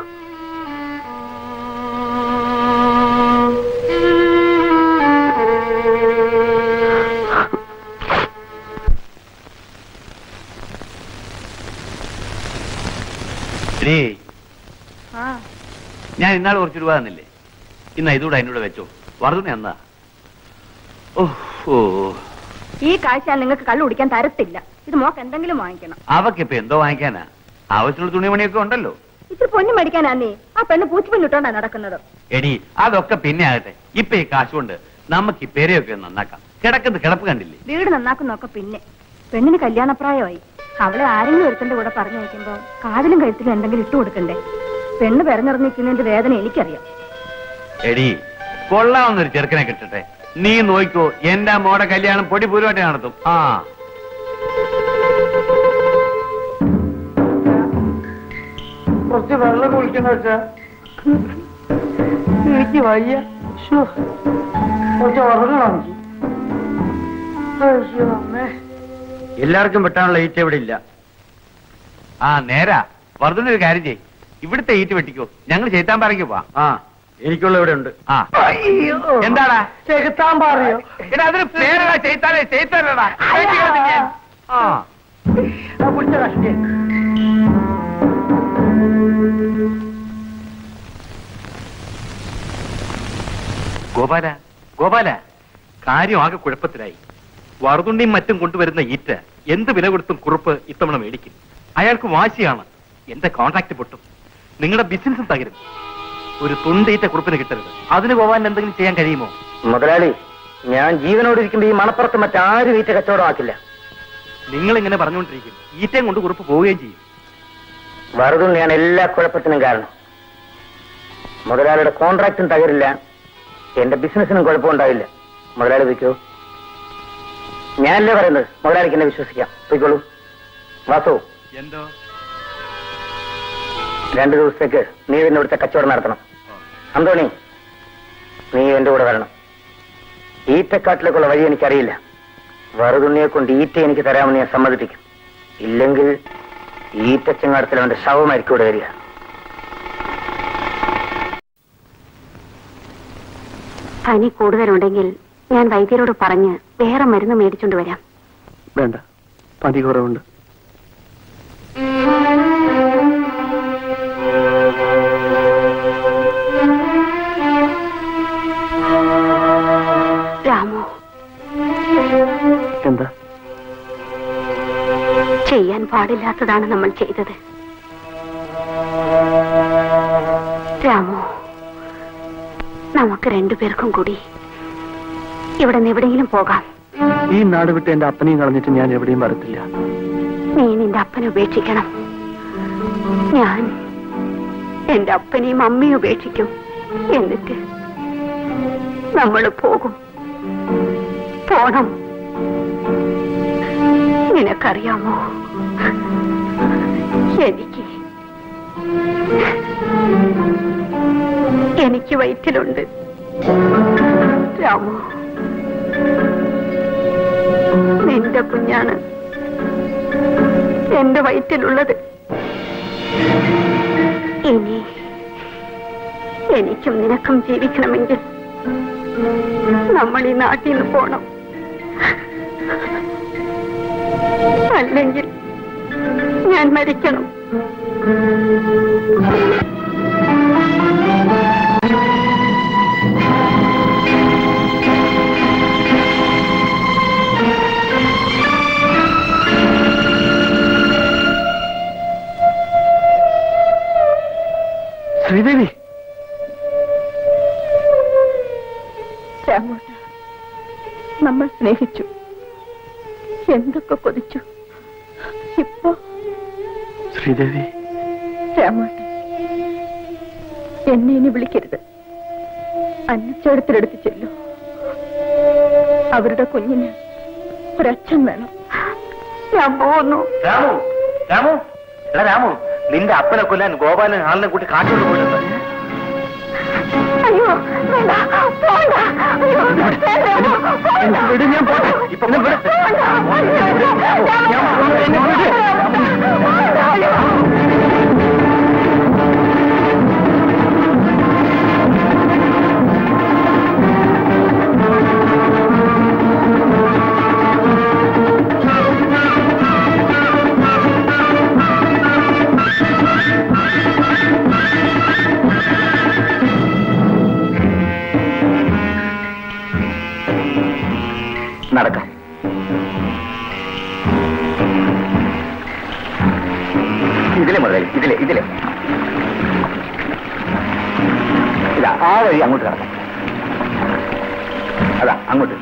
എടീ, ഞാൻ ഇന്നാൾ കുറച്ച് രൂപ തന്നില്ലേ ഇന്നാ ഇതുകൂടെ അതിനൂടെ വെച്ചോ വറുതുണ്ണി എന്നാ ഓ ഓ ഈ കാഴ്ച ഞാൻ നിങ്ങൾക്ക് കള്ളു കുടിക്കാൻ തരത്തില്ല ഇത് മോക്ക് എന്തെങ്കിലും വാങ്ങിക്കണം അവക്കിപ്പോ എന്തോ വാങ്ങിക്കാനാ ആവശ്യമുള്ള തുണിമണിയൊക്കെ ഉണ്ടല്ലോ ഇത്തിരി പൊന്നു മേടിക്കാനാന്നേ ആ പെണ്ണ് പൂച്ചിപ്പല്ലിട്ടോണ്ടാ നടക്കുന്നത് എടി അതൊക്കെ പിന്നെ ആകട്ടെ ഇപ്പൊ ഈ കാശ് കൊണ്ട് നമുക്ക് ഈ പെരയൊക്കെ ഒന്ന് നന്നാക്കാം കിടക്കുന്നത് കിടപ്പ് കണ്ടില്ലേ വീട് നന്നാക്കുന്നൊക്കെ പിന്നെ പെണ്ണിന് കല്യാണപ്രായമായി അവളെ ആരെങ്കിലും ഒരുത്തന്റെ കൂടെ പറഞ്ഞു വയ്ക്കുമ്പോ കാതിലും കഴുത്തിലും എന്തെങ്കിലും ഇട്ടു കൊടുക്കണ്ടേ പെണ്ണ് പെരഞ്ഞിറങ്ങിക്കുന്നതിന്റെ വേദന എനിക്കറിയാം എടി കൊള്ളാവുന്നൊരു ചെറുക്കനെ കിട്ടട്ടെ നീ നോക്കോ എന്റെ മോടെ കല്യാണം പൊടി പൂരുമായിട്ട് നടത്തും ആ കുറച്ച് വെള്ളം കുളിക്കണ വെച്ചാ എനിക്ക് വയ്യ ശ്ശോ. കുറച്ച് ഉറങ്ങണം എനിക്ക്. അയ്യോ, അമ്മേ. എല്ലാവർക്കും വെട്ടാനുള്ള ഈറ്റ ഇവിടെ ഇല്ല ആ നേരാ വർദ്ധന ഒരു കാര്യം ചെയ് ഇവിടുത്തെ ഈറ്റ് വെട്ടിക്കോ ഞങ്ങൾ ചെയ്താൻ പറയ്ക്കോ പോവാം ആ എനിക്കുള്ള ഇവിടെ ഉണ്ട് ആ അയ്യോ. എന്താടാ ചെകുത്താൻ പറയോ എടാ അതൊരു പേരടാ ചെയ്താലേ ചെയ്താലടാ ആ ആ, പിടിച്ച കഷ്ടി ഗോപാല ഗോപാല കാര്യം ആകെ കുഴപ്പത്തിലായി വറുതുണ്ടിയും മറ്റും കൊണ്ടുവരുന്ന ഈറ്റ എന്ത് വില കൊടുത്തും കുറുപ്പ് ഇത്തവണ മേടിക്കും അയാൾക്ക് വാശിയാണ് എന്റെ കോൺട്രാക്ട് പൊട്ടും നിങ്ങളുടെ ബിസിനസ്സും തകരും ഒരു തുണ്ടീറ്റ കുറുപ്പിന് കിട്ടരുത് അതിന് ഗോപാലിന് എന്തെങ്കിലും ചെയ്യാൻ കഴിയുമോ മുതലാളി ഞാൻ ജീവനോട് ഇരിക്കുമ്പോ ഈ മണപ്പുറത്ത് മറ്റാരും വീറ്റ കച്ചവടം ആക്കില്ല നിങ്ങൾ ഇങ്ങനെ പറഞ്ഞുകൊണ്ടിരിക്കും ഈറ്റയും കൊണ്ട് കുറുപ്പ് പോവുകയും ചെയ്യും വറുതുണ്ണിയാണ് എല്ലാ കുഴപ്പത്തിനും കാരണം മുതലാളിയുടെ കോൺട്രാക്റ്റും തകരില്ല എന്റെ ബിസിനസിനും കുഴപ്പമുണ്ടാവില്ല മുതലാളി വയ്ക്കൂ ഞാനല്ലേ പറയുന്നത് മുതലാളിക്ക് എന്നെ വിശ്വസിക്കാം പോയിക്കോളൂ വാസു എന്തോ രണ്ടു ദിവസത്തേക്ക് നീ പിന്നെ ഇവിടുത്തെ കച്ചവടം നടത്തണം അന്തോണി നീ എന്റെ കൂടെ വരണം ഈറ്റക്കാട്ടിലേക്കുള്ള വഴി എനിക്കറിയില്ല വറുതുണ്ണിയെ കൊണ്ട് ഈറ്റ എനിക്ക് തരാമെന്ന് ഞാൻ സമ്മതിപ്പിക്കും ഇല്ലെങ്കിൽ ഈറ്റച്ചങ്ങാടത്തിൽ അവന്റെ ശവമായിരിക്കും ഇവിടെ വരിക പനി കൂടുതലുണ്ടെങ്കിൽ ഞാൻ വൈദ്യരോട് പറഞ്ഞ് വേറെ മരുന്ന് മേടിച്ചോണ്ട് വരാം വേണ്ട പതി കുറവുണ്ട് രാമു എന്താ ചെയ്യാൻ പാടില്ലാത്തതാണ് നമ്മൾ ചെയ്തത് രാമു നമുക്ക് രണ്ടുപേർക്കും കൂടി ഇവിടെ നിന്ന് എവിടെയെങ്കിലും പോകാം ഈ നാട് വിട്ട് എന്റെ അപ്പനെയും കളഞ്ഞിട്ട് ഞാൻ എവിടെയും വരത്തില്ല നീ നിന്റെ അപ്പനെ ഉപേക്ഷിക്കണം ഞാൻ എന്റെ അപ്പനെയും അമ്മയും ഉപേക്ഷിക്കും എന്നിട്ട് നമ്മൾ പോകും പോണം നിനക്കറിയാമോ എനിക്ക് എനിക്ക് വയറ്റിലുണ്ട് രാമു നിന്റെ കുഞ്ഞാണ് എന്റെ വയറ്റിലുള്ളത് ഇനി എനിക്കും നിനക്കും ജീവിക്കണമെങ്കിൽ നമ്മൾ ഈ നാട്ടിൽ നിന്ന് പോണം അല്ലെങ്കിൽ ഞാൻ മരിക്കണം ശ്രീദേവി രാമോട്ട നമ്മൾ സ്നേഹിച്ചു എന്തൊക്കെ കൊതിച്ചു ഇപ്പോ ശ്രീദേവി രാമോട്ട എന്നെ ഇനി വിളിക്കരുത് അന്നച്ചേടത്തിലെടുത്ത് ചെല്ലു അവരുടെ കുഞ്ഞിന് ഒരച്ഛൻ വേണം ഞാൻ പോകുന്നു രാമു രാമു എടാ രാമു നിന്റെ അപ്പനെ കൊല്ലാൻ ഗോപാലൻ ആളിനെ കൂട്ടി കാട്ടിക്കൊണ്ട് പോയിട്ടുണ്ട് അയ്യോ വേണ്ട പോണ്ട അയ്യോ വേണ്ട, വിട് ഞാൻ പോട്ടെ ഇപ്പൊ വിട്. നടക്കാം ഇതിലെ മുതൽ ഇതിലെ ഇതിലെ ഇതാ ആ വഴി അങ്ങോട്ട് കിടക്കാം അതാ അങ്ങോട്ട്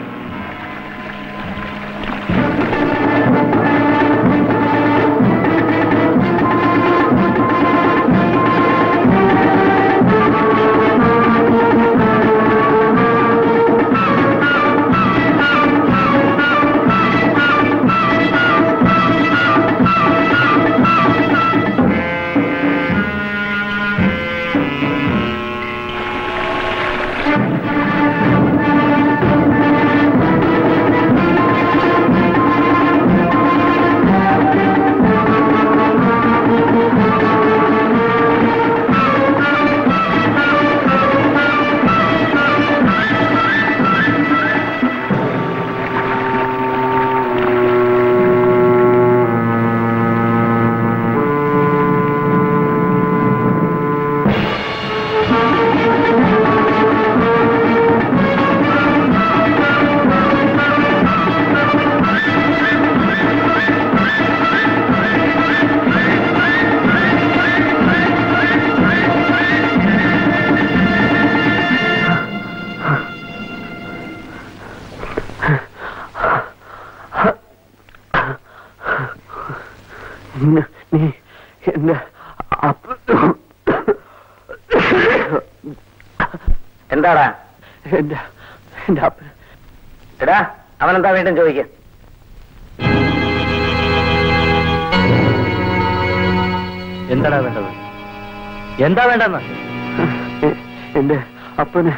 നീ നീ എന്റെ അപ്പ എന്താടാ എന്റെ എന്റെ അപ്പ എടാ അവനെന്താ വീണ്ടും ചോദിക്കുക എന്താടാ വേണ്ടത് എന്താ വേണ്ടെന്ന് എന്റെ അപ്പന്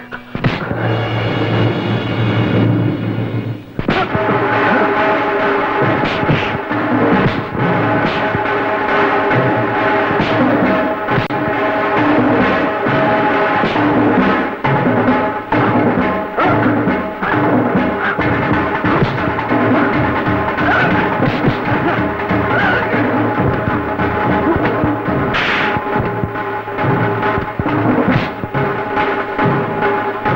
ആ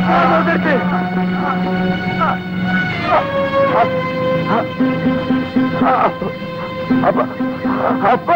അപ്പ അപ്പ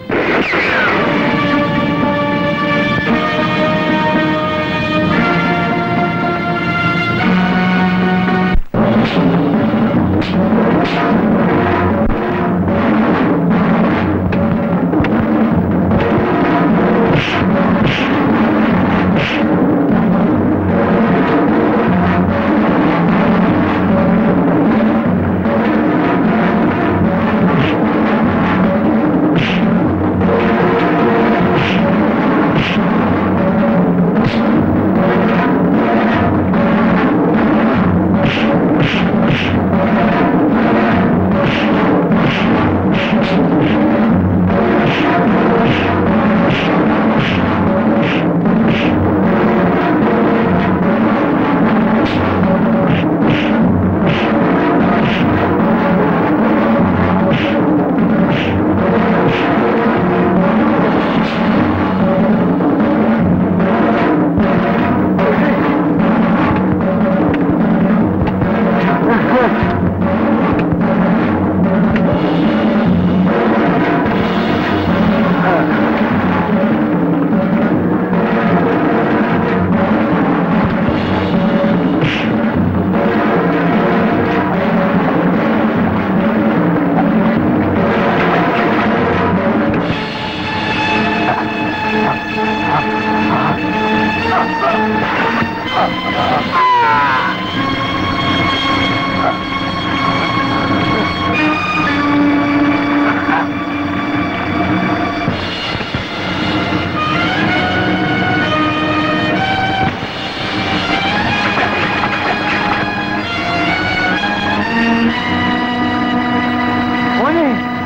മോനെ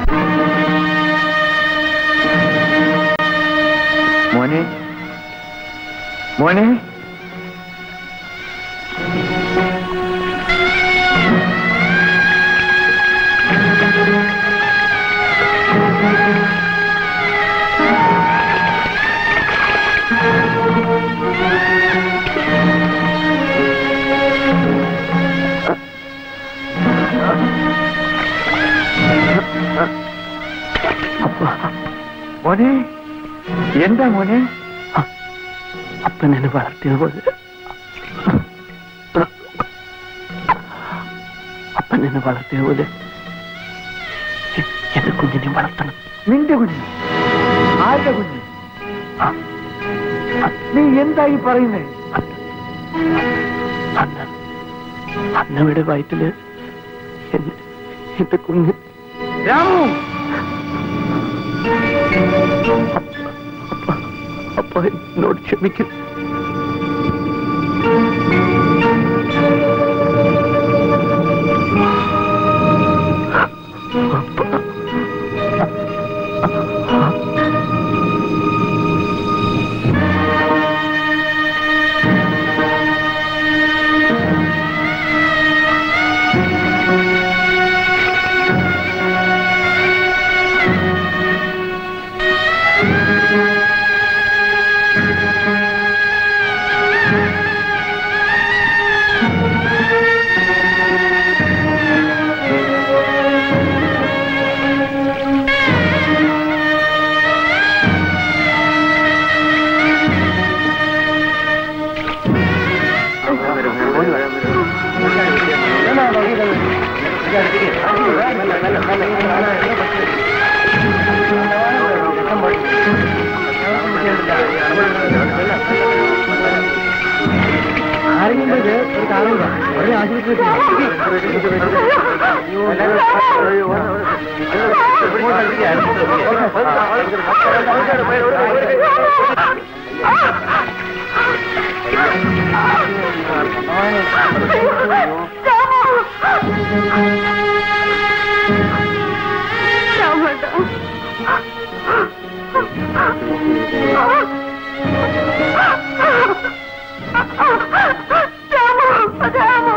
മോനെ മോനെ മോനെ എന്താ മോനെ അപ്പൻ എന്നെ വളർത്തിയതുപോലെ അപ്പൻ എന്നെ വളർത്തിയതുപോലെ എ- എന്റെ കുഞ്ഞിനെ വളർത്തണം നിന്റെ കുഞ്ഞ് ആരുടെ കുഞ്ഞ് നീ എന്തായി പറയുന്നേ അന്ന് അന്നവിടെ വയറ്റില് എന്നെ എന്റെ കുഞ്ഞ് രാമു അപ്പ എന്നോട് ക്ഷമിക്കും ആരെങ്കിലും ഇത് ഒരു കാറുണ്ടോ ഒരു ആശുപത്രി രാമു